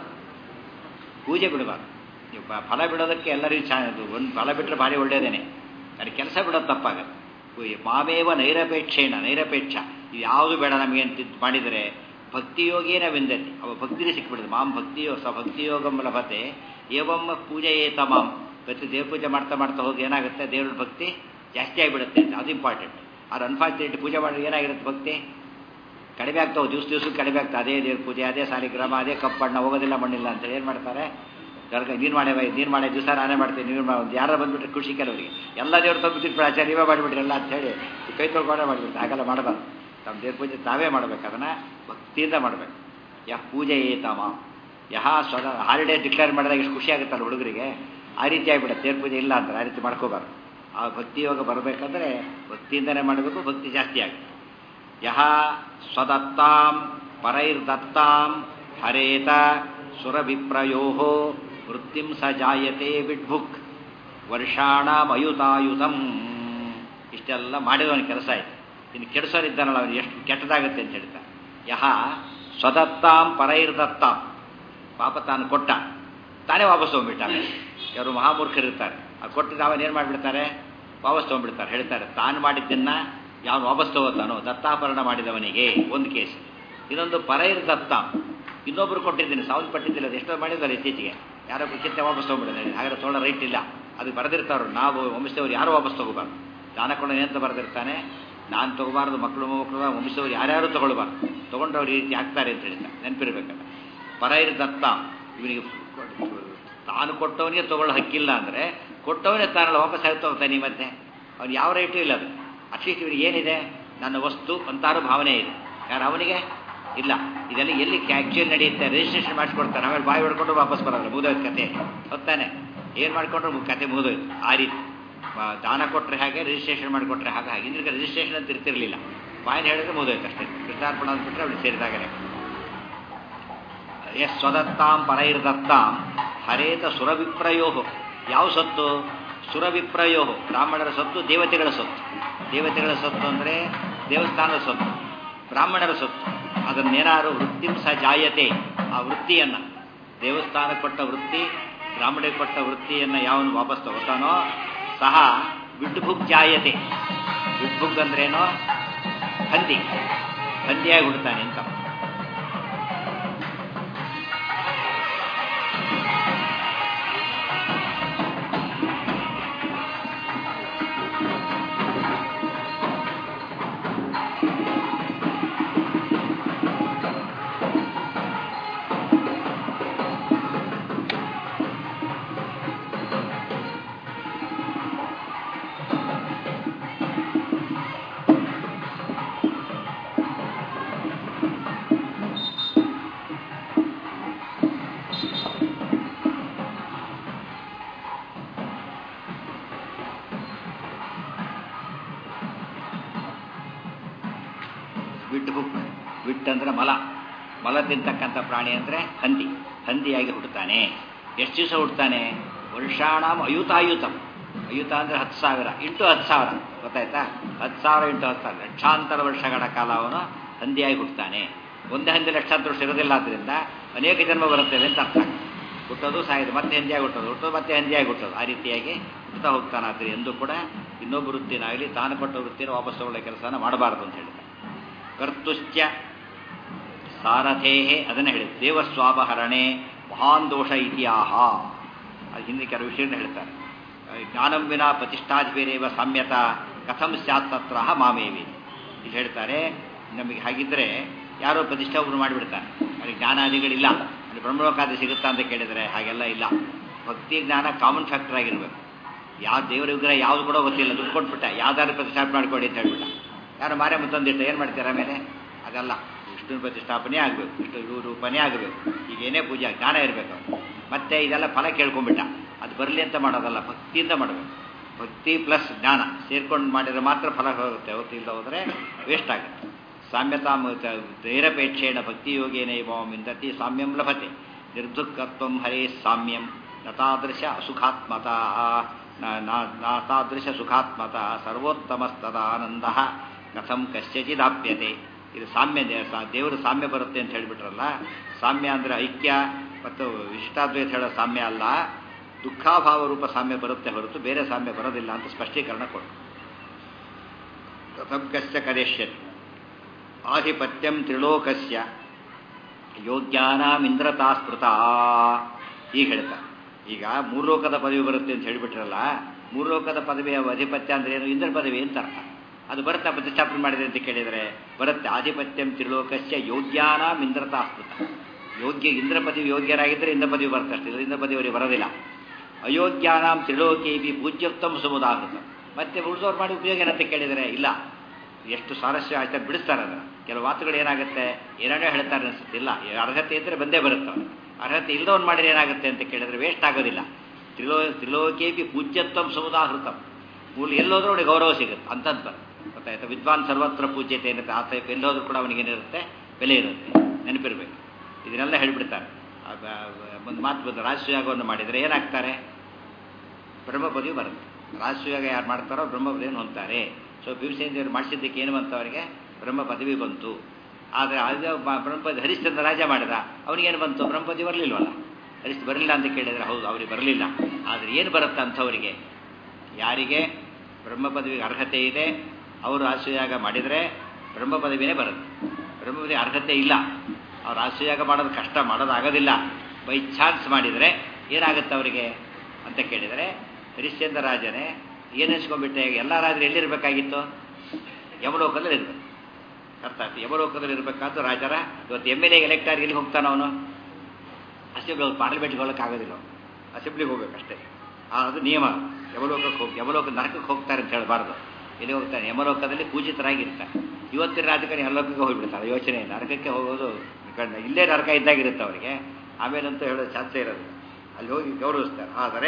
ಪೂಜೆ ಬಿಡಬಾರ್ದು ನೀವು ಪ- ಫಲ ಬಿಡೋದಕ್ಕೆ ಎಲ್ಲರಿಗೂ ಚೆನ್ನಾಗಿ ಒಂದು ಫಲ ಬಿಟ್ಟರೆ ಭಾರಿ ಒಳ್ಳೆಯದೇನೆ ಅದು ಕೆಲಸ ಬಿಡೋದು ತಪ್ಪಾಗತ್ತೆ ಪೂಜೆ ಮಾಮೇವ ನೈರಪೇಕ್ಷೇಣ ನೈರಪೇಕ್ಷ ಇದು ಯಾವುದು ಬೇಡ ನಮಗೆ ಅಂತ ಇದ್ ಮಾಡಿದರೆ ಭಕ್ತಿಯೋಗೇನ ವಿಂದತಿ ಅವ ಭಕ್ತಿನೇ ಸಿಕ್ಬಿಡುತ್ತೆ ಮಾಂ ಭಕ್ತಿಯೋ ಸ ಭಕ್ತಿಯೋಗಂ ಲಭತೆ ಏವಮ್ಮ ಪೂಜೆಯೇತ ಮಾಂ ಪ್ರತಿ ದೇವ್ರ ಪೂಜೆ ಮಾಡ್ತಾ ಮಾಡ್ತಾ ಹೋಗಿ ಏನಾಗುತ್ತೆ ದೇವ್ರ ಭಕ್ತಿ ಜಾಸ್ತಿ ಆಗಿಬಿಡುತ್ತೆ ಅಂತ ಅದು ಇಂಪಾರ್ಟೆಂಟ್ ಅದು ಅನ್ಫಾರ್ಚುನೇಟ್ ಪೂಜೆ ಮಾಡಿದ್ರೆ ಏನಾಗಿರುತ್ತೆ ಭಕ್ತಿ ಕಡಿಮೆ ಆಗ್ತಾವೆ ದಿವಸ ದಿವಸಕ್ಕೆ ಕಡಿಮೆ ಆಗ್ತದೆ ಅದೇ ದೇವ್ರ ಪೂಜೆ ಅದೇ ಸಾಲಿಗ್ರಾಮ ಅದೇ ಕಪ್ಪಣ್ಣ ಹೋಗೋದಿಲ್ಲ ಮಣ್ಣಿಲ್ಲ ಅಂತೇಳಿ ಏನು ಮಾಡ್ತಾರೆ ಕರ್ಕ ನೀನು ಮಾಡೇ ನೀನು ಮಾಡೇ ದಿವಸ ನಾನೇ ಮಾಡ್ತೀನಿ ನೀವು ಮಾಡಿ ಯಾರು ಬಂದುಬಿಟ್ರೆ ಖುಷಿ ಕೆಲವರಿಗೆ ಎಲ್ಲ ದೇವ್ರು ತಂದುಬಿಟ್ಟಿರ್ತಾರೆ ಆಚಾರ್ಯ ನೀವೇ ಮಾಡಿಬಿಟ್ರಲ್ಲ ಅಂತೇಳಿ ಕೈ ತೊಳ್ಕೊಂಡೇ ಮಾಡಿಬಿಡ್ತಾರೆ ಹಾಗೆಲ್ಲ ಮಾಡಬಾರ್ದು ತಮ್ಮ ದೇವ್ರ ಪೂಜೆ ತಾವೇ ಮಾಡ್ಬೇಕು ಅದನ್ನು ಭಕ್ತಿಯಿಂದ ಮಾಡಬೇಕು ಯಹ ಪೂಜೆ ಏತಮ ಯಹ ಸ್ವದ ಹಾಲಿಡೇ ಡಿಕ್ಲೇರ್ ಮಾಡಿದಾಗ ಎಷ್ಟು ಖುಷಿ ಆಗುತ್ತಲ್ಲ ಹುಡುಗರಿಗೆ ಆ ರೀತಿ ಆಗಿಬಿಡುತ್ತೆ ದೇವ್ರ ಪೂಜೆ ಇಲ್ಲ ಅಂತಾರೆ ಆ ರೀತಿ ಮಾಡ್ಕೋಬಾರ್ದು ಆ ಭಕ್ತಿ ಯೋಗ ಬರಬೇಕಂದ್ರೆ ಭಕ್ತಿಯಿಂದನೇ ಮಾಡಬೇಕು ಭಕ್ತಿ ಜಾಸ್ತಿ ಆಗುತ್ತೆ ಯಹ ಸ್ವದತ್ತಾಂ ಪರೈರ್ದತ್ತಾಂ ಹರೇತ ಸುರವಿಪ್ರಯೋ ವೃತ್ತಿಂ ಸ ಜಾಯತೆ ವಿಡ್ಭುಕ್ ವರ್ಷಾಣಮಯುತಾಯುತಂ ಇಷ್ಟೆಲ್ಲ ಮಾಡಿದವನ ಕೆಲಸ ಆಯ್ತು ಇನ್ನು ಕೆಡಿಸೋರಿದ್ದಾನಲ್ಲ ಅವನು ಎಷ್ಟು ಕೆಟ್ಟದಾಗತ್ತೆ ಅಂತ ಹೇಳ್ತಾರೆ ಯಹ ಸ್ವದತ್ತಾಂ ಪರೈರ್ದತ್ತಾಂ ಪಾಪ ತಾನು ಕೊಟ್ಟ ತಾನೇ ವಾಪಸ್ ತೊಗೊಂಡ್ಬಿಟ್ಟ ಆಮೇಲೆ ಯಾರು ಮಹಾಮೂರ್ಖರಿರ್ತಾರೆ ಆ ಕೊಟ್ಟಿದ್ದು ಅವನೇನು ಮಾಡಿಬಿಡ್ತಾರೆ ವಾಪಸ್ ತೊಗೊಂಡ್ಬಿಡ್ತಾರೆ ಹೇಳ್ತಾರೆ ತಾನು ಮಾಡಿದ್ದನ್ನ ಯಾವನು ವಾಪಸ್ ತಗೋತಾನೋ ದತ್ತಾಪರಣ ಮಾಡಿದವನಿಗೆ ಒಂದು ಕೇಸ್ ಇನ್ನೊಂದು ಪರೈರ್ ದತ್ತ ಇನ್ನೊಬ್ರು ಕೊಟ್ಟಿದ್ದೀನಿ ಸಾವಿರ ಪಟ್ಟಿದ್ದಿಲ್ಲ ಅದು ಎಷ್ಟೋ ಮಾಡಿದ್ರಲ್ಲ ಇತ್ತೀಚೆಗೆ ಯಾರೋ ಕಿತ್ತೆ ವಾಪಸ್ ತೊಗೊಂಡ್ಬಿಡಿದ್ದಾರೆ ಹಾಗಾದ್ರೆ ತೊಗೊಳ್ಳೋ ರೈಟ್ ಇಲ್ಲ ಅದು ಬರೆದಿರ್ತಾರೋ ನಾವು ವಂಶದವ್ರು ಯಾರು ವಾಪಸ್ ತಗೋಬಾರ್ದು ದಾನ ಕೊಡೋ ಅಂತ ಬರೆದಿರ್ತಾನೆ ನಾನು ತಗೋಬಾರ್ದು ಮಕ್ಕಳು ಮಕ್ಕಳು ವಂಶದವ್ರು ಯಾರ್ಯಾರು ತಗೊಳ್ಬಾರ್ದು ತೊಗೊಂಡವ್ರು ಈ ರೀತಿ ಆಗ್ತಾರೆ ಅಂತ ಹೇಳ್ತಾರೆ ನೆನಪಿರ್ಬೇಕಲ್ಲ ಪರೈರ್ ದತ್ತ ಇವನಿಗೆ ತಾನು ಕೊಟ್ಟವನಿಗೆ ತಗೊಳ್ಳೋ ಹಕ್ಕಿಲ್ಲ ಅಂದರೆ ಕೊಟ್ಟವನೇ ತಾನಲ್ಲ ವಾಪಸ್ ಆಗ್ತಾನೆ ಮತ್ತೆ ಅವ್ನು ಯಾವ ರೈಟು ಇಲ್ಲ ಅದು ಅಟ್ಲೀಸ್ಟ್ ಇವನಿಗೆ ಏನಿದೆ ನನ್ನ ವಸ್ತು ಅಂತಾರು ಭಾವನೆ ಇದೆ ಯಾರು ಅವನಿಗೆ ಇಲ್ಲ ಇದೆಲ್ಲ ಎಲ್ಲಿ ಆ್ಯಕ್ಚುಲಿ ನಡೆಯುತ್ತೆ ರಿಜಿಸ್ಟ್ರೇಷನ್ ಮಾಡಿಸ್ಕೊಡ್ತಾರೆ ಆಮೇಲೆ ಬಾಯಿ ಹೊಡ್ಕೊಂಡು ವಾಪಸ್ ಬರೋಲ್ಲ ಮುಗಿದೋಯ್ತು ಕತೆ ಹೊತ್ತಾನೆ ಏನು ಮಾಡಿಕೊಂಡ್ರು ಕತೆ ಮುಗಿದೋಯ್ತು ಆ ರೀತಿ ಮ- ದಾನ ಕೊಟ್ಟರೆ ಹಾಗೆ ರಿಜಿಸ್ಟ್ರೇಷನ್ ಮಾಡಿಕೊಟ್ರೆ ಹಾಗೆ ಹಾಗೆ ಇಂದ್ರಿಗೆ ರಿಜಿಸ್ಟ್ರೇಷನ್ ಅಂತ ಇರ್ತಿರ್ಲಿಲ್ಲ ಬಾಯಿನ ಹೇಳಿದ್ರೆ ಮುಗಿದೋಯ್ತು ಅಷ್ಟೇ ಕೃಷ್ಣಾರ್ಪಣ ಅಂದ್ಬಿಟ್ರೆ ಅವ್ರಿಗೆ ಸೇರಿದಾಗಲೇ ಎಸ್ ಸ್ವದತ್ತಾಂ ಪರೈರ್ದತ್ತಾಂ ಹರೇತ ಸುರವಿಪ್ರಯೋ ಯಾವ ಸೊತ್ತು ಸುರವಿಪ್ರಯೋ ಬ್ರಾಹ್ಮಣರ ಸೊತ್ತು ದೇವತೆಗಳ ಸೊತ್ತು ದೇವತೆಗಳ ಸೊತ್ತು ಅಂದರೆ ದೇವಸ್ಥಾನದ ಸೊತ್ತು ಬ್ರಾಹ್ಮಣರ ಸೊತ್ತು ಅದನ್ನೇನಾರು ವೃತ್ತಿಂ ಸ ಜಾಯತೆ ಆ ವೃತ್ತಿಯನ್ನು ದೇವಸ್ಥಾನ ಕೊಟ್ಟ ವೃತ್ತಿ ಬ್ರಾಹ್ಮಣರಿಗೆ ಕೊಟ್ಟ ವೃತ್ತಿಯನ್ನು ಯಾವನು ವಾಪಸ್ ತಗೋತಾನೋ ಸಹ ವಿಡ್ಭುಕ್ ಜಾಯತೆ ವಿಡ್ಭುಕ್ ಅಂದ್ರೇನೋ ಹಂದಿ ಹಂದಿಯಾಗಿ ಹುಡ್ತಾನೆ ಅಂತ ವಿಟ್ ಬುಕ್ ವಿಟ್ ಅಂದ್ರೆ ಮಲ ಮಲ ತಿಂತಕ್ಕಂಥ ಪ್ರಾಣಿ ಅಂದರೆ ಹಂದಿ ಹಂದಿಯಾಗಿ ಹುಟ್ಟುತ್ತಾನೆ ಎಷ್ಟು ದಿವಸ ಹುಟ್ಟುತ್ತಾನೆ ವರ್ಷಾಣಾಮ್ ಅಯುತಾಯುತಂ ಅಯುತ ಅಂದರೆ ಹತ್ತು ಸಾವಿರ ಇಂಟು ಹತ್ತು ಸಾವಿರ ಗೊತ್ತಾಯ್ತಾ ಹತ್ತು ಸಾವಿರ ಇಂಟು ಹತ್ತು ಸಾವಿರ ಲಕ್ಷಾಂತರ ವರ್ಷಗಳ ಕಾಲ ಅವನು ಹಂದಿಯಾಗಿ ಹುಟ್ಟುತ್ತಾನೆ ಒಂದೇ ಹಂದಿ ಲಕ್ಷಾಂತರ ವರ್ಷ ಇರೋದಿಲ್ಲ ಆದ್ದರಿಂದ ಅನೇಕ ಜನ್ಮ ಬರುತ್ತೇವೆ ಅಂತ ಅರ್ಥ ಹುಟ್ಟೋದು ಸಾಯೋದು ಮತ್ತೆ ಹಂದಿಯಾಗಿ ಹುಟ್ಟೋದು ಹುಟ್ಟೋದು ಮತ್ತೆ ಹಂದಿಯಾಗಿ ಹುಟ್ಟೋದು ಆ ರೀತಿಯಾಗಿ ಹುಟ್ಟುತ್ತಾ ಹೋಗ್ತಾನಾದ್ರೆ ಎಂದು ಕೂಡ ಇನ್ನೊಬ್ಬ ವೃತ್ತಿನಾಗಲಿ ತಾನು ಕೊಟ್ಟ ವೃತ್ತಿನ ವಾಪಸ್ ತಗೊಳ್ಳೋ ಕೆಲಸನ ಮಾಡಬಾರ್ದು ಅಂತ ಹೇಳಿದ ಕರ್ತುಶ್ಚ ಸಾರಥೇ ಅದನ್ನು ಹೇಳಿ ದೇವಸ್ವಾಪಹರಣೆ ಮಹಾನ್ ದೋಷ ಇತಿಹಾಹ ಅದು ಹಿಂದೆ ಕೆಲವು ವಿಷಯನ ಹೇಳ್ತಾರೆ ಜ್ಞಾನಂ ವಿನ ಪ್ರತಿಷ್ಠಾಧಿಪೇರೇವ ಸಾಮ್ಯತ ಕಥಂ ಸ್ಯಾತ್ ತತ್ರ ಮಾಮೇವಿ ಇಲ್ಲಿ ಹೇಳ್ತಾರೆ ನಮಗೆ ಹಾಗಿದ್ರೆ ಯಾರೋ ಪ್ರತಿಷ್ಠಾ ಒಬ್ರು ಮಾಡಿಬಿಡ್ತಾರೆ ಅಲ್ಲಿ ಜ್ಞಾನಾದಿಗಳಿಲ್ಲ ಅಲ್ಲಿ ಬ್ರಹ್ಮಲೋಕಾದಿ ಸಿಗುತ್ತಾ ಅಂತ ಕೇಳಿದರೆ ಹಾಗೆಲ್ಲ ಇಲ್ಲ ಭಕ್ತಿ ಜ್ಞಾನ ಕಾಮನ್ ಫ್ಯಾಕ್ಟರ್ ಆಗಿರಬೇಕು ಯಾವ ದೇವರ ವಿಗ್ರಹ ಯಾವ್ದು ಕೂಡ ಗೊತ್ತಿಲ್ಲ ದುಡ್ಡು ಕೊಟ್ಬಿಟ್ಟ ಯಾವ್ದಾದ್ರು ಪ್ರತಿಷ್ಠಾಪನೆ ಮಾಡ್ಕೊಡಿ ಅಂತ ಹೇಳ್ಬಿಟ್ಟ ಯಾರು ಮಾರಮ್ಮ ತಂದಿಟ್ಟ ಏನು ಮಾಡ್ತಾರೆ ಆಮೇಲೆ ಅದಲ್ಲ ವಿಷ್ಣು ಪ್ರತಿಷ್ಠಾಪನೆ ಆಗಬೇಕು ವಿಷ್ಣು ರೂಪನೇ ಆಗಬೇಕು ಈಗ ಏನೇ ಪೂಜೆ ಜ್ಞಾನ ಇರಬೇಕು ಮತ್ತೆ ಇದೆಲ್ಲ ಫಲ ಕೇಳ್ಕೊಂಡ್ಬಿಟ್ಟ ಅದು ಬರಲಿ ಅಂತ ಮಾಡೋದಲ್ಲ ಭಕ್ತಿಯಿಂದ ಮಾಡಬೇಕು ಭಕ್ತಿ ಪ್ಲಸ್ ಜ್ಞಾನ ಸೇರ್ಕೊಂಡು ಮಾಡಿದ್ರೆ ಮಾತ್ರ ಫಲ ಹೋಗುತ್ತೆ ಹೊತ್ತು ಇಲ್ಲದ ಹೋದರೆ ವೇಸ್ಟ್ ಆಗುತ್ತೆ ಸಾಮ್ಯತಾ ಧೈರ್ಯಪೇಕ್ಷೇಣ ಭಕ್ತಿಯೋಗೇನ ವಿಂದತಿ ಸಾಮ್ಯಂ ಲಭತೆ ನಿರ್ದುಃಖತ್ವ ಹರೇ ಸಾಮ್ಯಂ ನತಾದೃಶ ಅಸುಖಾತ್ಮತ ನಾತಾದೃಶ ಸುಖಾತ್ಮತ ಸರ್ವೋತ್ತಮಸ್ತದಾನಂದ ಕಥಂ ಕಶ್ಯಚಿದಾಪ್ಯತೆ ಇದು ಸಾಮ್ಯ ದೇವರು ಸಾಮ್ಯ ಬರುತ್ತೆ ಅಂತ ಹೇಳಿಬಿಟ್ರಲ್ಲ ಸಾಮ್ಯ ಅಂದರೆ ಐಕ್ಯ ಮತ್ತು ವಿಶಿಷ್ಟಾದ್ವೈತ ಹೇಳೋ ಸಾಮ್ಯ ಅಲ್ಲ ದುಃಖಾಭಾವ ರೂಪ ಸಾಮ್ಯ ಬರುತ್ತೆ ಹೊರತು ಬೇರೆ ಸಾಮ್ಯ ಬರೋದಿಲ್ಲ ಅಂತ ಸ್ಪಷ್ಟೀಕರಣ ಕೊಡು ಕಥಂ ಕಶ್ಯ ಕರಿಷ್ಯತಿ ಆಧಿಪತ್ಯಂ ತ್ರಿಲೋಕಸ್ಯ ಯೋಗ್ಯಾನಾಮಿಂದ್ರತಾ ಸ್ಮೃತ ಈಗ ಹೇಳ್ತಾರೆ ಈಗ ಮೂರ್ಲೋಕದ ಪದವಿ ಬರುತ್ತೆ ಅಂತ ಹೇಳಿಬಿಟ್ರಲ್ಲ ಮೂರ್ಲೋಕದ ಪದವಿಯ ಅಧಿಪತ್ಯ ಅಂದ್ರೆ ಏನು ಇಂದ್ರ ಪದವಿ ಅಂತ ಅರ್ಥ ಅದು ಬರುತ್ತಾ ಪ್ರತಿಷ್ಠಾಪನೆ ಮಾಡಿದೆ ಅಂತ ಕೇಳಿದರೆ ಬರುತ್ತೆ ಆಧಿಪತ್ಯಂ ತ್ರಿಲೋಕಸ್ಯ ಯೋಗ್ಯಾನಾಂ ಇಂದ್ರತಾ ಸ್ಮೃತ ಯೋಗ್ಯ ಇಂದ್ರ ಪದವಿ ಯೋಗ್ಯರಾಗಿದ್ದರೆ ಇಂದ್ರ ಪದವಿ ಬರುತ್ತೆ ಅಷ್ಟೇ ಇಂದ್ರ ಪದವಿಯವರಿಗೆ ಬರೋದಿಲ್ಲ ಅಯೋಗ್ಯಾನಾಂ ತ್ರಿಲೋಕೇಬಿ ಪೂಜ್ಯೋತ್ತಮ ಸಮುದಾಹೃತ ಮತ್ತೆ ಉಳಿದವ್ರು ಮಾಡಿ ಉಪಯೋಗ ಏನಂತ ಕೇಳಿದರೆ ಇಲ್ಲ ಎಷ್ಟು ಸ್ವಾರಸ್ಯ ಆಯ್ತಾ ಬಿಡಿಸ್ತಾರೆ ಅದನ್ನು ಕೆಲವು ಮಾತುಗಳು ಏನಾಗುತ್ತೆ ಏನೇನೋ ಹೇಳ್ತಾರೆ ಅನಿಸುತ್ತೆ ಇಲ್ಲ ಅರ್ಹತೆ ಇದ್ದರೆ ಬಂದೇ ಬರುತ್ತೆ ಅವ್ರು ಅರ್ಹತೆ ಇಲ್ಲದವನು ಮಾಡಿದ್ರೆ ಏನಾಗುತ್ತೆ ಅಂತ ಕೇಳಿದ್ರೆ ವೇಸ್ಟ್ ಆಗೋದಿಲ್ಲ ತ್ರಿಲೋ ತ್ರಿಲೋಕೇಪಿ ಪೂಜ್ಯತ್ವಂ ಸಮುದಾಹೃತಂ ಮೂಲ ಎಲ್ಲೋದ್ರೂ ಅವನಿಗೆ ಗೌರವ ಸಿಗುತ್ತೆ ಅಂತಂತ ಗೊತ್ತಾಯ್ತಾ ವಿದ್ವಾನ್ ಸರ್ವತ್ರ ಪೂಜ್ಯತೆ ಅನ್ನತ್ತೆ ಆ ಟೈಪ್ ಎಲ್ಲೋದ್ರೂ ಕೂಡ ಅವನಿಗೇನಿರುತ್ತೆ ಬೆಲೆ ಇರುತ್ತೆ ನೆನಪಿರ್ಬೇಕು ಇದನ್ನೆಲ್ಲ ಹೇಳಿಬಿಡ್ತಾರೆ ಒಂದು ಮಾತು ಬಂದು ರಾಜಸೂಯಾಗವನ್ನು ಮಾಡಿದರೆ ಏನಾಗ್ತಾರೆ ಬ್ರಹ್ಮ ಪದವಿ ಬರುತ್ತೆ ರಾಜಸೂಯಾಗ ಯಾರು ಮಾಡ್ತಾರೋ ಬ್ರಹ್ಮ ಪದವಿಯನ್ನು ಹೊಂದ್ತಾರೆ ಸೊ ಭೀಮಸೇಂದ್ರರು ಮಾಡಿಸಿದ್ದಕ್ಕೆ ಏನು ಬಂತು ಅವರಿಗೆ ಬ್ರಹ್ಮ ಪದವಿ ಬಂತು ಆದರೆ ಅದು ಬ್ರಹ್ಮಪದಿ ಹರಿಶ್ಚಂದ್ರ ರಾಜ ಮಾಡಿದ ಅವನಿಗೇನು ಬಂತು ಬ್ರಹ್ಮಪದಿ ಬರಲಿಲ್ವಲ್ಲ ಹರಿಶ್ಚ ಬರಲಿಲ್ಲ ಅಂತ ಕೇಳಿದರೆ ಹೌದು ಅವ್ರಿಗೆ ಬರಲಿಲ್ಲ ಆದರೆ ಏನು ಬರುತ್ತೆ ಅಂಥವರಿಗೆ ಯಾರಿಗೆ ಬ್ರಹ್ಮ ಪದವಿಗೆ ಅರ್ಹತೆ ಇದೆ ಅವರು ರಾಜಸೂಯಾಗ ಮಾಡಿದರೆ ಬ್ರಹ್ಮ ಪದವಿನೇ ಬರುತ್ತೆ ಬ್ರಹ್ಮ ಪದವಿ ಅರ್ಹತೆ ಇಲ್ಲ ಅವ್ರು ರಾಜಸೂಯಾಗ ಮಾಡೋದು ಕಷ್ಟ ಮಾಡೋದಾಗೋದಿಲ್ಲ ಬೈ ಚಾನ್ಸ್ ಮಾಡಿದರೆ ಏನಾಗುತ್ತೆ ಅವರಿಗೆ ಅಂತ ಕೇಳಿದರೆ ಹರಿಶ್ಚಂದ್ರ ರಾಜನೇ ಏನು ಅನ್ಸ್ಕೊಂಡ್ಬಿಟ್ಟೆ ಎಲ್ಲ ರಾಜರು ಎಲ್ಲಿರಬೇಕಾಗಿತ್ತು ಯಮಲೋಕದಲ್ಲಿ ಇರಬೇಕು ಅರ್ಥ ಆಯ್ತು ಯಮಲೋಕದಲ್ಲಿ ಇರಬೇಕಾದ್ದು ರಾಜರ ಇವತ್ತು ಎಮ್ ಎಲ್ ಎ ಎಲೆಕ್ಟ್ ಆಗಿ ಎಲ್ಲಿ ಹೋಗ್ತಾನೆ ಅವನು ಅಸೆಂಬ್ಲಿ ಪಾರ್ಲಿಮೆಂಟ್ಗೆ ಹೋಗಕ್ಕೆ ಆಗೋದಿಲ್ಲ ಅಸೆಂಬ್ಲಿಗೆ ಹೋಗ್ಬೇಕಷ್ಟೇ ಅದು ನಿಯಮ ಯಮಲೋಕಕ್ಕೆ ಹೋಗಿ ಯಮಲೋಕ ನರಕಕ್ಕೆ ಹೋಗ್ತಾರೆ ಅಂತ ಹೇಳಬಾರ್ದು ಎಲ್ಲಿ ಹೋಗ್ತಾನೆ ಯಮಲೋಕದಲ್ಲಿ ಪೂಜಿತರಾಗಿರ್ತಾರೆ ಇವತ್ತಿನ ರಾಜಕಾರಣಿ ಹಲ್ಲೋಕಕ್ಕೆ ಹೋಗಿಬಿಡ್ತಾರೆ ಯೋಚನೆ ನರಕಕ್ಕೆ ಹೋಗೋದು ಇಲ್ಲೇ ನರಕ ಇದ್ದಾಗಿರುತ್ತೆ ಅವರಿಗೆ ಆಮೇಲಂತೂ ಹೇಳೋ ಚಾನ್ಸೇ ಇರೋದು ಅಲ್ಲಿ ಹೋಗಿ ಗೌರವಿಸ್ತಾರೆ ಆದರೆ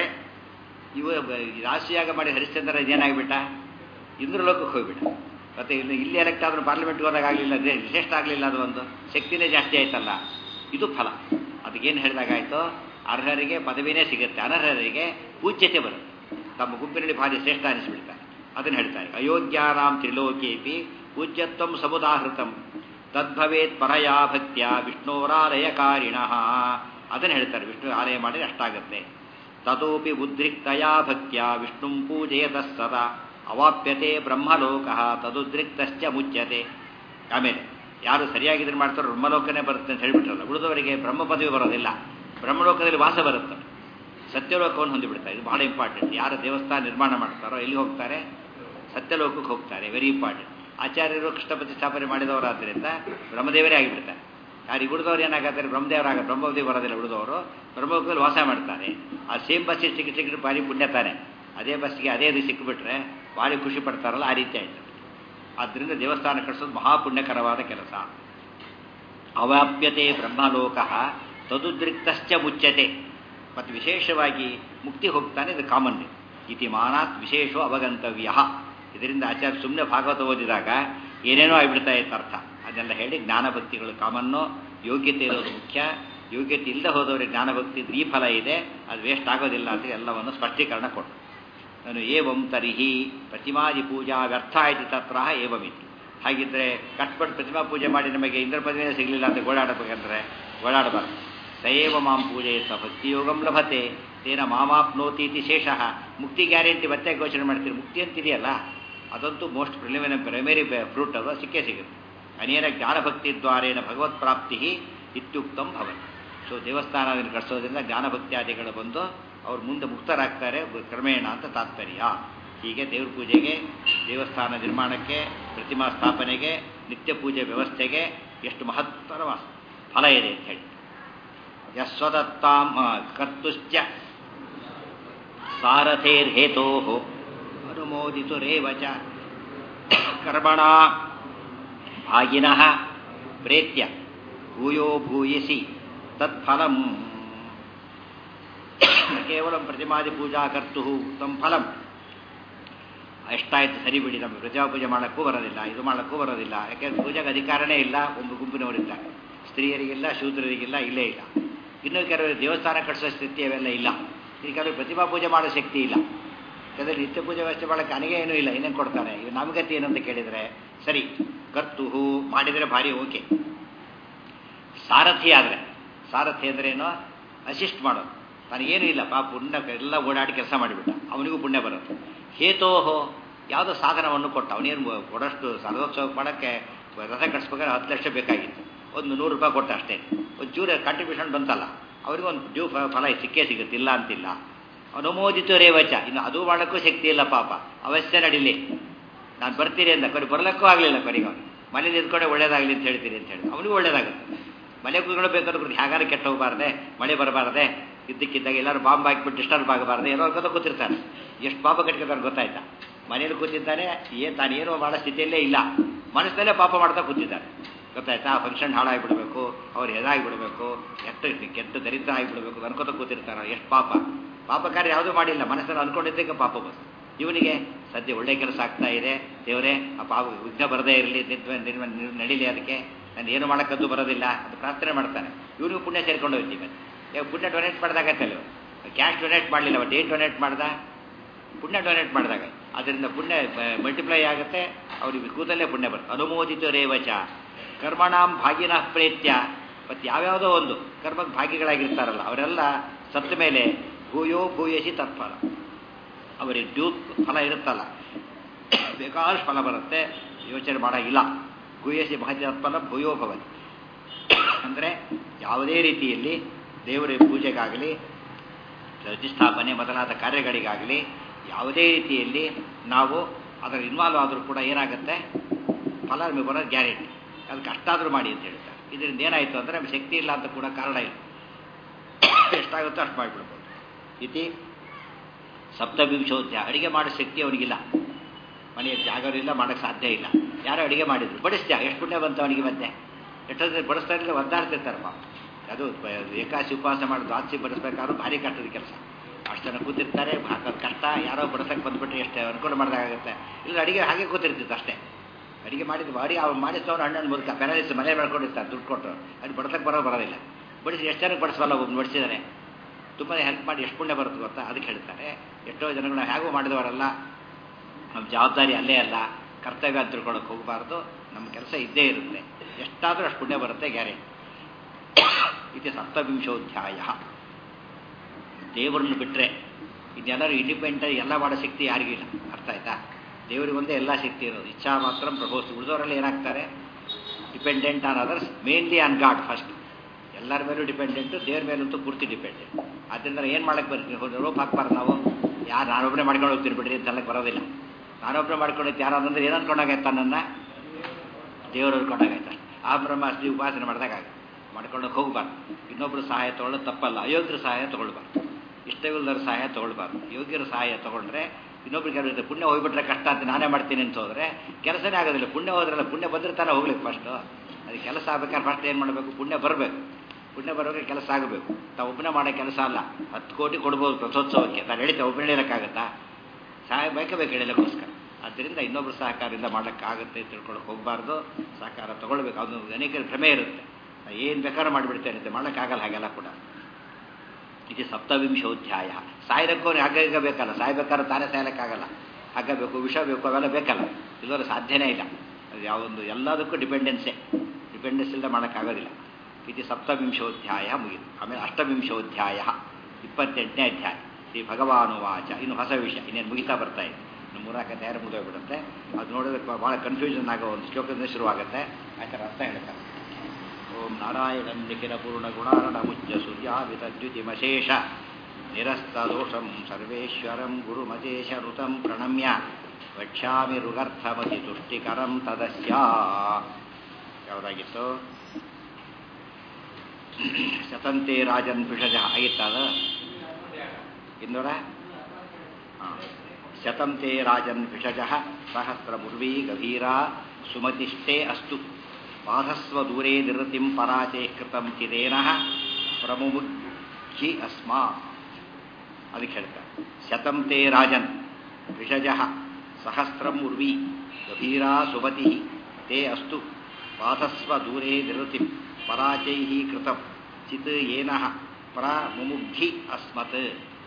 ಇವ ರಾಶಿಯಾಗ ಮಾಡಿ ಹರಿಶ್ಚಂದ್ರ ಏನಾಗ್ಬಿಟ್ಟ ಇಂದ್ರಲೋಕಕ್ಕೆ ಹೋಗ್ಬಿಟ್ಟ ಮತ್ತೆ ಇನ್ನು ಇಲ್ಲಿ ಎಲೆಕ್ಟ್ ಆದ್ರೂ ಪಾರ್ಲಿಮೆಂಟ್ಗೆ ಹೋದಾಗ ಆಗಲಿಲ್ಲ ಅದೇ ಶ್ರೇಷ್ಠ ಆಗಲಿಲ್ಲ ಅದು ಒಂದು ಶಕ್ತಿನೇ ಜಾಸ್ತಿ ಆಯ್ತಲ್ಲ ಇದು ಫಲ ಅದಕ್ಕೇನು ಹೇಳಿದಾಗಾಯ್ತು ಅರ್ಹರಿಗೆ ಪದವಿನೇ ಸಿಗುತ್ತೆ ಅನರ್ಹರಿಗೆ ಪೂಜ್ಯತೆ ಬರುತ್ತೆ ತಮ್ಮ ಗುಂಪಿನಲ್ಲಿ ಭಾರಿ ಶ್ರೇಷ್ಠ ಅನಿಸ್ಬಿಡ್ತಾರೆ ಅದನ್ನು ಹೇಳ್ತಾರೆ ಅಯೋಗ್ಯಾನಾಂ ತ್ರಿಲೋಕೇಪಿ ಪೂಜ್ಯತ್ವಂ ಸಮುದಾಹೃತಂ ತದ್ಭವೇತ್ ಪರಯಾ ಭಕ್ತ್ಯ ವಿಷ್ಣೋರಾಲಯಕಾರಿಣ ಅದನ್ನು ಹೇಳ್ತಾರೆ ವಿಷ್ಣು ಆಲಯ ಮಾಡಿದ್ರೆ ಅಷ್ಟಾಗತ್ತೆ ತತೋಪಿ ಉದ್ರಿಕ್ತಯಾ ಭಕ್ತ್ಯ ವಿಷ್ಣು ಪೂಜೆಯತ ಸದಾ ಅವಾಪ್ಯತೆ ಬ್ರಹ್ಮಲೋಕ ತದುದ್ರಿಕ್ತಶ್ಚ ಮುಚ್ಯತೆ ಆಮೇಲೆ ಯಾರು ಸರಿಯಾಗಿದ್ರೆ ಮಾಡ್ತಾರೋ ಬ್ರಹ್ಮಲೋಕನೇ ಬರುತ್ತೆ ಅಂತ ಹೇಳಿಬಿಟ್ರಲ್ಲ ಉಳಿದವರಿಗೆ ಬ್ರಹ್ಮ ಪದವಿ ಬರೋದಿಲ್ಲ ಬ್ರಹ್ಮಲೋಕದಲ್ಲಿ ವಾಸ ಬರುತ್ತೆ ಸತ್ಯಲೋಕವನ್ನು ಹೊಂದಿಬಿಡ್ತಾರೆ ಇದು ಬಹಳ ಇಂಪಾರ್ಟೆಂಟ್ ಯಾರು ದೇವಸ್ಥಾನ ನಿರ್ಮಾಣ ಮಾಡ್ತಾರೋ ಎಲ್ಲಿ ಹೋಗ್ತಾರೆ ಸತ್ಯಲೋಕಕ್ಕೆ ಹೋಗ್ತಾರೆ ವೆರಿ ಇಂಪಾರ್ಟೆಂಟ್ ಆಚಾರ್ಯರು ಕೃಷ್ಣ ಪ್ರತಿಷ್ಠಾಪನೆ ಮಾಡಿದವರಾದ್ದರಿಂದ ಬ್ರಹ್ಮದೇವರೇ ಆಗಿಬಿಡ್ತಾರೆ ಯಾರು ಉಳಿದವ್ರು ಏನಾಗತ್ತಾರೆ ಬ್ರಹ್ಮದೇವರಾಗ ಬ್ರಹ್ಮದೇವಿ ಬರೋದಿಲ್ಲ ಉಳಿದವರು ಬ್ರಹ್ಮಲೋಕದಲ್ಲಿ ವಾಸ ಮಾಡ್ತಾರೆ ಆ ಸೇಮ್ ಬಸ್ಸಿಗೆ ಟಿಕೆಟ್ ಸಿಕ್ಕಿದ್ರೆ ಭಾರಿ ಪುಣ್ಯ ತಾನೆ ಅದೇ ಬಸ್ಸಿಗೆ ಅದೇ ಇದು ಸಿಕ್ಕಿಬಿಟ್ರೆ ಭಾರಿ ಖುಷಿ ಪಡ್ತಾರಲ್ಲ ಆ ರೀತಿ ಆಯ್ತು ಆದ್ದರಿಂದ ದೇವಸ್ಥಾನ ಕಟ್ಟಿಸೋದು ಮಹಾಪುಣ್ಯಕರವಾದ ಕೆಲಸ ಅವಾಪ್ಯತೆ ಬ್ರಹ್ಮಲೋಕ ತದುದ್ರಿಕ್ತಶ್ಚ ಮುಚ್ಚತೆ ಮತ್ತು ವಿಶೇಷವಾಗಿ ಮುಕ್ತಿ ಹೋಗ್ತಾನೆ ಇದು ಕಾಮನ್ ಇತಿ ಮಾನಾತ್ ವಿಶೇಷೋ ಅವಗಂತವ್ಯ ಇದರಿಂದ ಆಚಾರ್ಯ ಸುಮ್ಮನೆ ಭಾಗವತ ಓದಿದಾಗ ಏನೇನೋ ಆಗಿಬಿಡ್ತಾ ಇತ್ತು ಅರ್ಥ ಅದೆಲ್ಲ ಹೇಳಿ ಜ್ಞಾನಭಕ್ತಿಗಳು ಕಾಮನ್ನು ಯೋಗ್ಯತೆ ಇರೋದು ಮುಖ್ಯ ಯೋಗ್ಯತೆ ಇಲ್ಲದೆ ಹೋದವರಿಗೆ ಜ್ಞಾನಭಕ್ತಿ ಈ ಫಲ ಇದೆ ಅದು ವೇಸ್ಟ್ ಆಗೋದಿಲ್ಲ ಅಂತ ಎಲ್ಲವನ್ನು ಸ್ಪಷ್ಟೀಕರಣ ಕೊಟ್ಟು ನಾನು ಏವಂ ತರಿಹಿ ಪ್ರತಿಮಾದಿ ಪೂಜಾ ವ್ಯರ್ಥ ಆಯಿತು ತತ್ರ ಏವಮಿತಿ ಹಾಗಿದ್ರೆ ಕಟ್ಪಟ್ಟು ಪ್ರತಿಮಾ ಪೂಜೆ ಮಾಡಿ ನಮಗೆ ಇಂದ್ರ ಪದವಿನೇ ಸಿಗಲಿಲ್ಲ ಅಂತ ಗೋಳಾಡಬೇಕಂದ್ರೆ ಗೋಳಾಡಬಾರ್ದು ಸಯೇವ ಮಾಂ ಪೂಜೆ ಸ ಭಕ್ತಿಯೋಗಂ ಲಭತೆ ತೇನ ಮಾಮಾಪ್ನೋತೀತಿ ಶೇಷ ಮುಕ್ತಿ ಗ್ಯಾರಂಟಿ ಮತ್ತೆ ಘೋಷಣೆ ಮಾಡ್ತೀರಿ ಮುಕ್ತಿ ಅಂತಿದೆಯಲ್ಲ ಅದಂತೂ ಮೋಸ್ಟ್ ಪ್ರಿಲಿಮಿನ ಪ್ರೈಮರಿ ಫ್ರೂಟ್ ಅದು ಸಿಕ್ಕೇ ಸಿಗುತ್ತೆ ಅನೇನ ಜ್ಞಾನಭಕ್ತಿ ದ್ವಾರೇನ ಭಗವತ್ ಪ್ರಾಪ್ತಿ ಇತ್ಯುಕ್ತಂ ಭವತಿ ಸೊ ದೇವಸ್ಥಾನದಲ್ಲಿ ಕಟ್ಸೋದ್ರಿಂದ ಜ್ಞಾನಭಕ್ತಿಯಾದಿಗಳು ಬಂದು ಅವ್ರು ಮುಂದೆ ಮುಕ್ತರಾಗ್ತಾರೆ ಕ್ರಮೇಣ ಅಂತ ತಾತ್ಪರ್ಯ ಹೀಗೆ ದೇವ್ರ ಪೂಜೆಗೆ ದೇವಸ್ಥಾನ ನಿರ್ಮಾಣಕ್ಕೆ ಪ್ರತಿಮಾ ಸ್ಥಾಪನೆಗೆ ನಿತ್ಯ ಪೂಜೆ ವ್ಯವಸ್ಥೆಗೆ ಎಷ್ಟು ಮಹತ್ತರ ಫಲ ಇದೆ ಅಂತ ಹೇಳಿ ಯಸ್ವದತ್ತಾಂ ಕರ್ತುಶ್ಚ ಸಾರಥೇರ್ಹೇತೋ ಅನುಮೋದಿತು ರೇವಚ ಕರ್ಮಣ ಭಾಗಿನಃ ಪ್ರೇತ್ಯ ಭೂಯೋ ಭೂಯಿಸಿ ತತ್ಫಲಂ ಕೇವಲ ಪ್ರತಿಮಾದಿ ಪೂಜಾ ಕರ್ತು ತಮ್ಮ ಫಲಂ ಎಷ್ಟಾಯ್ತು ಸರಿ ಬಿಡಿ ನಮಗೆ ಪ್ರತಿಮಾ ಪೂಜೆ ಮಾಡೋಕ್ಕೂ ಬರೋದಿಲ್ಲ ಇದು ಮಾಡೋಕ್ಕೂ ಬರೋದಿಲ್ಲ ಯಾಕೆಂದ್ರೆ ಪೂಜೆಗೆ ಅಧಿಕಾರನೇ ಇಲ್ಲ ಒಂದು ಗುಂಪಿನವರಿದ್ದಾರೆ ಸ್ತ್ರೀಯರಿಗಿಲ್ಲ ಶೂದ್ರರಿಗಿಲ್ಲ ಇಲ್ಲೇ ಇಲ್ಲ ಇನ್ನು ಕೆಲವರು ದೇವಸ್ಥಾನ ಕಟ್ಟಿಸೋ ಸ್ಥಿತಿ ಅವೆಲ್ಲ ಇಲ್ಲ ಈಗ ಕೆಲವರು ಪ್ರತಿಮಾ ಪೂಜೆ ಮಾಡೋ ಶಕ್ತಿ ಇಲ್ಲ ಯಾಕಂದರೆ ನಿತ್ಯ ಪೂಜೆ ವ್ಯವಸ್ಥೆ ಮಾಡೋಕ್ಕೆ ನನಗೆ ಏನೂ ಇಲ್ಲ ಇನ್ನೇನು ಕೊಡ್ತಾನೆ ಇವು ನಮಗತಿ ಏನು ಅಂತ ಕೇಳಿದರೆ ಸರಿ ಕರ್ತುಹು ಮಾಡಿದರೆ ಭಾರಿ ಓಕೆ ಸಾರಥಿ ಆದರೆ ಸಾರಥಿ ಅಂದ್ರೇನು ಅಸಿಸ್ಟ್ ಮಾಡೋದು ನನಗೇನು ಇಲ್ಲ ಪಾಪ ಪುಣ್ಯ ಎಲ್ಲ ಓಡಾಡಿ ಕೆಲಸ ಮಾಡಿಬಿಟ್ಟ ಅವನಿಗೂ ಪುಣ್ಯ ಬರುತ್ತೆ ಹೇತೋಹೋ ಯಾವುದೋ ಸಾಧನವನ್ನು ಕೊಟ್ಟ ಅವನೇನು ಕೊಡೋಷ್ಟು ಸರ್ವೋತ್ಸವ ಮಾಡೋಕ್ಕೆ ರಥ ಕಟ್ಸ್ಬೇಕಾದ್ರೆ ಹತ್ತು ಲಕ್ಷ ಬೇಕಾಗಿತ್ತು ಒಂದು ನೂರು ರೂಪಾಯಿ ಕೊಟ್ಟ ಅಷ್ಟೇ ಒಂದು ಚೂರು ಕಾಂಟ್ರಿಬ್ಯೂಷನ್ ಬಂತಲ್ಲ ಅವ್ರಿಗೆ ಒಂದು ಡ್ಯೂ ಫಲ ಸಿಕ್ಕೇ ಸಿಗುತ್ತೆ ಇಲ್ಲ ಅಂತಿಲ್ಲ ಅನುಮೋದಿತು ರೇವಚ ಇನ್ನು ಅದು ಮಾಡೋಕ್ಕೂ ಶಕ್ತಿ ಇಲ್ಲ ಪಾಪ ಅವಶ್ಯ ನಡೀಲಿ ನಾನು ಬರ್ತೀನಿ ಅಂತ ಕೊನೆ ಬರ್ಲಿಕ್ಕೂ ಆಗಲಿಲ್ಲ ಕೊನೆಗೆ ಅವನು ಮನೇಲಿ ನಿಂತ್ಕೊಂಡೆ ಒಳ್ಳೇದಾಗಲಿ ಅಂತ ಹೇಳ್ತೀನಿ ಅಂತ ಹೇಳಿ ಅವನಿಗೂ ಒಳ್ಳೇದಾಗುತ್ತೆ ಮನೆ ಕೂತ್ಕೊಳ್ಬೇಕಾದ್ರೆ ಹೇಗಾರ ಕೆಟ್ಟ ಹೋಗಬಾರ್ದೆ ಮಳೆ ಬರಬಾರ್ದೆ ಇದ್ದಕ್ಕಿದ್ದಾಗ ಎಲ್ಲರೂ ಬಾಂಬ್ ಹಾಕಿಬಿಟ್ಟು ಡಿಸ್ಟರ್ಬ್ ಆಗಬಾರ್ದೆ ಏನೋ ಅನ್ಕೋತ ಕೂತಿರ್ತಾನೆ ಎಷ್ಟು ಪಾಪ ಕಟ್ಕೊತಾರೆ ಗೊತ್ತಾಯ್ತಾ ಮನೇಲಿ ಕೂತಿದ್ದಾನೆ ಏನು ತಾನೇನೋ ಮಾಡೋ ಸ್ಥಿತಿಯಲ್ಲೇ ಇಲ್ಲ ಮನಸ್ಸಲ್ಲೇ ಪಾಪ ಮಾಡ್ತಾ ಕೂತಿದ್ದಾನೆ ಗೊತ್ತಾಯ್ತಾ ಆ ಫಂಕ್ಷನ್ ಹಾಳಾಗಿಬಿಡ್ಬೇಕು ಅವ್ರು ಎದಾಗಿಬಿಡ್ಬೇಕು ಎಷ್ಟು ಕೆಟ್ಟ ದರಿದ್ರ ಆಗಿಬಿಡ್ಬೇಕು ಅನ್ಕೋತ ಕೂತಿರ್ತಾನೆ ಎಷ್ಟು ಪಾಪ ಪಾಪ ಕಾರ್ಯ ಯಾವುದೂ ಮಾಡಿಲ್ಲ ಮನಸ್ಸನ್ನು ಅನ್ಕೊಂಡಿದ್ದಕ್ಕೆ ಪಾಪ ಬಂತು ಇವನಿಗೆ ಸದ್ಯ ಒಳ್ಳೆ ಕೆಲಸ ಆಗ್ತಾ ಇದೆ ದೇವರೇ ಆ ಪಾಪ ವಿಘ್ನ ಬರದೇ ಇರಲಿ ನಡೀಲಿ ಅದಕ್ಕೆ ನಾನು ಏನು ಮಾಡೋಕ್ಕಂತೂ ಬರೋದಿಲ್ಲ ಅದು ಪ್ರಾರ್ಥನೆ ಮಾಡ್ತಾನೆ ಇವನಿಗೂ ಪುಣ್ಯ ಸೇರ್ಕೊಂಡು ಹೋಗ್ತೀವಿ ಈಗ ಪುಣ್ಯ ಡೊನೇಟ್ ಮಾಡಿದಾಗತ್ತಲ್ಲ ಕ್ಯಾಶ್ ಡೊನೇಟ್ ಮಾಡಲಿಲ್ಲ ಬಟ್ ಏನು ಡೊನೇಟ್ ಮಾಡ್ದ ಪುಣ್ಯ ಡೊನೇಟ್ ಮಾಡಿದಾಗ ಅದರಿಂದ ಪುಣ್ಯ ಮಲ್ಟಿಪ್ಲೈ ಆಗುತ್ತೆ ಅವ್ರಿಗೆ ಕೂದಲೇ ಪುಣ್ಯ ಬರುತ್ತೆ ಅನುಮೋದಿತ ರೇವಚ ಕರ್ಮಣಾಂ ಭಾಗಿನ ಪ್ರೇತ್ಯ ಮತ್ತು ಯಾವ್ಯಾವುದೋ ಒಂದು ಕರ್ಮಕ್ಕೆ ಭಾಗಿಗಳಾಗಿರ್ತಾರಲ್ಲ ಅವರೆಲ್ಲ ಸತ್ತ ಮೇಲೆ ಭೂಯೋ ಭೂಯಸಿ ತತ್ಫಲ ಅವರಿಗೆ ಡ್ಯೂ ಫಲ ಇರುತ್ತಲ್ಲ ಬೇಕಾದಷ್ಟು ಫಲ ಬರುತ್ತೆ ಯೋಚನೆ ಮಾಡೋಂಗಿಲ್ಲ ಭೂಯಸಿ ಭಾಗ್ಯ ತತ್ಫಲ ಭೂಯೋ ಭವತಿ ಅಂದರೆ ಯಾವುದೇ ರೀತಿಯಲ್ಲಿ ದೇವರ ಪೂಜೆಗಾಗಲಿ ಪ್ರತಿಷ್ಠಾಪನೆ ಮೊದಲಾದ ಕಾರ್ಯಗಳಿಗಾಗಲಿ ಯಾವುದೇ ರೀತಿಯಲ್ಲಿ ನಾವು ಅದರ ಇನ್ವಾಲ್ವ್ ಆದರೂ ಕೂಡ ಏನಾಗುತ್ತೆ ಫಲ ನಮಗೆ ಬರೋದು ಗ್ಯಾರಂಟಿ ಅದು ಕಷ್ಟ ಆದರೂ ಮಾಡಿ ಅಂತ ಹೇಳ್ತಾರೆ ಇದರಿಂದ ಏನಾಯಿತು ಅಂದರೆ ನಮಗೆ ಶಕ್ತಿ ಇಲ್ಲ ಅಂತ ಕೂಡ ಕಾರಣ ಇಲ್ಲ ಎಷ್ಟಾಗುತ್ತೋ ಅಷ್ಟು ಮಾಡಿಬಿಡ್ಬೋದು ಇತಿ ಸಪ್ತವಿಂಶೋಧ್ಯ ಅಡಿಗೆ ಮಾಡೋ ಶಕ್ತಿ ಅವನಿಗಿಲ್ಲ ಮನೆಯ ಜಾಗರೂ ಇಲ್ಲ ಮಾಡೋಕ್ಕೆ ಸಾಧ್ಯ ಇಲ್ಲ ಯಾರೋ ಅಡಿಗೆ ಮಾಡಿದ್ರು ಬಡಿಸ್ತ್ಯಾ ಎಷ್ಟು ಪುಣ್ಯ ಬಂತು ಅವನಿಗೆ ಮತ್ತೆ ಎಷ್ಟೊಂದು ಬಡಿಸ್ತಾ ಇರಲಿಲ್ಲ ಒದ್ದಾಡ್ತಿರ್ತಾರೆ ಪಾಪ ಅದು ಏಕಾಸಿ ಉಪವಾಸ ಮಾಡಿ ದ್ವಾದಶಿ ಬಡಿಸ್ಬೇಕಾದ್ರೂ ಭಾರಿ ಕಷ್ಟದ ಕೆಲಸ ಅಷ್ಟು ಜನ ಕೂತಿರ್ತಾರೆ ಹಾಕೋದು ಕಷ್ಟ ಯಾರೋ ಬಡಿಸೋಕೆ ಬಂದ್ಬಿಟ್ರೆ ಎಷ್ಟು ಅನುಕೂಲ ಮಾಡಿದಾಗುತ್ತೆ ಇಲ್ಲ ಅಡಿಗೆ ಹಾಗೆ ಕೂತಿರ್ತಿತ್ತು ಅಷ್ಟೇ ಅಡಿಗೆ ಮಾಡಿದ್ದು ಭಾರಿ ಅವ್ರು ಮಾಡಿಸ್ತವ್ರು ಹಣ್ಣನ್ನು ಮುದುಕ ಪ್ಯಾರಾಲಿಸ್ ಮನೆ ಮಾಡ್ಕೊಂಡಿರ್ತಾರೆ ದುಡ್ಡು ಕೊಟ್ಟರು ಅದು ಬಡ್ಸಕ್ಕೆ ಬರೋ ಬರೋದಿಲ್ಲ ಬಡಿಸಿ ಎಷ್ಟು ಜನಕ್ಕೆ ಬಡಿಸಬಲ್ಲ ಒಬ್ಬನು ಬಡಿಸಿದ್ದಾರೆ ತುಂಬ ಹೆಲ್ಪ್ ಮಾಡಿ ಎಷ್ಟು ಪುಣ್ಯ ಬರುತ್ತೆ ಗೊತ್ತಾ ಅದಕ್ಕೆ ಹೇಳ್ತಾರೆ ಎಷ್ಟೋ ಜನಗಳು ಹೇಗೂ ಮಾಡಿದವರಲ್ಲ ನಮ್ಮ ಜವಾಬ್ದಾರಿ ಅಲ್ಲೇ ಅಲ್ಲ ಕರ್ತವ್ಯ ಅಂತ ತಿಳ್ಕೊಳಕ್ಕೆ ಹೋಗಬಾರ್ದು ನಮ್ಮ ಕೆಲಸ ಇದ್ದೇ ಇರುತ್ತೆ ಎಷ್ಟಾದರೂ ಅಷ್ಟು ಪುಣ್ಯ ಬರುತ್ತೆ ಗ್ಯಾರಂಟಿ ಇದು ಸಪ್ತವಿಂಶೋಧ್ಯಾಯ ದೇವರನ್ನು ಬಿಟ್ಟರೆ ಇದೆಲ್ಲರೂ ಇಂಡಿಪೆಂಡೆಂಟ್ ಎಲ್ಲ ಮಾಡೋ ಶಕ್ತಿ ಯಾರಿಗಿಲ್ಲ ಅರ್ಥ ಆಯ್ತಾ ದೇವರಿಗೆ ಒಂದೇ ಎಲ್ಲ ಶಕ್ತಿ ಇರೋದು ಇಚ್ಛಾ ಮಾತ್ರ ಪ್ರಭೋಸ್ ಉಳಿದವರಲ್ಲಿ ಏನಾಗ್ತಾರೆ dependent on others mainly on God first ಎಲ್ಲರ ಮೇಲೂ ಡಿಪೆಂಡೆಂಟು ದೇವ್ರ ಮೇಲಂತೂ ಪೂರ್ತಿ ಡಿಪೆಂಡೆಂಟ್ ಆದ್ದರಿಂದ ಏನು ಮಾಡಕ್ಕೆ ಬರ್ತೀವಿ ರೋಪ್ ಹಾಕ್ಬಾರ್ದು ನಾವು ಯಾರು ನಾನೊಬ್ಬನೇ ಮಾಡ್ಕೊಂಡು ಹೋಗ್ತೀನಿ ಬಿಡ್ರಿ ಅಂತಲ್ಲಕ್ಕೆ ಬರೋದಿಲ್ಲ ನಾನೊಬ್ಬನೇ ಮಾಡ್ಕೊಂಡಿದ್ದು ಯಾರು ಅಂದ್ರೆ ಏನು ಅನ್ಕೊಂಡಾಗೈತೆ ನನ್ನ ದೇವರು ಅನ್ಕೊಂಡಾಗೈತೆ ಆ ಬ್ರಹ್ಮಾಸ್ತಿ ಉಪಾಸನೆ ಮಾಡಿದಾಗ ಮಾಡ್ಕೊಂಡೋಗಿ ಹೋಗ್ಬಾರ್ದು ಇನ್ನೊಬ್ಬರು ಸಹಾಯ ತೊಗೊಳ್ಳೋದು ತಪ್ಪಲ್ಲ ಅಯೋಗ್ಯರ ಸಹಾಯ ತೊಗೊಳ್ಬಾರ್ದು ಇಷ್ಟವಿಲ್ಲದರ ಸಹಾಯ ತೊಗೊಳ್ಬಾರ್ದು ಯೋಗ್ಯರ ಸಹಾಯ ತೊಗೊಂಡ್ರೆ ಇನ್ನೊಬ್ರಿಗೆ ಯಾರು ಪುಣ್ಯ ಹೋಗ್ಬಿಟ್ರೆ ಕಷ್ಟ ಅಂತ ನಾನೇ ಮಾಡ್ತೀನಿ ಅಂತ ಹೋದ್ರೆ ಕೆಲಸನೇ ಆಗೋದಿಲ್ಲ ಪುಣ್ಯ ಹೋದ್ರಲ್ಲ ಪುಣ್ಯ ಬಂದ್ರೆ ತಾನೇ ಹೋಗ್ಲಿಕ್ಕೆ ಫಸ್ಟು ಅದು ಕೆಲಸ ಆಗ್ಬೇಕಾದ್ರೆ ಫಸ್ಟ್ ಏನು ಮಾಡಬೇಕು ಪುಣ್ಯ ಬರಬೇಕು ಪುಣ್ಯ ಬರೋರಿಗೆ ಕೆಲಸ ಆಗಬೇಕು ತಾವು ಒಬ್ಬನೇ ಮಾಡೋ ಕೆಲಸ ಅಲ್ಲ ಹತ್ತು ಕೋಟಿ ಕೊಡ್ಬೋದು ರಥೋತ್ಸವಕ್ಕೆ ತಾನು ಹೇಳಿತೆ ಒಬ್ಬನೇ ಹೇಳೋಕ್ಕಾಗತ್ತಾ ಸಹಾಯ ಬೇಕೇ ಬೇಕು ಹೇಳಲಿಕ್ಕೋಸ್ಕರ ಆದ್ದರಿಂದ ಇನ್ನೊಬ್ಬರು ಸಹಕಾರದಿಂದ ಮಾಡೋಕ್ಕಾಗುತ್ತೆ ತಿಳ್ಕೊಳಕ್ಕೆ ಹೋಗಬಾರ್ದು ಸಹಕಾರ ತೊಗೊಳ್ಬೇಕು ಅದು ಅನೇಕ ಭ್ರಮೆ ಇರುತ್ತೆ ಏನು ಬೇಕಾದ್ರೂ ಮಾಡಿಬಿಡ್ತೇನೆ ಅಂತ ಮಾಡೋಕ್ಕಾಗಲ್ಲ ಹಾಗೆಲ್ಲ ಕೂಡ ಇದು ಸಪ್ತವಿಂಶೋಧ್ಯಾಯ ಸಾಯ್ದಕ್ಕೂ ಹಾಗೆ ಈಗ ಬೇಕಲ್ಲ ಸಾಯ್ಬೇಕಾದ್ರೆ ತಾನೇ ಸಾಯ್ಲಿಕ್ಕಾಗಲ್ಲ ಹಾಗೆ ಬೇಕು ವಿಷ ಬೇಕು ಅವೆಲ್ಲ ಬೇಕಲ್ಲ ಇಲ್ಲದ್ರೆ ಸಾಧ್ಯನೇ ಇಲ್ಲ ಅದು ಯಾವೊಂದು ಎಲ್ಲದಕ್ಕೂ ಡಿಪೆಂಡೆನ್ಸೇ ಡಿಪೆಂಡೆನ್ಸ್ ಇಲ್ಲದೆ ಮಾಡೋಕ್ಕಾಗೋದಿಲ್ಲ ಇದು ಸಪ್ತವಿಂಶೋಧ್ಯಾಯ ಮುಗಿದು ಆಮೇಲೆ ಅಷ್ಟವಿಂಶೋಧ್ಯಾಯ ಇಪ್ಪತ್ತೆಂಟನೇ ಅಧ್ಯಾಯ ಶ್ರೀ ಭಗವಾನುವಾಚ ಇನ್ನು ಹೊಸ ವಿಷಯ ಇನ್ನೇನು ಮುಗಿತಾ ಬರ್ತಾ ಇದೆ ಇನ್ನು ಮೂರಾಕ ತಯಾರು ಮುಗಿದೋಗ್ಬಿಡುತ್ತೆ ಅದು ನೋಡೋದಕ್ಕೆ ಭಾಳ ಕನ್ಫ್ಯೂಷನ್ ಆಗೋ ಒಂದು ಶ್ಲೋಕದಿಂದ ಶುರುವಾಗುತ್ತೆ ಆಯ್ತು ಅರ್ಥ ಹೇಳ್ತಾರೆ ಓಂ ನಾರಾಯಣಂ ನಿಖಿಲ ಪೂರ್ಣ ಗುಣಾರಣ ಮುಜ್ಜ ಸೂರ್ಯಾವಿತದ್ಯುತಿಮಶೇಷ ನಿರಸ್ತದೋಷಂ ಸರ್ವೇಶ್ವರಂ ಗುರುಮತೇಶ ಋತಂ ಪ್ರಣಮ್ಯ ವಕ್ಷ್ಯಾಮಿ ಋಗರ್ಥಮತಿ ತುಷ್ಟಿಕರಂ ತದಸ್ಯ ಯಾವುದಾಗಿತ್ತು ಶತಂತೆ ರಾಜನ್ ಪಿಷಜ ಆಗಿತ್ತದ ಇನ್ನೂರ ಶತಂ ತೇ ರಾಜನ್ ಭಿಷಜ ಸಹಸ್ರಮುರ್ವೀ ಗಭೀರಾ ಸುಮತಿಷ್ಠೇ ಅಸ್ತು ಬಾಧಸ್ವ ದೂರೇ ನಿರತಿಂ ಪರಾಚೇ ಕೃತಂ ಚಿದೇನ ಪ್ರಮುಖಿ ಅಸ್ಮಾ ಅದಕ್ಕೆ ಹೇಳ್ತಾರೆ ಶತಂ ತೇ ರಾಜನ್ ಭಿಷಜ ಸಹಸ್ರಂ ಉರ್ವಿ ಗಭೀರಾ ಸುಮತಿ ತೇ ಅಸ್ತು ಬಾಧಸ್ವ ದೂರೇ ನಿರತಿಂ ಪರಾಚೈ ಕೃತಂ ಚಿತ್ ಏನ ಪ್ರಮುಗ್ಧಿ ಅಸ್ಮತ್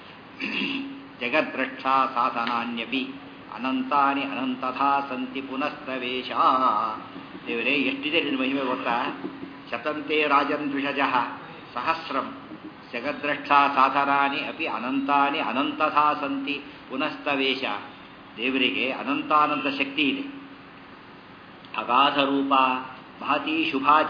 ಜಗದ್ರಕ್ಷಾ ಸಾಧನಾನ್ಯಪಿ ಅನಂತಾನಿ ಅನಂತಥಾ ಸಂತಿ ಪುನಸ್ತವೇಶ ದೇವರೇ ಎಷ್ಟಿದೆ ನಿನ್ನ ಮಹಿಮೆ ಗೊತ್ತಾ ಶತಂತೆ ರಾಜನ್ ದ್ವಿಷಜ ಸಹಸ್ರಂ ಜಗದ್ರಕ್ಷಾ ಸಾಧನಾನಿ ಅಪಿ ಅನಂತಾನಿ ಅನಂತಥಾ ಸಂತಿ ಪುನಸ್ತವೇಶ ದೇವರಿಗೆ ಅನಂತಾನಂತ ಶಕ್ತಿ ಇದೆ ಅಗಾಧ ರೂಪ ಮಹತಿ ಶುಭಾಚ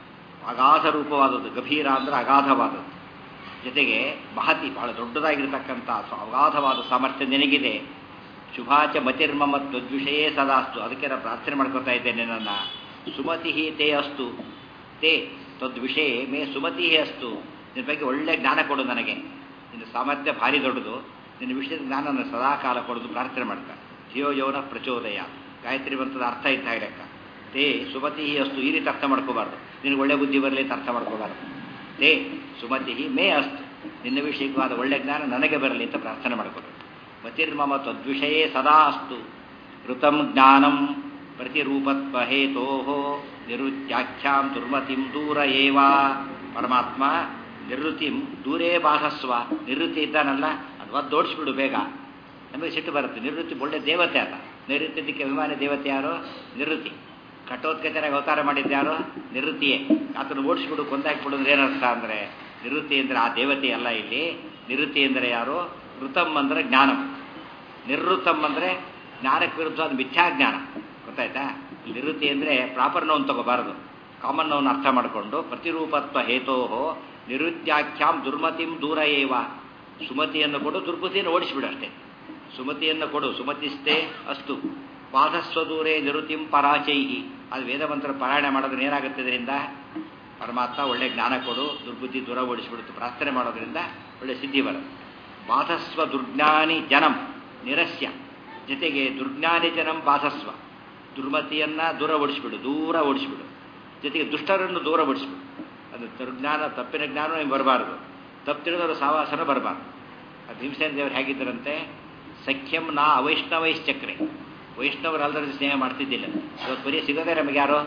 ಅಗಾಧ ರೂಪವಾದದ್ದು ಗಭೀರ ಅಂದ್ರೆ ಅಗಾಧವಾದದ್ದು ಜೊತೆಗೆ ಮಹತಿ ಬಹಳ ದೊಡ್ಡದಾಗಿರ್ತಕ್ಕಂಥ ಅಗಾಧವಾದ ಸಾಮರ್ಥ್ಯ ನಿನಗಿದೆ ಶುಭಾಚ ಮತಿರ್ಮಮ ತ್ವದ್ವಿಷಯೇ ಸದಾಸ್ತು ಅದಕ್ಕೆ ನಾನು ಪ್ರಾರ್ಥನೆ ಮಾಡ್ಕೊತಾ ಇದ್ದೇನೆ ನನ್ನ ಸುಮತಿ ತೇ ಅಸ್ತು ತೇ ತದ್ವಿಷಯ ಮೇ ಸುಮತಿ ಅಸ್ತು ನಿನ್ನ ಬಗ್ಗೆ ಒಳ್ಳೆ ಜ್ಞಾನ ಕೊಡು ನನಗೆ ನಿನ್ನ ಸಾಮರ್ಥ್ಯ ಭಾರಿ ದೊಡ್ಡದು ನಿನ್ನ ವಿಷಯದ ಜ್ಞಾನ ನನ್ನ ಸದಾಕಾಲ ಕೊಡೋದು ಪ್ರಾರ್ಥನೆ ಮಾಡ್ತಾರೆ ಧಿಯೋ ಯೌನ ಪ್ರಚೋದಯ ಗಾಯತ್ರಿ ಮಂತ್ರದ ಅರ್ಥ ಇದ್ದ ಲೆಕ್ಕ ತೇ ಸುಮತಿ ಅಸ್ತು ಈ ರೀತಿ ಅರ್ಥ ಮಾಡ್ಕೋಬಾರ್ದು ನಿನಗೆ ಒಳ್ಳೆ ಬುದ್ಧಿ ಬರಲಿ ಅಂತ ಅರ್ಥ ಮಾಡ್ಕೋಬಾರ್ದು ತೇ ಸುಮತಿ ಮೇ ಅಸ್ತು ನಿನ್ನ ವಿಷಯವಾದ ಒಳ್ಳೆ ಜ್ಞಾನ ನನಗೆ ಬರಲಿ ಅಂತ ಪ್ರಾರ್ಥನೆ ಮಾಡ್ಕೋಬೇಕು ಮತಿರ್ಮಮ ತದ್ವಿಷಯೇ ಸದಾ ಅಸ್ತು ಋತಂ ಜ್ಞಾನಂ ಪ್ರತಿರೂಪತ್ವ ಹೇತೋ ನಿರುತ್ಯಾಖ್ಯಾಂ ದುರ್ಮತಿಂ ದೂರ ಏವ ಪರಮಾತ್ಮ ನಿವೃತ್ತಿಂ ದೂರೇ ಬಾಧಸ್ವ ನಿವೃತ್ತಿ ಇದ್ದಾನಲ್ಲ ಅದು ಒದ್ದೋಡಿಸ್ಬಿಡು ಬೇಗ ನಮಗೆ ಸಿಟ್ಟು ಬರುತ್ತೆ ನಿವೃತ್ತಿ ಒಳ್ಳೆ ದೇವತೆ ಆತ ನಿವೃತ್ತಿದ್ದಕ್ಕೆ ಅಭಿಮಾನಿ ದೇವತೆ ಯಾರು ನಿವೃತ್ತಿ ಕಟ್ಟೋತ್ಕಚರಾಗಿ ಅವತಾರ ಮಾಡಿದ್ದು ಯಾರು ನಿವೃತ್ತಿಯೇ ಆತನ ಓಡಿಸ್ಬಿಡು ಕೊಂದಾಕ್ಬಿಡು ಅಂದ್ರೆ ಏನರ್ಥ ಅಂದರೆ ನಿವೃತ್ತಿ ಅಂದರೆ ಆ ದೇವತೆ ಅಲ್ಲ ಇಲ್ಲಿ ನಿವೃತ್ತಿ ಅಂದರೆ ಯಾರು ಋತಮ್ ಅಂದರೆ ಜ್ಞಾನಂ ನಿರ್ವೃತಮ್ ಅಂದರೆ ಜ್ಞಾನಕ್ಕೆ ವಿರುದ್ಧವಾದ ಮಿಥ್ಯಾಜ್ಞಾನ ಗೊತ್ತಾಯ್ತಾ ನಿವೃತ್ತಿ ಅಂದರೆ ಪ್ರಾಪರ್ ನೋನ್ ತಗೋಬಾರದು ಕಾಮನ್ ನೋನ್ ಅರ್ಥ ಮಾಡಿಕೊಂಡು ಪ್ರತಿರೂಪತ್ವ ಹೇತೋಹೋ ನಿವೃತ್ಯಾಖ್ಯಾಂ ದುರ್ಮತಿಂ ದೂರ ಏವ ಸುಮತಿಯನ್ನು ಕೊಡು ದುರ್ಬುದ್ಧಿಯನ್ನು ಓಡಿಸಿಬಿಡು ಅಷ್ಟೇ ಸುಮತಿಯನ್ನು ಕೊಡು ಸುಮತಿಸ್ತೇ ಅಸ್ತು ಪಾದಸ್ವದೂರೇ ನಿರುತಿಂ ಪರಾಚೈಹಿ ಅದು ವೇದಮಂತ್ರ ಪಾರಾಯಣ ಮಾಡೋದ್ರಿಂದ ಏನಾಗುತ್ತೆ ಇದರಿಂದ ಪರಮಾತ್ಮ ಒಳ್ಳೆ ಜ್ಞಾನ ಕೊಡು ದುರ್ಬುದ್ಧಿ ದೂರ ಓಡಿಸಿಬಿಡುತ್ತೆ ಪ್ರಾರ್ಥನೆ ಮಾಡೋದ್ರಿಂದ ಒಳ್ಳೆ ಸಿದ್ಧಿ ಬರುತ್ತೆ ಬಾಧಸ್ವ ದುರ್ಜ್ಞಾನಿ ಜನಂ ನಿರಸ್ಯ ಜೊತೆಗೆ ದುರ್ಜ್ಞಾನಿ ಜನಂ ಬಾಧಸ್ವ ದುರ್ಮತಿಯನ್ನ ದೂರ ಓಡಿಸ್ಬಿಡು ದೂರ ಓಡಿಸ್ಬಿಡು ಜೊತೆಗೆ ದುಷ್ಟರನ್ನು ದೂರ ಓಡಿಸ್ಬಿಡು ಅದು ದುರ್ಜ್ಞಾನ ತಪ್ಪಿನ ಜ್ಞಾನ ನಿಮ್ಗೆ ಬರಬಾರ್ದು ತಪ್ಪಿರೋದ್ರ ಸಾವಾಸನ ಬರಬಾರ್ದು ಅದು ಭೀಮಸೇನ ದೇವರು ಹೇಗಿದ್ದರಂತೆ ಸಖ್ಯಂ ನಾ ಅವೈಷ್ಣವೈಶ್ಚಕ್ರೆ ವೈಷ್ಣವರಲ್ಲದ ಸ್ನೇಹ ಮಾಡ್ತಿದ್ದಿಲ್ಲ ಇವತ್ತು ಬರೀ ಸಿಗೋದೇ ನಮಗೆ ಯಾರು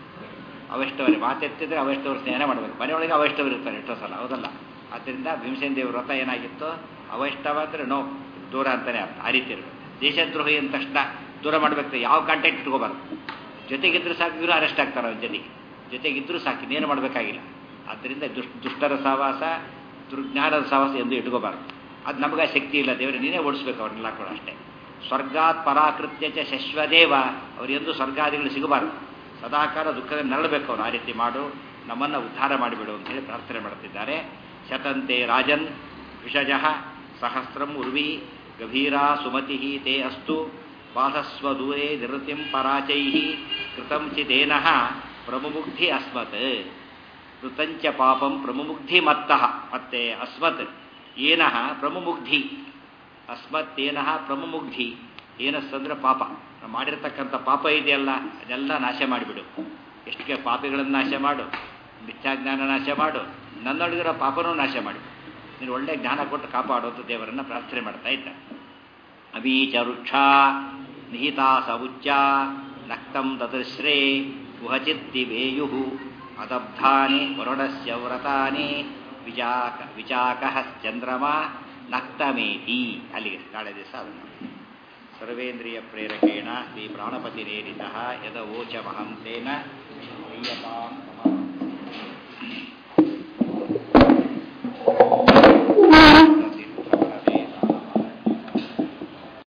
ಅವೈಷ್ಣವರೇ ಮಾತೆತ್ತಿದ್ರೆ ಅವೈಷ್ಣವರು ಸ್ನೇಹ ಮಾಡಬೇಕು ಮನೆಯೊಳಗೆ ಅವೈಷ್ಣವರು ಇರ್ತಾರೆ ಎಷ್ಟೋ ಸಲ ಹೌದಲ್ಲ ಆದ್ದರಿಂದ ಭೀಮಸೇನ ದೇವ್ರ ವ್ರತ ಏನಾಗಿತ್ತು ಅವೈಷ್ಣವ ಅಂದರೆ ನೋ ದೂರ ಅಂತಾನೆ ಅರ್ಥ ಆ ರೀತಿ ಇರಬೇಕು ದೇಶದ್ರೋಹಿ ಅಂದ ತಕ್ಷಣ ದೂರ ಮಾಡಬೇಕು ಯಾವ ಕಾಂಟ್ಯಾಕ್ಟ್ ಇಟ್ಕೋಬಾರ್ದು ಜೊತೆಗಿದ್ರು ಸಾಕು ಇವರು ಅರೆಸ್ಟ್ ಆಗ್ತಾರೆ ಅವ್ರ ಜೊತೆಗೆ ಜೊತೆಗಿದ್ರು ಸಾಕು ಇನ್ನೇನು ಮಾಡಬೇಕಾಗಿಲ್ಲ ಆದ್ದರಿಂದ ದುಷ್ಟ ದುಷ್ಟರ ಸಹವಾಸ ದುರ್ಜ್ಞಾನದ ಸಹವಾಸ ಎಂದು ಇಟ್ಕೋಬಾರ್ದು ಅದು ನಮಗೆ ಶಕ್ತಿ ಇಲ್ಲ ದೇವರೇ ನೀನೇ ಓಡಿಸ್ಬೇಕು ಅವ್ರನ್ನೆಲ್ಲ ಕೂಡ ಅಷ್ಟೇ ಸ್ವರ್ಗಾತ್ ಪರಾಕೃತ್ಯ ಚ ಶಶ್ವದೇವ ಅವ್ರು ಎಂದು ಸ್ವರ್ಗಾದಿಗಳು ಸಿಗಬಾರ್ದು ಸದಾಕಾಲ ದುಃಖದ ನರಳಬೇಕು ಅವ್ರು ಆ ರೀತಿ ಮಾಡು ನಮ್ಮನ್ನು ಉದ್ಧಾರ ಮಾಡಿಬಿಡು ಅಂತ ಹೇಳಿ ಪ್ರಾರ್ಥನೆ ಮಾಡುತ್ತಿದ್ದಾರೆ ಶತಂತೆ ರಾಜನ್ ವಿಷಜಃ ಸಹಸ್ರಂ ಉರ್ವಿ ಗಭೀರಾ ಸುಮತಿ ತೇ ಅಸ್ತು ಬಾಧಸ್ವ ದೂರೇ ನಿವೃತ್ತಿಂ ಪರಾಚೈ ಕೃತಂ ಚಿದೇನಃ ಪ್ರಮುಗ್ಧಿ ಅಸ್ಮತ್ ಕೃತಂಚ ಪಾಪಂ ಪ್ರಮುಗ್ಧಿ ಮತ್ತಃ ಮತ್ತೆ ಅಸ್ಮತ್ ಏನಃ ಪ್ರಮುಗ್ಧಿ ಅಸ್ಮತ್ತೇನಃ ಪ್ರಮುಗ್ಧಿ ಏನಸ್ತಂದ್ರೆ ಪಾಪ ನಾವು ಮಾಡಿರ್ತಕ್ಕಂಥ ಪಾಪ ಇದೆಯಲ್ಲ ಅದೆಲ್ಲ ನಾಶ ಮಾಡಿಬಿಡು ಎಷ್ಟಕ್ಕೆ ಪಾಪಿಗಳನ್ನು ನಾಶ ಮಾಡು ಮಿಥ್ಯಾಜ್ಞಾನ ನಾಶ ಮಾಡು ನನ್ನೊಳಗಿರೋ ಪಾಪನೂ ನಾಶ ಮಾಡಿ ನೀನು ಒಳ್ಳೆ ಜ್ಞಾನ ಕೊಟ್ಟು ಕಾಪಾಡೋದು ದೇವರನ್ನ ಪ್ರಾರ್ಥನೆ ಮಾಡ್ತಾ ಇದ್ದ ಅಬೀಚ ವೃಕ್ಷ ನಿಹಿತಾ ಸವುಚ್ಚ ನಕ್ತಂ ದದೃಶ್ರೇ ಕುಹಚಿತ್ತಿ ವೇಯು ಅದಬ್ಧಾನಿ ವರುಣಸ್ಯ ವ್ರತಾನಿ ವಿಚಾಕ ವಿಚಾಕಃ ಚಂದ್ರಮ ನಕ್ತಮೇತಿ ಅಲ್ಲಿಗೆ ನಾಳೆ ದಿವಸ ಅದನ್ನು ಸರ್ವೇಂದ್ರಿಯ ಪ್ರೇರಕೇಣ ಶ್ರೀ ಪ್ರಾಣಪತಿರೇರಿತ ಯದ ಓಚ ಮಹಂತೇನ ಪ್ರಿಯತಾಂ